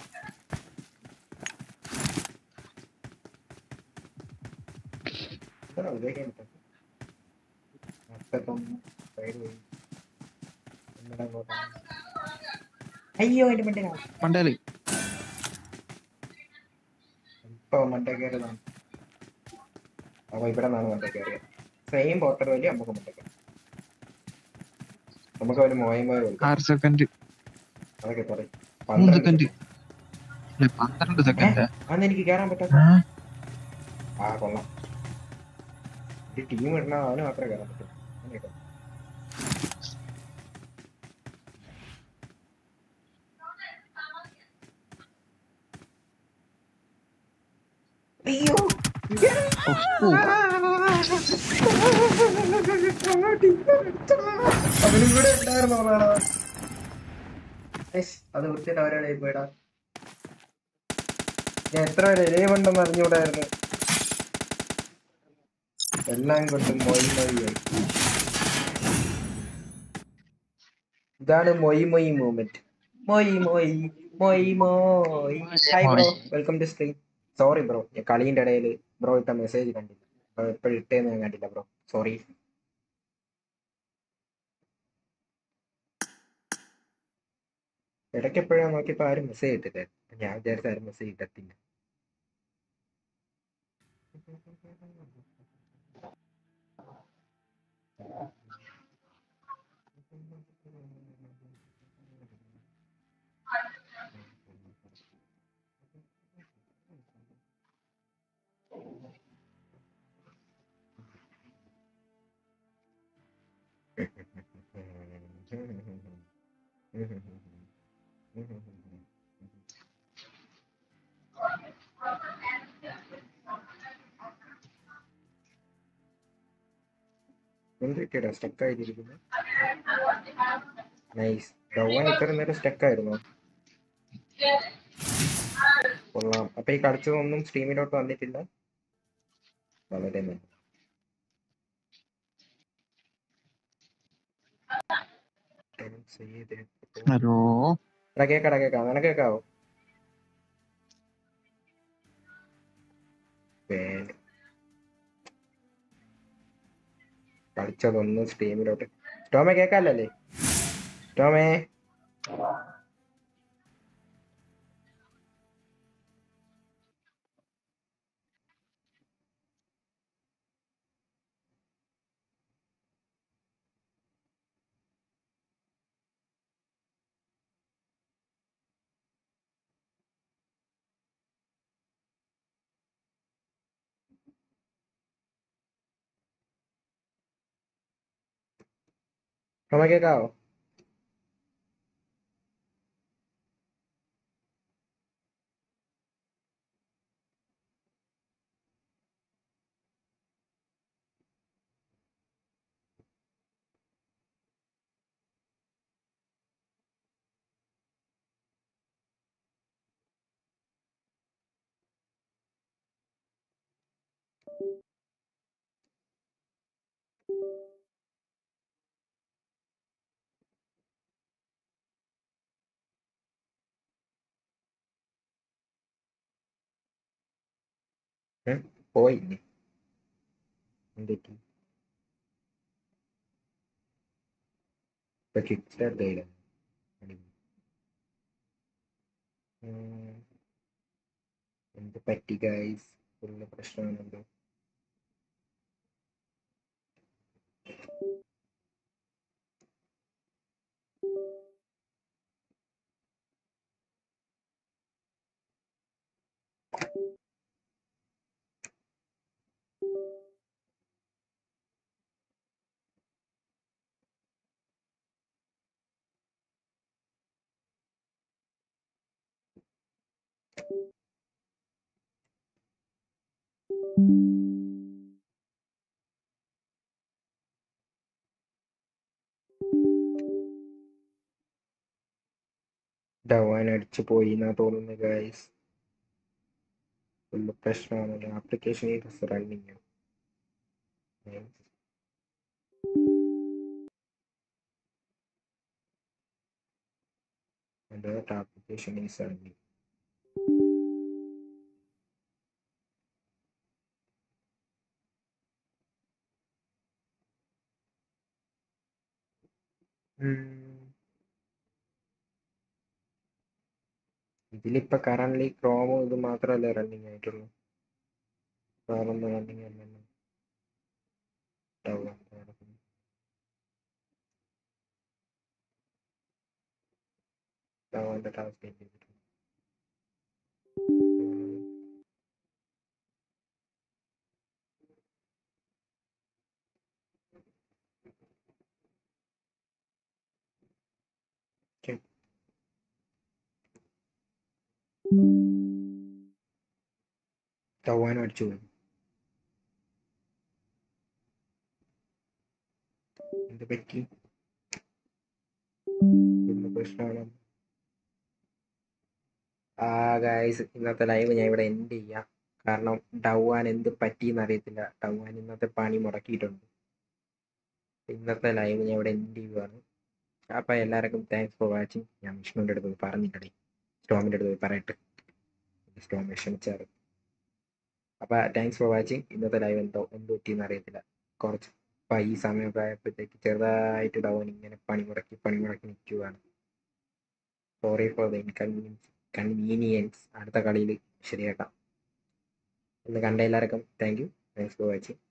ഉപയോഗിക്കാൻ പറ്റും മുട്ടത്തൊന്ന് സൈഡ് പോയി ഒന്നിടെ അങ്ങോട്ട് അയ്യോ എന്റെ മണ്ടേ മണ്ടേല് ഇപ്പൊ മണ്ടേ കയറിയതാണ് അപ്പൊ ഇവിടെ നിന്നാണ് മണ്ടേ കയറിയത് സെയിം പോട്ടർ വലിയ നമുക്ക് മണ്ടേ കയറി നമുക്ക് ഒരു മോയം പോയ കൊടുക്കാം ആറ് സെക്കൻഡ് അതൊക്കെ പറയും മൂന്ന് സെക്കൻഡ് അല്ലെ പന്ത്രണ്ട് സെക്കൻഡ് അന്ന് എനിക്ക് കയറാൻ പറ്റാത്ത ആ കൊള്ളാം ഒരു ടീം ഇടണ അവന് മാത്രമേ കയറാൻ പറ്റൂ അങ്ങനെയൊക്കെ. അയ്യോ അവനും കൂടെ ഉണ്ടായിരുന്നോ വേടാ അത് വൃത്തിയുടെ അവരുടെ പോയിടാ ഞാൻ എത്ര വരെ ഇലയുണ്ടെന്ന് അറിഞ്ഞുകൂടായിരുന്നു എല്ലാം കൊണ്ടും മൊയ് മൊയ്യായി ഇതാണ് മൊയ് മൊയ് മൂവ്മെന്റ് മൊയ് മൊയ് മൊയ് മൊയ് hi bro welcome to stream sorry bro ഞാൻ കളീന്റെ ഇടയിൽ ബ്രോ ഇട്ട മെസ്സേജ് കണ്ടില്ല ബ്രോ എപ്പോഴും ഇട്ടേന്ന് ഞാൻ കണ്ടില്ല ബ്രോ സോറി ഇടയ്ക്ക് എപ്പോഴാ നോക്കിയപ്പോ ആരും മെസ്സേജ് ഇട്ടില്ല ഞാൻ വിചാരിച്ച ആരും മെസ്സേജ് ഇട്ടത്തില്ല എന്തൊക്കെയാടാ സ്റ്റക്ക് ആയിരിക്കുന്നു നൈസ് ഡൗൺ ഇത്ര നേരം സ്റ്റക്ക് ആയിരുന്നു കൊള്ളാം അപ്പൊ ഈ കളിച്ചതൊന്നും സ്ട്രീമിലോട്ട് വന്നിട്ടില്ല വളരെ നന്ദി ചെയ്ത് ഹലോ എടാ കേക്കാടാ കേക്കാം നിനക്ക് കേക്കാവോ വേണ്ട. കളിച്ചതൊന്നും സ്ട്രീമിലോട്ട് ടോമെ കേക്കാല്ലേ ടോമേ ടോമെ കേക്കാവോ ഏ? പോയില്ലേ എന്തൊക്കെ ഇപ്പൊ കിക്ക് സ്റ്റാർട്ട് ചെയ്യില്ല എന്ത് പറ്റി ഗൈസ് ഫുള്ള് പ്രശ്നമാണല്ലോ ഡവാൻ അടിച്ചു പോയി എന്നാ തോന്നുന്നു ഗൈസ് ഫുള്ള് പ്രശ്നമാണല്ലോ application running that application is running ഇതിലിപ്പോ കറന്റ് ക്രോമും ഇത് മാത്രമല്ലേ റണ്ണിങ് ആയിട്ടുള്ളൂ വേറൊന്നും റണ്ണിങ് അല്ലല്ലോ ഉണ്ടാവുക വേറെ ഒന്നും. ഉണ്ടാവാൻ്റെ ടാസ്ക് ചെയ്തിട്ടുണ്ട് Okay. തവാനും അടിച്ചു പോയി എന്ത് പറ്റി എന്ത് പ്രശ്നമാണ് ആ ഗായ്സ് ഇന്നത്തെ ലൈവ് ഞാൻ ഇവിടെ എൻഡ് ചെയ്യാം കാരണം ഡവാൻ എന്ത് പറ്റിയെന്ന് അറിയത്തില്ല ഡവാൻ ഇന്നത്തെ പണി മുടക്കിയിട്ടുണ്ട് ഇന്നത്തെ ലൈവ് ഞാൻ ഇവിടെ എൻഡ് ചെയ്യുവാണ് അപ്പൊ എല്ലാവർക്കും താങ്ക്സ് ഫോർ വാച്ചിങ് ഞാൻ വിഷ്ണുവിൻ്റെ അടുത്ത് പോയി പറഞ്ഞിട്ടേ സ്റ്റോമിൻ്റെ അടുത്ത് പോയി പറയട്ടെ സ്റ്റോം വിഷമിച്ചാറ് അപ്പൊ താങ്ക്സ് ഫോർ വാച്ചിങ് ഇന്നത്തെ ലൈവ് എന്തോ എന്ത് പറ്റിയെന്ന് അറിയത്തില്ല കുറച്ച് ഇപ്പൊ ഈ സമയമൊക്കെ ആയപ്പോഴത്തേക്ക് ചെറുതായിട്ട് ഡൗൺ ഇങ്ങനെ പണി മുടക്കി പണി മുടക്കി നിൽക്കുവാണ് sorry for the inconvenience convenience അടുത്ത കളിയിൽ ശരിയാക്കാം ഇന്ന് കണ്ട എല്ലാവർക്കും thank you thanks for watching